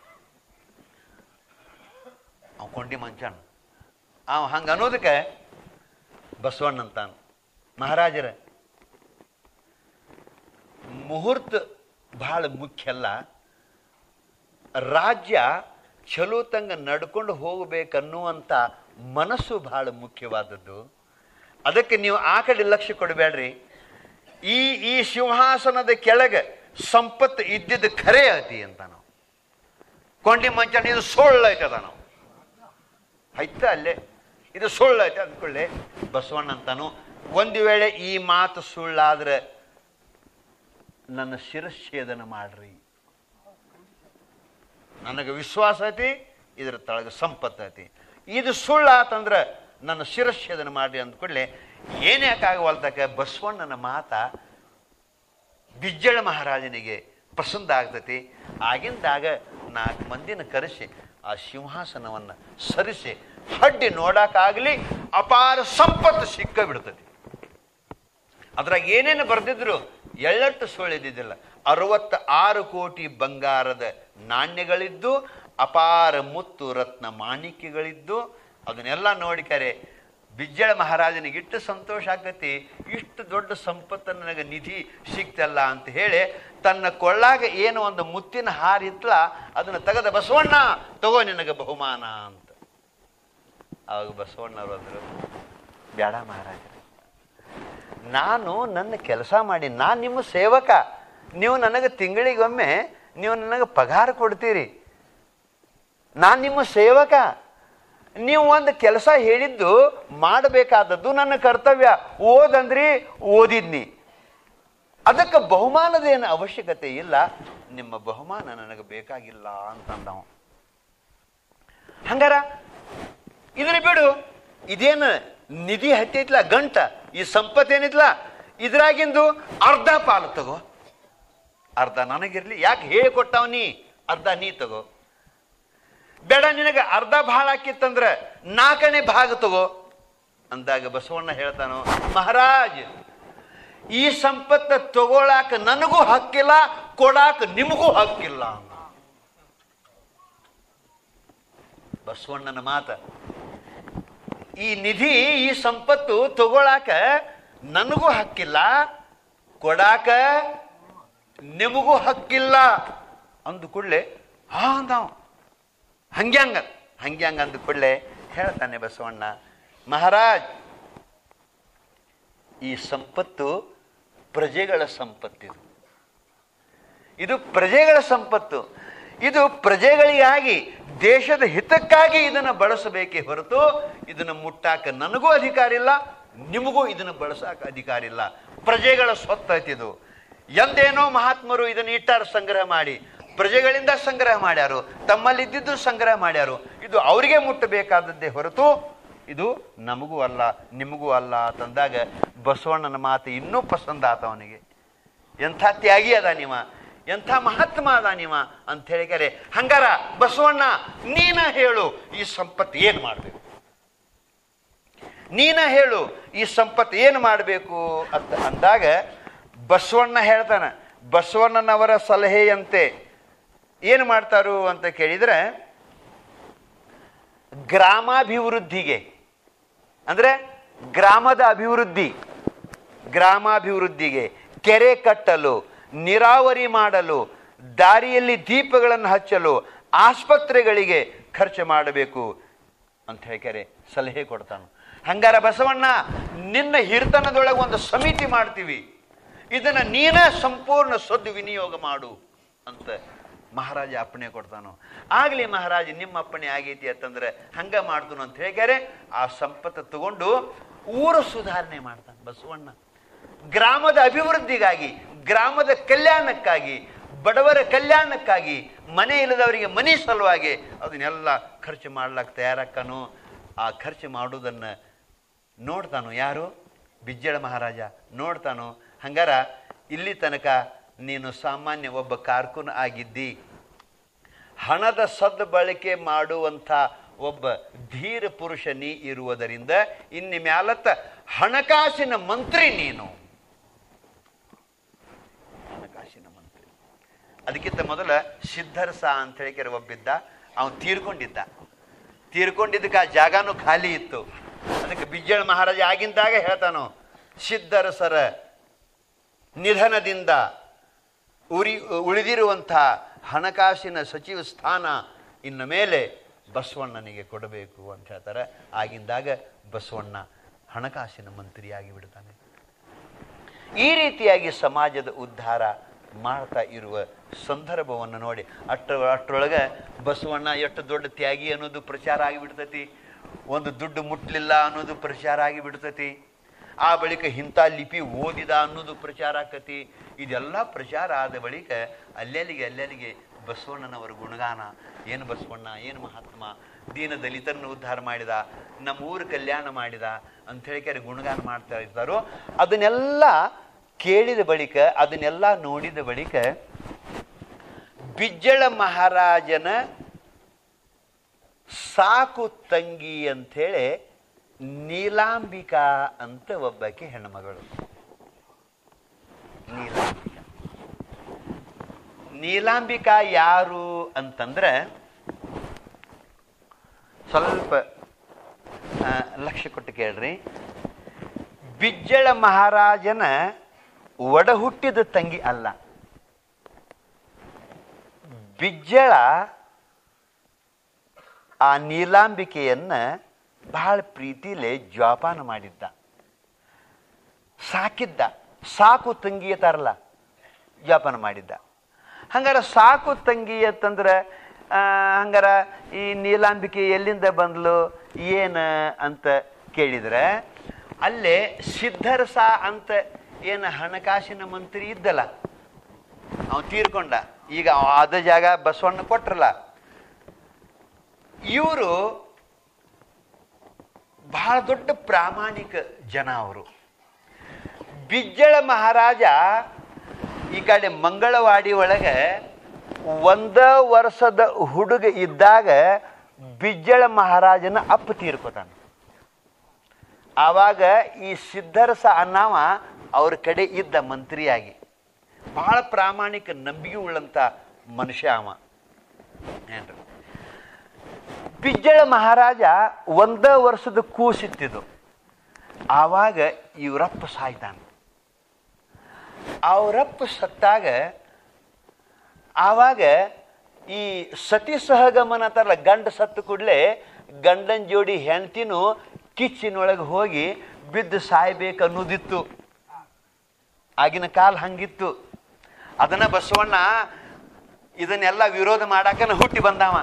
ಅವ್ ಕೊಂಡಿ ಮಂಚಣ್ಣ ಅವ ಹಂಗ ಅನ್ನೋದಕ್ಕೆ ಬಸವಣ್ಣ ಅಂತಾನ ಮಹಾರಾಜರ ಮುಹೂರ್ತ ಬಹಳ ಮುಖ್ಯ ಅಲ್ಲ ರಾಜ್ಯ ಚಲೋ ತಂಗ ನಡ್ಕೊಂಡು ಹೋಗಬೇಕನ್ನುವಂಥ ಮನಸ್ಸು ಬಹಳ ಮುಖ್ಯವಾದದ್ದು ಅದಕ್ಕೆ ನೀವು ಆ ಕಡೆ ಲಕ್ಷ್ಯ ಕೊಡಬೇಡ್ರಿ ಈ ಈ ಸಿಂಹಾಸನದ ಕೆಳಗೆ ಸಂಪತ್ತು ಇದ್ದಿದ್ದು ಖರೆ ಐತಿ ಅಂತ ನಾವು ಕೊಂಡಿ ಮಂಚಣ್ಣ ಇದು ಸುಳ್ಳು ಐತದ ನಾವು ಆಯ್ತಾ ಅಲ್ಲೇ ಇದು ಸುಳ್ಳು ಐತೆ ಅಂದ್ಕೊಳ್ಳಿ ಬಸವಣ್ಣ ಅಂತಾನು ಒಂದು ವೇಳೆ ಈ ಮಾತು ಸುಳ್ಳಾದ್ರೆ ನನ್ನ ಶಿರಚ್ಛೇದನ ಮಾಡ್ರಿ ನನಗೆ ವಿಶ್ವಾಸ ಐತಿ ಇದ್ರ ತಳಗ ಸಂಪತ್ತು ಐತಿ ಇದು ಸುಳ್ಳಾತಂದ್ರೆ ನನ್ನ ಶಿರಚ್ಛೇದನ ಮಾಡ್ರಿ ಅಂದ್ಕೊಳ್ಳಿ ಏನೇ ಯಾಕಾಗವಲ್ತಕ ಬಸವಣ್ಣನ ಮಾತ ಬಿಜ್ಜಳ ಮಹಾರಾಜನಿಗೆ ಪಸಂದ ಆಗ್ತೈತಿ ಆಗಿಂದಾಗ ನಾಲ್ಕು ಮಂದಿನ ಕರೆಸಿ ಆ ಸಿಂಹಾಸನವನ್ನು ಸರಿಸಿ ಹಡ್ಡಿ ನೋಡಕ್ಕಾಗಲಿ ಅಪಾರ ಸಂಪತ್ತು ಸಿಕ್ಕ ಬಿಡ್ತೈತಿ ಅದ್ರಾಗ ಏನೇನು ಬರೆದಿದ್ರು ಎಳ್ಳಟ್ಟು ಸುಳಿದಿದ್ದಿಲ್ಲ ಅರವತ್ತ ಆರು ಕೋಟಿ ಬಂಗಾರದ ನಾಣ್ಯಗಳಿದ್ದು ಅಪಾರ ಮುತ್ತು ರತ್ನ ಮಾಣಿಕ್ಯಗಳಿದ್ದು ಅದನ್ನೆಲ್ಲ ನೋಡಿಕರೆ ಬಿಜ್ಜಳ ಮಹಾರಾಜನಿಗೆ ಇಷ್ಟು ಸಂತೋಷ ಆಗ್ತೈತಿ ಇಷ್ಟು ದೊಡ್ಡ ಸಂಪತ್ತು ನನಗೆ ನಿಧಿ ಸಿಕ್ತಲ್ಲ ಅಂತ ಹೇಳಿ ತನ್ನ ಕೊಳ್ಳಾಗ ಏನು ಒಂದು ಮುತ್ತಿನ ಹಾರಿತ್ಲ ಅದನ್ನು ತೆಗೆದ ಬಸವಣ್ಣ ತಗೋ ನಿನಗೆ ಬಹುಮಾನ ಅಂತ ಅವಾಗ ಬಸವಣ್ಣವರು ಅಂದರು ಬೇಡ ಮಹಾರಾಜ ನಾನು ನನ್ನ ಕೆಲಸ ಮಾಡಿ ನಾನು ನಿಮ್ಮ ಸೇವಕ ನೀವು ನನಗೆ ತಿಂಗಳಿಗೊಮ್ಮೆ ನೀವು ನನಗೆ ಪಗಾರ ಕೊಡ್ತೀರಿ ನಾನು ನಿಮ್ಮ ಸೇವಕ ನೀವು ಒಂದು ಕೆಲಸ ಹೇಳಿದ್ದು ಮಾಡಬೇಕಾದದ್ದು ನನ್ನ ಕರ್ತವ್ಯ ಓದಂದ್ರಿ ಓದಿದ್ನಿ ಅದಕ್ಕೆ ಬಹುಮಾನದೇನು ಅವಶ್ಯಕತೆ ಇಲ್ಲ ನಿಮ್ಮ ಬಹುಮಾನ ನನಗೆ ಬೇಕಾಗಿಲ್ಲ ಅಂತಂದವ ಹಂಗಾರ ಇದನ್ನ ಬಿಡು ಇದೇನು ನಿಧಿ ಹತ್ತೈತ್ಲ ಗಂಟ ಈ ಸಂಪತ್ತೇನಿತ್ಲ ಇದ್ರಾಗಿಂದು ಅರ್ಧ ಪಾಲು ತಗೋ ಅರ್ಧ ನನಗಿರ್ಲಿ ಯಾಕೆ ಹೇಳಿಕೊಟ್ಟವ್ ನೀ ಅರ್ಧ ನೀ ತಗೋ ಬೇಡ ನಿನಗೆ ಅರ್ಧ ಭಾಳ ಹಾಕಿತ್ತಂದ್ರೆ ನಾಲ್ಕನೇ ಭಾಗ ತಗೋ ಅಂದಾಗ ಬಸವಣ್ಣ ಹೇಳ್ತಾನು ಮಹಾರಾಜ್ ಈ ಸಂಪತ್ತ ತಗೊಳಾಕ ನನಗೂ ಹಕ್ಕಿಲ್ಲ ಕೊಡಾಕ ನಿಮಗೂ ಹಕ್ಕಿಲ್ಲ ಅಂದ. ಬಸವಣ್ಣನ ಮಾತ ಈ ನಿಧಿ ಈ ಸಂಪತ್ತು ತಗೊಳಾಕ ನನಗೂ ಹಕ್ಕಿಲ್ಲ ಕೊಡಾಕ ನಿಮಗೂ ಹಕ್ಕಿಲ್ಲ ಅಂದು ಕೂಡಲೇ ಹಾ ಅಂದಾವ ಹಂಗ್ಯಾಂಗ ಹಂಗ್ಯಾಂಗ ಅಂದ ಕೂಡಲೇ ಹೇಳ್ತಾನೆ ಬಸವಣ್ಣ ಮಹಾರಾಜ್ ಈ ಸಂಪತ್ತು ಪ್ರಜೆಗಳ ಸಂಪತ್ತಿದು ಇದು ಪ್ರಜೆಗಳ ಸಂಪತ್ತು ಇದು ಪ್ರಜೆಗಳಿಗಾಗಿ ದೇಶದ ಹಿತಕ್ಕಾಗಿ ಇದನ್ನು ಬಳಸಬೇಕೇ ಹೊರತು ಇದನ್ನು ಮುಟ್ಟಾಕ ನನಗೂ ಅಧಿಕಾರ ಇಲ್ಲ ನಿಮಗೂ ಇದನ್ನು ಬಳಸಾಕ ಅಧಿಕಾರ ಇಲ್ಲ ಪ್ರಜೆಗಳ ಸ್ವತ್ತೈತಿದು ಎಂದೇನೋ ಮಹಾತ್ಮರು ಇದನ್ನು ಇಟ್ಟಾರ ಸಂಗ್ರಹ ಮಾಡಿ ಪ್ರಜೆಗಳಿಂದ ಸಂಗ್ರಹ ಮಾಡ್ಯಾರು ತಮ್ಮಲ್ಲಿದ್ದಿದ್ದು ಸಂಗ್ರಹ ಮಾಡ್ಯಾರು ಇದು ಅವರಿಗೆ ಮುಟ್ಟಬೇಕಾದದ್ದೇ ಹೊರತು ಇದು ನಮಗೂ ಅಲ್ಲ ನಿಮಗೂ ಅಲ್ಲ ಅಂತಂದಾಗ ಬಸವಣ್ಣನ ಮಾತು ಇನ್ನೂ ಪಸಂದ ಆತ ಅವನಿಗೆ ಎಂಥ ತ್ಯಾಗಿ ಅದ ನೀವ ಎಂಥ ಮಹಾತ್ಮ ಅದ ನೀವ ಅಂತ ಹೇಳಿಕರೆ ಹಂಗಾರ ಬಸವಣ್ಣ ನೀನ ಹೇಳು ಈ ಸಂಪತ್ತು ಏನು ಮಾಡಬೇಕು ನೀನ ಹೇಳು ಈ ಸಂಪತ್ತು ಏನು ಮಾಡಬೇಕು ಅಂತ ಅಂದಾಗ ಬಸವಣ್ಣ ಹೇಳ್ತಾನೆ ಬಸವಣ್ಣನವರ ಸಲಹೆಯಂತೆ ಏನು ಮಾಡ್ತಾರು ಅಂತ ಕೇಳಿದ್ರೆ ಗ್ರಾಮಾಭಿವೃದ್ಧಿಗೆ ಅಂದ್ರೆ ಗ್ರಾಮದ ಅಭಿವೃದ್ಧಿ ಗ್ರಾಮಾಭಿವೃದ್ಧಿಗೆ ಕೆರೆ ಕಟ್ಟಲು ನೀರಾವರಿ ಮಾಡಲು ದಾರಿಯಲ್ಲಿ ದೀಪಗಳನ್ನು ಹಚ್ಚಲು ಆಸ್ಪತ್ರೆಗಳಿಗೆ ಖರ್ಚು ಮಾಡಬೇಕು ಅಂತ ಹೇಳ್ತಾರೆ ಸಲಹೆ ಕೊಡ್ತಾನೆ ಹಂಗಾರ ಬಸವಣ್ಣ ನಿನ್ನ ಹಿರ್ತನದೊಳಗೆ ಒಂದು ಸಮಿತಿ ಮಾಡ್ತೀವಿ ಇದನ್ನ ನೀನೇ ಸಂಪೂರ್ಣ ಸದ್ದು ವಿನಿಯೋಗ ಮಾಡು ಅಂತ ಮಹಾರಾಜ ಅಪ್ಪಣೆ ಕೊಡ್ತಾನೋ ಆಗ್ಲಿ ಮಹಾರಾಜ ನಿಮ್ಮ ಅಪ್ಪಣೆ ಆಗೈತಿ ಅಂತಂದ್ರೆ ಹಂಗ ಮಾಡ್ತಾನು ಅಂತ ಹೇಳ್ಯಾರೆ ಆ ಸಂಪತ್ತು ತಗೊಂಡು ಊರು ಸುಧಾರಣೆ ಮಾಡ್ತಾನೆ ಬಸವಣ್ಣ ಗ್ರಾಮದ ಅಭಿವೃದ್ಧಿಗಾಗಿ ಗ್ರಾಮದ ಕಲ್ಯಾಣಕ್ಕಾಗಿ ಬಡವರ ಕಲ್ಯಾಣಕ್ಕಾಗಿ ಮನೆ ಇಲ್ಲದವರಿಗೆ ಮನೆ ಸಲುವಾಗಿ ಅದನ್ನೆಲ್ಲ ಖರ್ಚು ಮಾಡ್ಲಕ್ಕೆ ತಯಾರಕ್ಕನು ಆ ಖರ್ಚು ಮಾಡುವುದನ್ನು ನೋಡ್ತಾನು ಯಾರು ಬಿಜ್ಜಳ ಮಹಾರಾಜ ನೋಡ್ತಾನು ಹಂಗಾರ ಇಲ್ಲಿ ತನಕ ನೀನು ಸಾಮಾನ್ಯ ಒಬ್ಬ ಕಾರ್ಕುನ್ ಆಗಿದ್ದಿ ಹಣದ ಸದ್ಬಳಕೆ ಮಾಡುವಂಥ ಒಬ್ಬ ಧೀರ ಪುರುಷ ನೀ ಇರುವುದರಿಂದ ಇನ್ನು ಮ್ಯಾಲತ್ತ ಹಣಕಾಸಿನ ಮಂತ್ರಿ ನೀನು ಹಣಕಾಸಿನ ಮಂತ್ರಿ ಅದಕ್ಕಿಂತ ಮೊದಲ ಸಿದ್ಧರಸ ಅಂತ ಹೇಳಿ ಒಬ್ಬಿದ್ದ ಅವನು ತೀರ್ಕೊಂಡಿದ್ದ ತೀರ್ಕೊಂಡಿದ್ದಕ್ಕೆ ಆ ಜಾಗನೂ ಖಾಲಿ ಇತ್ತು ಅದಕ್ಕೆ ಬಿಜ್ಜಳ ಮಹಾರಾಜ ಆಗಿಂದಾಗ ಹೇಳ್ತಾನು ಸಿದ್ಧರಸರ ನಿಧನದಿಂದ ಉರಿ ಉಳಿದಿರುವಂಥ ಹಣಕಾಸಿನ ಸಚಿವ ಸ್ಥಾನ ಇನ್ನು ಮೇಲೆ ಬಸವಣ್ಣನಿಗೆ ಕೊಡಬೇಕು ಅಂತ ಹೇಳ್ತಾರೆ ಆಗಿಂದಾಗ ಬಸವಣ್ಣ ಹಣಕಾಸಿನ ಮಂತ್ರಿಯಾಗಿ ಬಿಡ್ತಾನೆ ಈ ರೀತಿಯಾಗಿ ಸಮಾಜದ ಉದ್ಧಾರ ಮಾಡ್ತಾ ಇರುವ ಸಂದರ್ಭವನ್ನು ನೋಡಿ ಅಷ್ಟ ಅಷ್ಟರೊಳಗೆ ಬಸವಣ್ಣ ಎಷ್ಟು ದೊಡ್ಡ ತ್ಯಾಗಿ ಅನ್ನೋದು ಪ್ರಚಾರ ಆಗಿಬಿಡ್ತೈತಿ ಒಂದು ದುಡ್ಡು ಮುಟ್ಲಿಲ್ಲ ಅನ್ನೋದು ಪ್ರಚಾರ ಆಗಿಬಿಡ್ತೈತಿ ಆ ಬಳಿಕ ಇಂಥ ಲಿಪಿ ಓದಿದ ಅನ್ನೋದು ಪ್ರಚಾರ ಆಕತಿ ಇದೆಲ್ಲ ಪ್ರಚಾರ ಆದ ಬಳಿಕ ಅಲ್ಲೆಲ್ಲಿಗೆ ಅಲ್ಲೆಲ್ಲಿಗೆ ಬಸವಣ್ಣನವರ ಗುಣಗಾನ ಏನು ಬಸವಣ್ಣ ಏನು ಮಹಾತ್ಮ ದೀನ ದಲಿತರನ್ನು ಉದ್ಧಾರ ಮಾಡಿದ ನಮ್ಮ ಊರು ಕಲ್ಯಾಣ ಮಾಡಿದ ಅಂತ ಹೇಳಿಕೆ ಗುಣಗಾನ ಮಾಡ್ತಾ ಇರ್ತಾರೋ ಅದನ್ನೆಲ್ಲ ಕೇಳಿದ ಬಳಿಕ ಅದನ್ನೆಲ್ಲ ನೋಡಿದ ಬಳಿಕ ಬಿಜ್ಜಳ ಮಹಾರಾಜನ ಸಾಕು ತಂಗಿ ಅಂಥೇಳಿ ನೀಲಾಂಬಿಕಾ ಅಂತ ಒಬ್ಬಾಕಿ ಹೆಣ್ಮಗಳು ನೀಲಾಂಬಿಕಾ ನೀಲಾಂಬಿಕಾ ಯಾರು ಅಂತಂದ್ರೆ ಸ್ವಲ್ಪ ಆ, ಲಕ್ಷ್ಯ ಕೊಟ್ಟು ಕೇಳ್ರಿ ಬಿಜ್ಜಳ ಮಹಾರಾಜನ ಒಡ ಹುಟ್ಟಿದ ತಂಗಿ ಅಲ್ಲ ಬಿಜ್ಜಳ ಆ ನೀಲಾಂಬಿಕೆಯನ್ನ ಬಹಳ ಪ್ರೀತಿಲೆ ಜೋಪಾನ ಮಾಡಿದ್ದ ಸಾಕಿದ್ದ ಸಾಕು ತಂಗಿ ಅಂತಾರಲ್ಲ ಜೋಪಾನ ಮಾಡಿದ್ದ ಹಂಗಾರ ಸಾಕು ತಂಗಿ ಅಂತಂದ್ರೆ ಆ, ಹಂಗಾರ ಈ ನೀಲಾಂಬಿಕೆ ಎಲ್ಲಿಂದ ಬಂದ್ಲು ಏನ ಅಂತ ಕೇಳಿದ್ರೆ ಅಲ್ಲೇ ಸಿದ್ಧರಸ ಅಂತ ಏನು ಹಣಕಾಸಿನ ಮಂತ್ರಿ ಇದ್ದಲ್ಲ ಅವ ತೀರ್ಕೊಂಡ ಈಗ ಅವ ಅದ ಜಾಗ ಬಸವಣ್ಣ ಕೊಟ್ರಲ್ಲ ಇವರು ಬಹಳ ದೊಡ್ಡ ಪ್ರಾಮಾಣಿಕ ಜನ ಅವರು ಬಿಜ್ಜಳ ಮಹಾರಾಜ ಈ ಕಡೆ ಮಂಗಳವಾಡಿ ಒಳಗೆ ಒಂದ ವರ್ಷದ ಹುಡುಗ ಇದ್ದಾಗ ಬಿಜ್ಜಳ ಮಹಾರಾಜನ ಅಪ್ಪ ತೀರ್ಕೊತಾನೆ ಆವಾಗ ಈ ಸಿದ್ಧರಸ ಅನ್ನವ ಅವ್ರ ಕಡೆ ಇದ್ದ ಮಂತ್ರಿಯಾಗಿ ಬಹಳ ಪ್ರಾಮಾಣಿಕ ನಂಬಿಕೆ ಉಳ್ಳಂತ ಮನುಷ್ಯ ಅವ ಏನ್ರಿ ಬಿಜ್ಜಳ ಮಹಾರಾಜ ಒಂದ ವರ್ಷದ ಕೂಸಿತ್ತಿದ್ದು ಆವಾಗ ಇವರಪ್ಪ ಸಾಯ್ತಾನೆ ಅವರಪ್ಪ ಸತ್ತಾಗ ಆವಾಗ ಈ ಸತಿ ಸಹಗಮನ ಅಂತಾರಲ್ಲ ಗಂಡ ಸತ್ತ ಕೂಡಲೇ ಗಂಡನ ಜೋಡಿ ಹೆಂಡ್ತಿನೂ ಕಿಚ್ಚಿನೊಳಗೆ ಹೋಗಿ ಬಿದ್ದು ಸಾಯ್ಬೇಕು ಅನ್ನೋದಿತ್ತು ಆಗಿನ ಕಾಲ ಹಂಗಿತ್ತು ಅದನ್ನ ಬಸವಣ್ಣ ಇದನ್ನೆಲ್ಲ ವಿರೋಧ ಮಾಡಾಕನ ಹುಟ್ಟಿ ಬಂದಾವ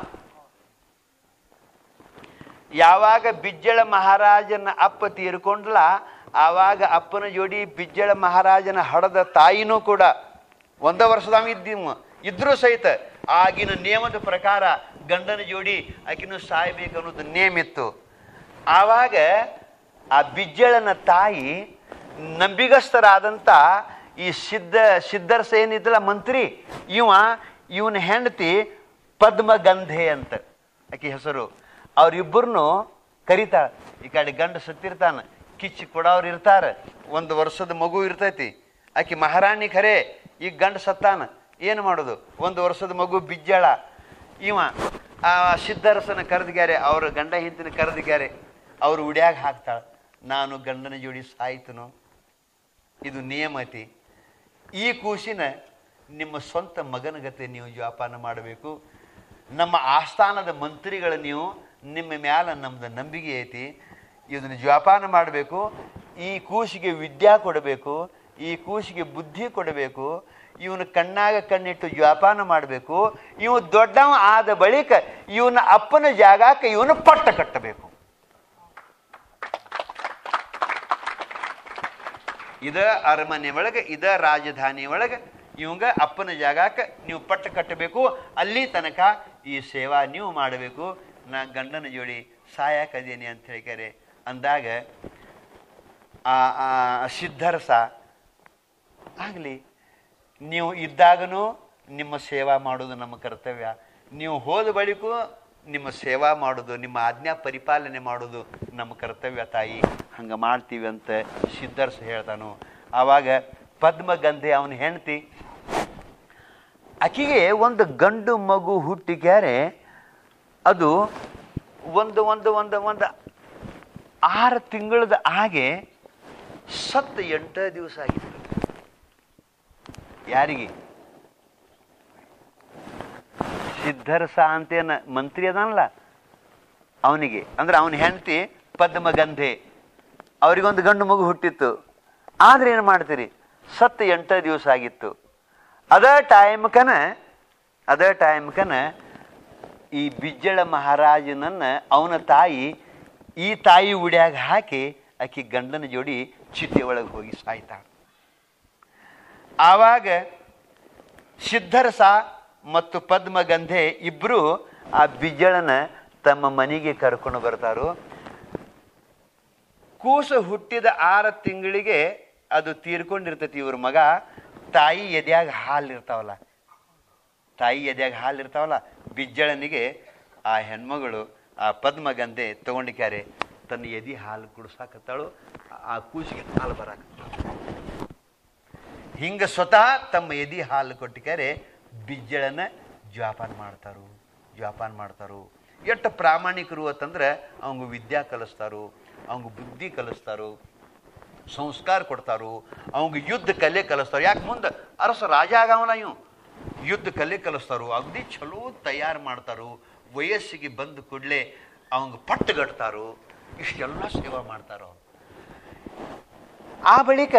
ಯಾವಾಗ ಬಿಜ್ಜಳ ಮಹಾರಾಜನ ಅಪ್ಪ ತೀರ್ಕೊಂಡ್ಲ ಆವಾಗ ಅಪ್ಪನ ಜೋಡಿ ಬಿಜ್ಜಳ ಮಹಾರಾಜನ ಹಡದ ತಾಯಿನೂ ಕೂಡ ಒಂದ ವರ್ಷದವ ಇದ್ದೀವ ಇದ್ರೂ ಸಹಿತ ಆಗಿನ ನಿಯಮದ ಪ್ರಕಾರ ಗಂಡನ ಜೋಡಿ ಆಕಿನೂ ಸಾಯ್ಬೇಕು ಅನ್ನೋದು ನೇಮ್ ಇತ್ತು ಆವಾಗ ಆ ಬಿಜ್ಜಳನ ತಾಯಿ ನಂಬಿಗಸ್ತರಾದಂಥ ಈ ಸಿದ್ಧ ಸಿದ್ಧರ್ಸ ಏನಿದ್ದಲ್ಲ ಮಂತ್ರಿ ಇವ ಇವನ ಹೆಂಡತಿ ಪದ್ಮಗಂಧೆ ಅಂತ ಆಕೆ ಹೆಸರು ಅವ್ರಿಬ್ಬರನ್ನು ಕರಿತಾಳ ಈ ಕಡೆ ಗಂಡ ಸತ್ತಿರ್ತಾನ ಕಿಚ್ಚಿ ಕೊಡೋರು ಇರ್ತಾರ ಒಂದು ವರ್ಷದ ಮಗು ಇರ್ತೈತಿ ಆಕೆ ಮಹಾರಾಣಿ ಖರೆ ಈಗ ಗಂಡ ಸತ್ತಾನ ಏನು ಮಾಡೋದು ಒಂದು ವರ್ಷದ ಮಗು ಬಿಜ್ಜಾಳ ಇವ ಆ ಸಿದ್ಧರಸನ ಕರೆದಿದ್ದಾರೆ ಅವ್ರ ಗಂಡ ಹಿಂತಿನ ಕರೆದಿದ್ದಾರೆ ಅವ್ರು ಉಡ್ಯಾಗ ಹಾಕ್ತಾಳ ನಾನು ಗಂಡನ ಜೋಡಿ ಸಾಯ್ತನು ಇದು ನಿಯಮತಿ ಈ ಕೂಸಿನ ನಿಮ್ಮ ಸ್ವಂತ ಮಗನ ಗತೆ ನೀವು ಜೋಪಾನ ಮಾಡಬೇಕು ನಮ್ಮ ಆಸ್ಥಾನದ ಮಂತ್ರಿಗಳ ನೀವು ನಿಮ್ಮ ಮ್ಯಾಲ ನಮ್ದು ನಂಬಿಕೆ ಐತಿ ಇದನ್ನು ಜೋಪಾನ ಮಾಡಬೇಕು ಈ ಕೂಸಿಗೆ ವಿದ್ಯಾ ಕೊಡಬೇಕು ಈ ಕೂಸಿಗೆ ಬುದ್ಧಿ ಕೊಡಬೇಕು ಇವನ ಕಣ್ಣಾಗ ಕಣ್ಣಿಟ್ಟು ಜೋಪಾನ ಮಾಡಬೇಕು ಇವ ದೊಡ್ಡವ ಆದ ಬಳಿಕ ಇವನ ಅಪ್ಪನ ಜಾಗಕ್ಕೆ ಇವನು ಪಟ್ಟ ಕಟ್ಟಬೇಕು ಇದ ಅರಮನೆ ಒಳಗೆ ಇದ ರಾಜಧಾನಿ ಒಳಗೆ ಇವಂಗ ಅಪ್ಪನ ಜಾಗಕ್ಕೆ ನೀವು ಪಟ್ಟ ಕಟ್ಟಬೇಕು ಅಲ್ಲಿ ತನಕ ಈ ಸೇವಾ ನೀವು ಮಾಡಬೇಕು ನಾ ಗಂಡನ ಜೋಡಿ ಸಾಯಕದೀನಿ ಅಂತ ಹೇಳ್ತಾರೆ ಅಂದಾಗ ಆ ಆ ಸಿದ್ಧರಸ ಆಗಲಿ ನೀವು ಇದ್ದಾಗನೂ ನಿಮ್ಮ ಸೇವಾ ಮಾಡೋದು ನಮ್ಮ ಕರ್ತವ್ಯ ನೀವು ಹೋದ ಬಳಿಕೂ ನಿಮ್ಮ ಸೇವಾ ಮಾಡೋದು ನಿಮ್ಮ ಆಜ್ಞಾ ಪರಿಪಾಲನೆ ಮಾಡೋದು ನಮ್ಮ ಕರ್ತವ್ಯ ತಾಯಿ ಹಂಗೆ ಮಾಡ್ತೀವಿ ಅಂತ ಸಿದ್ಧರ್ಸ ಹೇಳ್ತಾನು ಆವಾಗ ಪದ್ಮಗಂಧೆ ಅವನ ಹೆಂಡತಿ ಆಕಿಗೆ ಒಂದು ಗಂಡು ಮಗು ಹುಟ್ಟಿಗ್ಯಾರೆ ಅದು ಒಂದು ಒಂದು ಒಂದು ಒಂದು ಆರು ತಿಂಗಳದ ಹಾಗೆ ಸತ್ತು ಎಂಟು ದಿವಸ ಆಗಿತ್ತು ಯಾರಿಗೆ ಸಿದ್ಧರಸ ಅಂತೇನ ಮಂತ್ರಿ ಅದಾನಲ್ಲ ಅವನಿಗೆ ಅಂದ್ರೆ ಅವನ ಹೆಂಡತಿ ಪದ್ಮಗಂಧೆ ಅವರಿಗೊಂದು ಗಂಡು ಮಗು ಹುಟ್ಟಿತ್ತು ಆದ್ರೆ ಏನು ಮಾಡ್ತೀರಿ ಸತ್ತು ಎಂಟು ದಿವಸ ಆಗಿತ್ತು ಅದ ಟೈಮ್ಕನ ಅದ ಟೈಮ್ಕನ ಈ ಬಿಜ್ಜಳ ಮಹಾರಾಜನನ್ನ ಅವನ ತಾಯಿ ಈ ತಾಯಿ ಉಡ್ಯಾಗ ಹಾಕಿ ಆಕಿ ಗಂಡನ ಜೋಡಿ ಚಿಟ್ಟೆ ಒಳಗೆ ಹೋಗಿ ಸಾಯ್ತಾಳ ಆವಾಗ ಸಿದ್ಧರಸ ಮತ್ತು ಪದ್ಮಗಂಧೆ ಇಬ್ರು ಆ ಬಿಜ್ಜಳನ ತಮ್ಮ ಮನೆಗೆ ಕರ್ಕೊಂಡು ಬರ್ತಾರೋ ಕೂಸು ಹುಟ್ಟಿದ ಆರು ತಿಂಗಳಿಗೆ ಅದು ತೀರ್ಕೊಂಡಿರ್ತೈತಿ ಇವ್ರ ಮಗ ತಾಯಿ ಎದ್ಯಾಗ ಹಾಲು ಇರ್ತಾವಲ್ಲ ತಾಯಿ ಎದ್ಯಾಗ ಹಾಲು ಇರ್ತಾವಲ್ಲ ಬಿಜ್ಜಳನಿಗೆ ಆ ಹೆಣ್ಮಗಳು ಆ ಪದ್ಮಗಂಧೆ ತಗೊಂಡಿಕ್ಯಾರೆ ತನ್ನ ಎದಿ ಹಾಲು ಕುಡಿಸಾಕತ್ತಾಳು ಆ ಕೂಸಿಗೆ ಹಾಲು ಬರಾಕ ಹಿಂಗ ಸ್ವತಃ ತಮ್ಮ ಎದಿ ಹಾಲು ಕೊಟ್ಟಿಕ್ಯಾರೆ ಬಿಜ್ಜಳನ ಜೋಪಾನ ಮಾಡ್ತಾರು ಜೋಪಾನ ಮಾಡ್ತಾರು ಎಷ್ಟು ಪ್ರಾಮಾಣಿಕರು ಅಂತಂದ್ರೆ ಅವಂಗ ವಿದ್ಯಾ ಕಲಿಸ್ತಾರು ಅವಂಗ ಬುದ್ಧಿ ಕಲಿಸ್ತಾರು ಸಂಸ್ಕಾರ ಕೊಡ್ತಾರು ಅವಂಗ ಯುದ್ಧ ಕಲೆ ಕಲಿಸ್ತಾರು ಯಾಕೆ ಮುಂದೆ ಅರಸ ರಾಜ ಆಗವನ ಇವ್ ಯುದ್ಧ ಕಲೆ ಕಲಿಸ್ತಾರು ಅಗದಿ ಚಲೋ ತಯಾರು ಮಾಡ್ತಾರು ವಯಸ್ಸಿಗೆ ಬಂದ ಕೂಡಲೇ ಅವಂಗ ಪಟ್ಟುಗಟ್ತಾರು ಇಷ್ಟೆಲ್ಲ ಸೇವಾ ಮಾಡ್ತಾರ ಅವ್ರು ಆ ಬಳಿಕ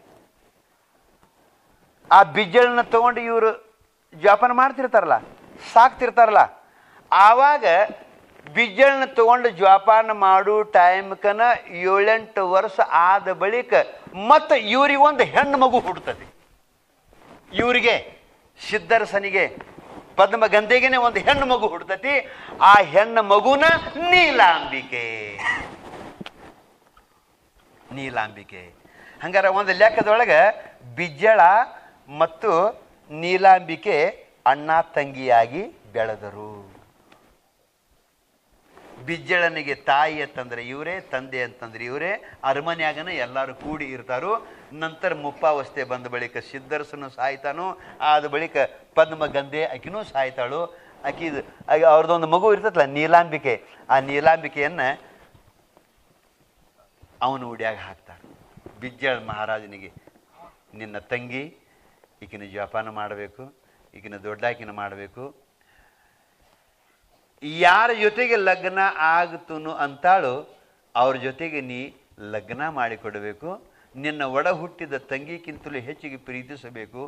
ಆ ಬಿಜ್ಜಳನ್ನ ತಗೊಂಡು ಇವರು ಜೋಪಾನ ಮಾಡ್ತಿರ್ತಾರಲ್ಲ ಸಾಕ್ತಿರ್ತಾರಲ್ಲ ಆವಾಗ ಬಿಜ್ಜಳನ್ನ ತಗೊಂಡು ಜೋಪಾನ ಮಾಡು ಟೈಮ್ಕನ ಏಳೆಂಟು ವರ್ಷ ಆದ ಬಳಿಕ ಮತ್ತೆ ಇವ್ರಿಗೊಂದು ಹೆಣ್ಣು ಮಗು ಹುಡ್ತದೆ ಇವರಿಗೆ ಸಿದ್ಧರಸನಿಗೆ ಪದ್ಮಗಂಧೆಗೆನೆ ಒಂದು ಹೆಣ್ಣು ಮಗು ಹುಡ್ತತಿ ಆ ಹೆಣ್ಣು ಮಗುನ ನೀಲಾಂಬಿಕೆ ನೀಲಾಂಬಿಕೆ ಹಂಗಾರ ಒಂದು ಲೆಕ್ಕದೊಳಗೆ ಬಿಜ್ಜಳ ಮತ್ತು ನೀಲಾಂಬಿಕೆ ಅಣ್ಣ ತಂಗಿಯಾಗಿ ಬೆಳೆದರು ಬಿಜ್ಜಳನಿಗೆ ತಾಯಿ ಅಂತಂದ್ರೆ ಇವರೇ ತಂದೆ ಅಂತಂದ್ರೆ ಇವರೇ ಅರಮನ್ಯಾಗನ ಎಲ್ಲರೂ ಕೂಡಿ ಇರ್ತಾರೋ ನಂತರ ಮುಪ್ಪಾವಸ್ಥೆ ಬಂದ ಬಳಿಕ ಸಿದ್ಧರಸನು ಸಾಯ್ತಾನು ಆದ ಬಳಿಕ ಪದ್ಮಗಂಧೆ ಆಕಿನೂ ಸಾಯ್ತಾಳು ಆಕಿ ಅವ್ರದ್ದೊಂದು ಮಗು ಇರ್ತೈತಲ್ಲ ನೀಲಾಂಬಿಕೆ ಆ ನೀಲಾಂಬಿಕೆಯನ್ನ ಅವನು ಉಡ್ಯಾಗ ಹಾಕ್ತಾನೆ ಬಿಜ್ಜಳ ಮಹಾರಾಜನಿಗೆ ನಿನ್ನ ತಂಗಿ ಈಕಿನ ಜೋಪಾನ ಮಾಡಬೇಕು ಈಕಿನ ದೊಡ್ಡಾಕಿನ ಮಾಡಬೇಕು ಯಾರ ಜೊತೆಗೆ ಲಗ್ನ ಆಗುತ್ತನು ಅಂತಾಳು ಅವ್ರ ಜೊತೆಗೆ ನೀ ಲಗ್ನ ಮಾಡಿಕೊಡಬೇಕು ನಿನ್ನ ಒಡ ಹುಟ್ಟಿದ ತಂಗಿಗಿಂತಲೂ ಹೆಚ್ಚಿಗೆ ಪ್ರೀತಿಸಬೇಕು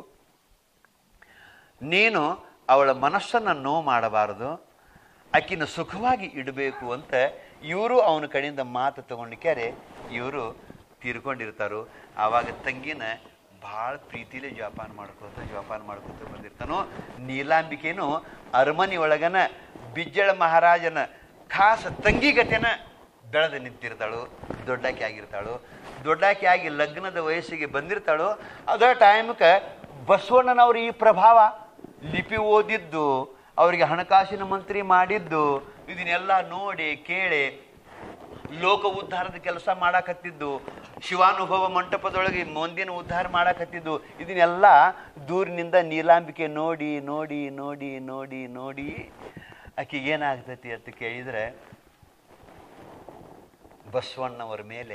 ನೀನು ಅವಳ ಮನಸ್ಸನ್ನು ನೋವು ಮಾಡಬಾರದು ಆಕಿನ ಸುಖವಾಗಿ ಇಡಬೇಕು ಅಂತ ಇವರು ಅವನ ಕಡೆಯಿಂದ ಮಾತು ತಗೊಂಡಿಕ್ಯಾರೆ ಇವರು ತೀರ್ಕೊಂಡಿರ್ತಾರೋ ಆವಾಗ ತಂಗಿನ ಭಾಳ ಪ್ರೀತಿಲೇ ಜೋಪಾನ ಮಾಡ್ಕೋತ ಜೋಪಾನ ಮಾಡ್ಕೋತ ಬಂದಿರ್ತಾನೋ ನೀಲಾಂಬಿಕೆನು ಅರಮನೆ ಒಳಗನ ಬಿಜ್ಜಳ ಮಹಾರಾಜನ ಖಾಸ ತಂಗಿಗತೆನ ಬೆಳೆದು ನಿಂತಿರ್ತಾಳು ದೊಡ್ಡಾಕಿ ಆಗಿರ್ತಾಳು ದೊಡ್ಡಾಕಿ ಆಗಿ ಲಗ್ನದ ವಯಸ್ಸಿಗೆ ಬಂದಿರ್ತಾಳು ಅದ ಟೈಮ್ಗೆ ಬಸವಣ್ಣನವ್ರ ಈ ಪ್ರಭಾವ ಲಿಪಿ ಓದಿದ್ದು ಅವರಿಗೆ ಹಣಕಾಸಿನ ಮಂತ್ರಿ ಮಾಡಿದ್ದು ಇದನ್ನೆಲ್ಲ ನೋಡಿ ಕೇಳಿ ಲೋಕ ಉದ್ಧಾರದ ಕೆಲಸ ಮಾಡಾಕತ್ತಿದ್ದು ಶಿವಾನುಭವ ಮಂಟಪದೊಳಗೆ ಮಂದಿನ ಉದ್ಧಾರ ಮಾಡಾಕತ್ತಿದ್ದು ಇದನ್ನೆಲ್ಲ ದೂರಿನಿಂದ ನೀಲಾಂಬಿಕೆ ನೋಡಿ ನೋಡಿ ನೋಡಿ ನೋಡಿ ನೋಡಿ ಆಕೆಗೆ ಏನಾಗ್ತೈತಿ ಅಂತ ಕೇಳಿದ್ರೆ ಬಸವಣ್ಣವರ ಮೇಲೆ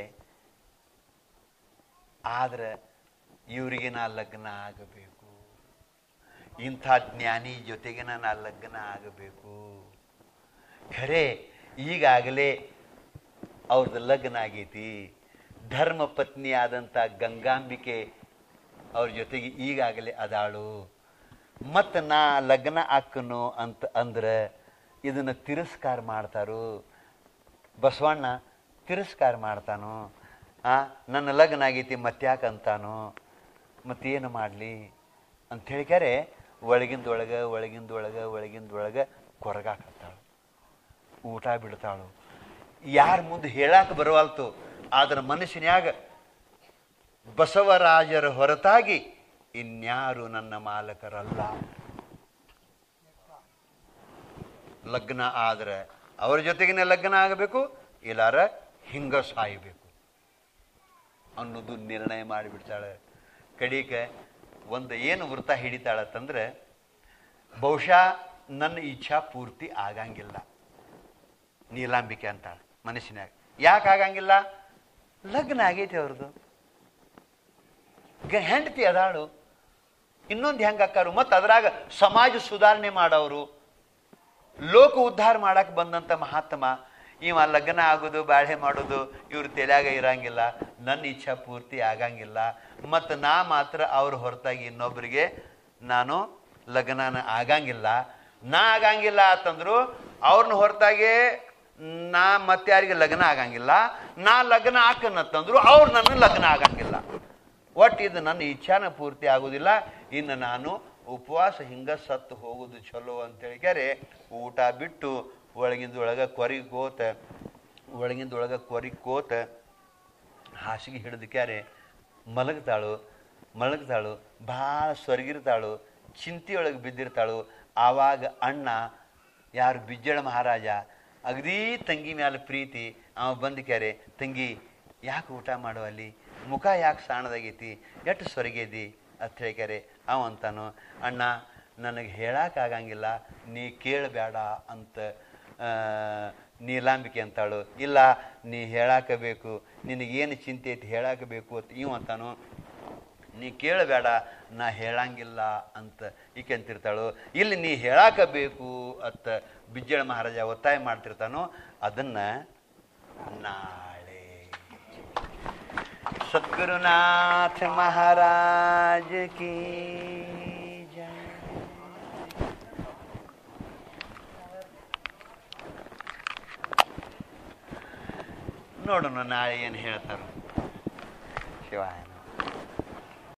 ಆದ್ರೆ ಇವರಿಗೆ ನಾ ಲಗ್ನ ಆಗಬೇಕು ಇಂಥ ಜ್ಞಾನಿ ಜೊತೆಗೆ ನಾನು ಆ ಲಗ್ನ ಆಗಬೇಕು ಖರೆ ಈಗಾಗಲೇ ಅವ್ರದ್ದು ಲಗ್ನ ಆಗೈತಿ ಧರ್ಮ ಪತ್ನಿ ಆದಂಥ ಗಂಗಾಂಬಿಕೆ ಅವ್ರ ಜೊತೆಗೆ ಈಗಾಗಲೇ ಅದಾಳು ಮತ್ತು ನಾ ಲಗ್ನ ಹಾಕನು ಅಂತ ಅಂದ್ರೆ ಇದನ್ನು ತಿರಸ್ಕಾರ ಮಾಡ್ತಾರು ಬಸವಣ್ಣ ತಿರಸ್ಕಾರ ಮಾಡ್ತಾನು ಆ ನನ್ನ ಲಗ್ನ ಆಗೈತಿ ಮತ್ತ್ಯಾಕೆ ಅಂತಾನು ಮತ್ತೇನು ಮಾಡಲಿ ಅಂತ ಹೇಳಿಕ್ಯಾರೆ ಒಳಗಿಂದೊಳಗೆ ಒಳಗಿಂದೊಳಗೆ ಒಳಗಿಂದೊಳಗೆ ಕೊರಗಾಕತ್ತಾಳು ಊಟ ಬಿಡ್ತಾಳು ಯಾರ ಮುಂದೆ ಹೇಳಾಕ ಬರವಲ್ತು ಆದ್ರ ಮನಸ್ಸಿನ್ಯಾಗ ಬಸವರಾಜರ ಹೊರತಾಗಿ ಇನ್ಯಾರು ನನ್ನ ಮಾಲಕರಲ್ಲ ಲಗ್ನ ಆದ್ರೆ ಅವ್ರ ಜೊತೆಗಿನ ಲಗ್ನ ಆಗಬೇಕು ಇಲ್ಲಾರ ಹಿಂಗ ಸಾಯಬೇಕು ಅನ್ನೋದು ನಿರ್ಣಯ ಮಾಡಿಬಿಡ್ತಾಳೆ ಕಡಿಕೆ ಒಂದು ಏನು ವೃತ್ತ ಹಿಡಿತಾಳತ್ತಂದ್ರೆ ಬಹುಶಃ ನನ್ನ ಇಚ್ಛಾ ಪೂರ್ತಿ ಆಗಂಗಿಲ್ಲ ನೀಲಾಂಬಿಕೆ ಅಂತಾಳೆ ಮನಸ್ಸಿನಾಗ ಯಾಕೆ ಆಗಂಗಿಲ್ಲ ಲಗ್ನ ಆಗೈತಿ ಅವ್ರದ್ದು ಗ ಹೆಂಡತಿ ಅದಾಳು ಇನ್ನೊಂದು ಹೆಂಗೆ ಅಕ್ಕಾರು ಮತ್ತು ಅದ್ರಾಗ ಸಮಾಜ ಸುಧಾರಣೆ ಮಾಡೋರು ಲೋಕ ಉದ್ಧಾರ ಮಾಡಕ್ಕೆ ಬಂದಂಥ ಮಹಾತ್ಮ ಇವ ಲಗ್ನ ಆಗೋದು ಬಾಳೆ ಮಾಡೋದು ಇವ್ರ ತಲೆಯಾಗ ಇರಂಗಿಲ್ಲ ನನ್ನ ಇಚ್ಛಾ ಪೂರ್ತಿ ಆಗಂಗಿಲ್ಲ ಮತ್ತು ನಾ ಮಾತ್ರ ಅವ್ರ ಹೊರತಾಗಿ ಇನ್ನೊಬ್ಬರಿಗೆ ನಾನು ಲಗ್ನನ ಆಗಂಗಿಲ್ಲ ನಾ ಆಗಂಗಿಲ್ಲ ಅಂತಂದ್ರು ಅವ್ರನ್ನ ಹೊರತಾಗಿ ನಾ ಮತ್ತಾರಿಗೆ ಲಗ್ನ ಆಗಂಗಿಲ್ಲ ನಾ ಲಗ್ನ ಹಾಕನತ್ತಂದ್ರು ಅವ್ರು ನನ್ನ ಲಗ್ನ ಆಗಂಗಿಲ್ಲ ಒಟ್ಟು ಇದು ನನ್ನ ಇಚ್ಛಾನ ಪೂರ್ತಿ ಆಗುದಿಲ್ಲ ಇನ್ನು ನಾನು ಉಪವಾಸ ಹಿಂಗ ಸತ್ತು ಹೋಗುದು ಚಲೋ ಅಂತೇಳಿಕ್ಯಾರೆ ಊಟ ಬಿಟ್ಟು ಒಳಗಿಂದ ಒಳಗ ಕೊರಿಗೋತ ಒಳಗಿಂದ ಒಳಗ ಕೊರಿಕೋತ ಹಾಸಿಗೆ ಹಿಡಿದಕ್ಯಾರೆ ಮಲಗ್ತಾಳು ಮಲಗ್ತಾಳು ಭಾಳ ಸ್ವರ್ಗಿರ್ತಾಳು ಚಿಂತೆಯೊಳಗೆ ಬಿದ್ದಿರ್ತಾಳು ಆವಾಗ ಅಣ್ಣ ಯಾರು ಬಿಜ್ಜಳ ಮಹಾರಾಜ ಅಗದೀ ತಂಗಿ ಮ್ಯಾಲ ಪ್ರೀತಿ ಅವ ಬಂದ್ಕ್ಯಾರೆ ತಂಗಿ ಯಾಕೆ ಊಟ ಮಾಡೋ ಅಲ್ಲಿ ಮುಖ ಯಾಕೆ ಸಾಣದಾಗೈತಿ ಎಷ್ಟು ಸ್ವರ್ಗೇದಿ ಅಂತ ಹೇಳ್ಕ್ಯಾರೆ ಅವ ಅಂತಾನು ಅಣ್ಣ ನನಗೆ ಹೇಳಕ್ಕಾಗಂಗಿಲ್ಲ ನೀ ಕೇಳಬೇಡ ಅಂತ ಆ, ನೀಲಾಂಬಿಕೆ ಅಂತಾಳು ಇಲ್ಲ ನೀ ಹೇಳಾಕಬೇಕು ನಿನಗೇನು ಚಿಂತೆ ಐತಿ ಹೇಳಾಕಬೇಕು ಅಂತ ಇವ ಅಂತಾನು ನೀ ಕೇಳಬೇಡ ನಾ ಹೇಳಂಗಿಲ್ಲ ಅಂತ ಈಕೆ ಅಂತಿರ್ತಾಳು ಇಲ್ಲಿ ನೀ ಹೇಳಾಕಬೇಕು ಅಂತ ಬಿಜ್ಜಳ ಮಹಾರಾಜ ಒತ್ತಾಯ ಮಾಡ್ತಿರ್ತಾನೋ ಅದನ್ನ ನಾಳೆ ಸದ್ಗುರುನಾಥ ಮಹಾರಾಜ ಕಿ ಜಯ ನೋಡೋಣ ನಾಳೆ ಏನು ಹೇಳ್ತಾರೋ ಶಿವಾಯನ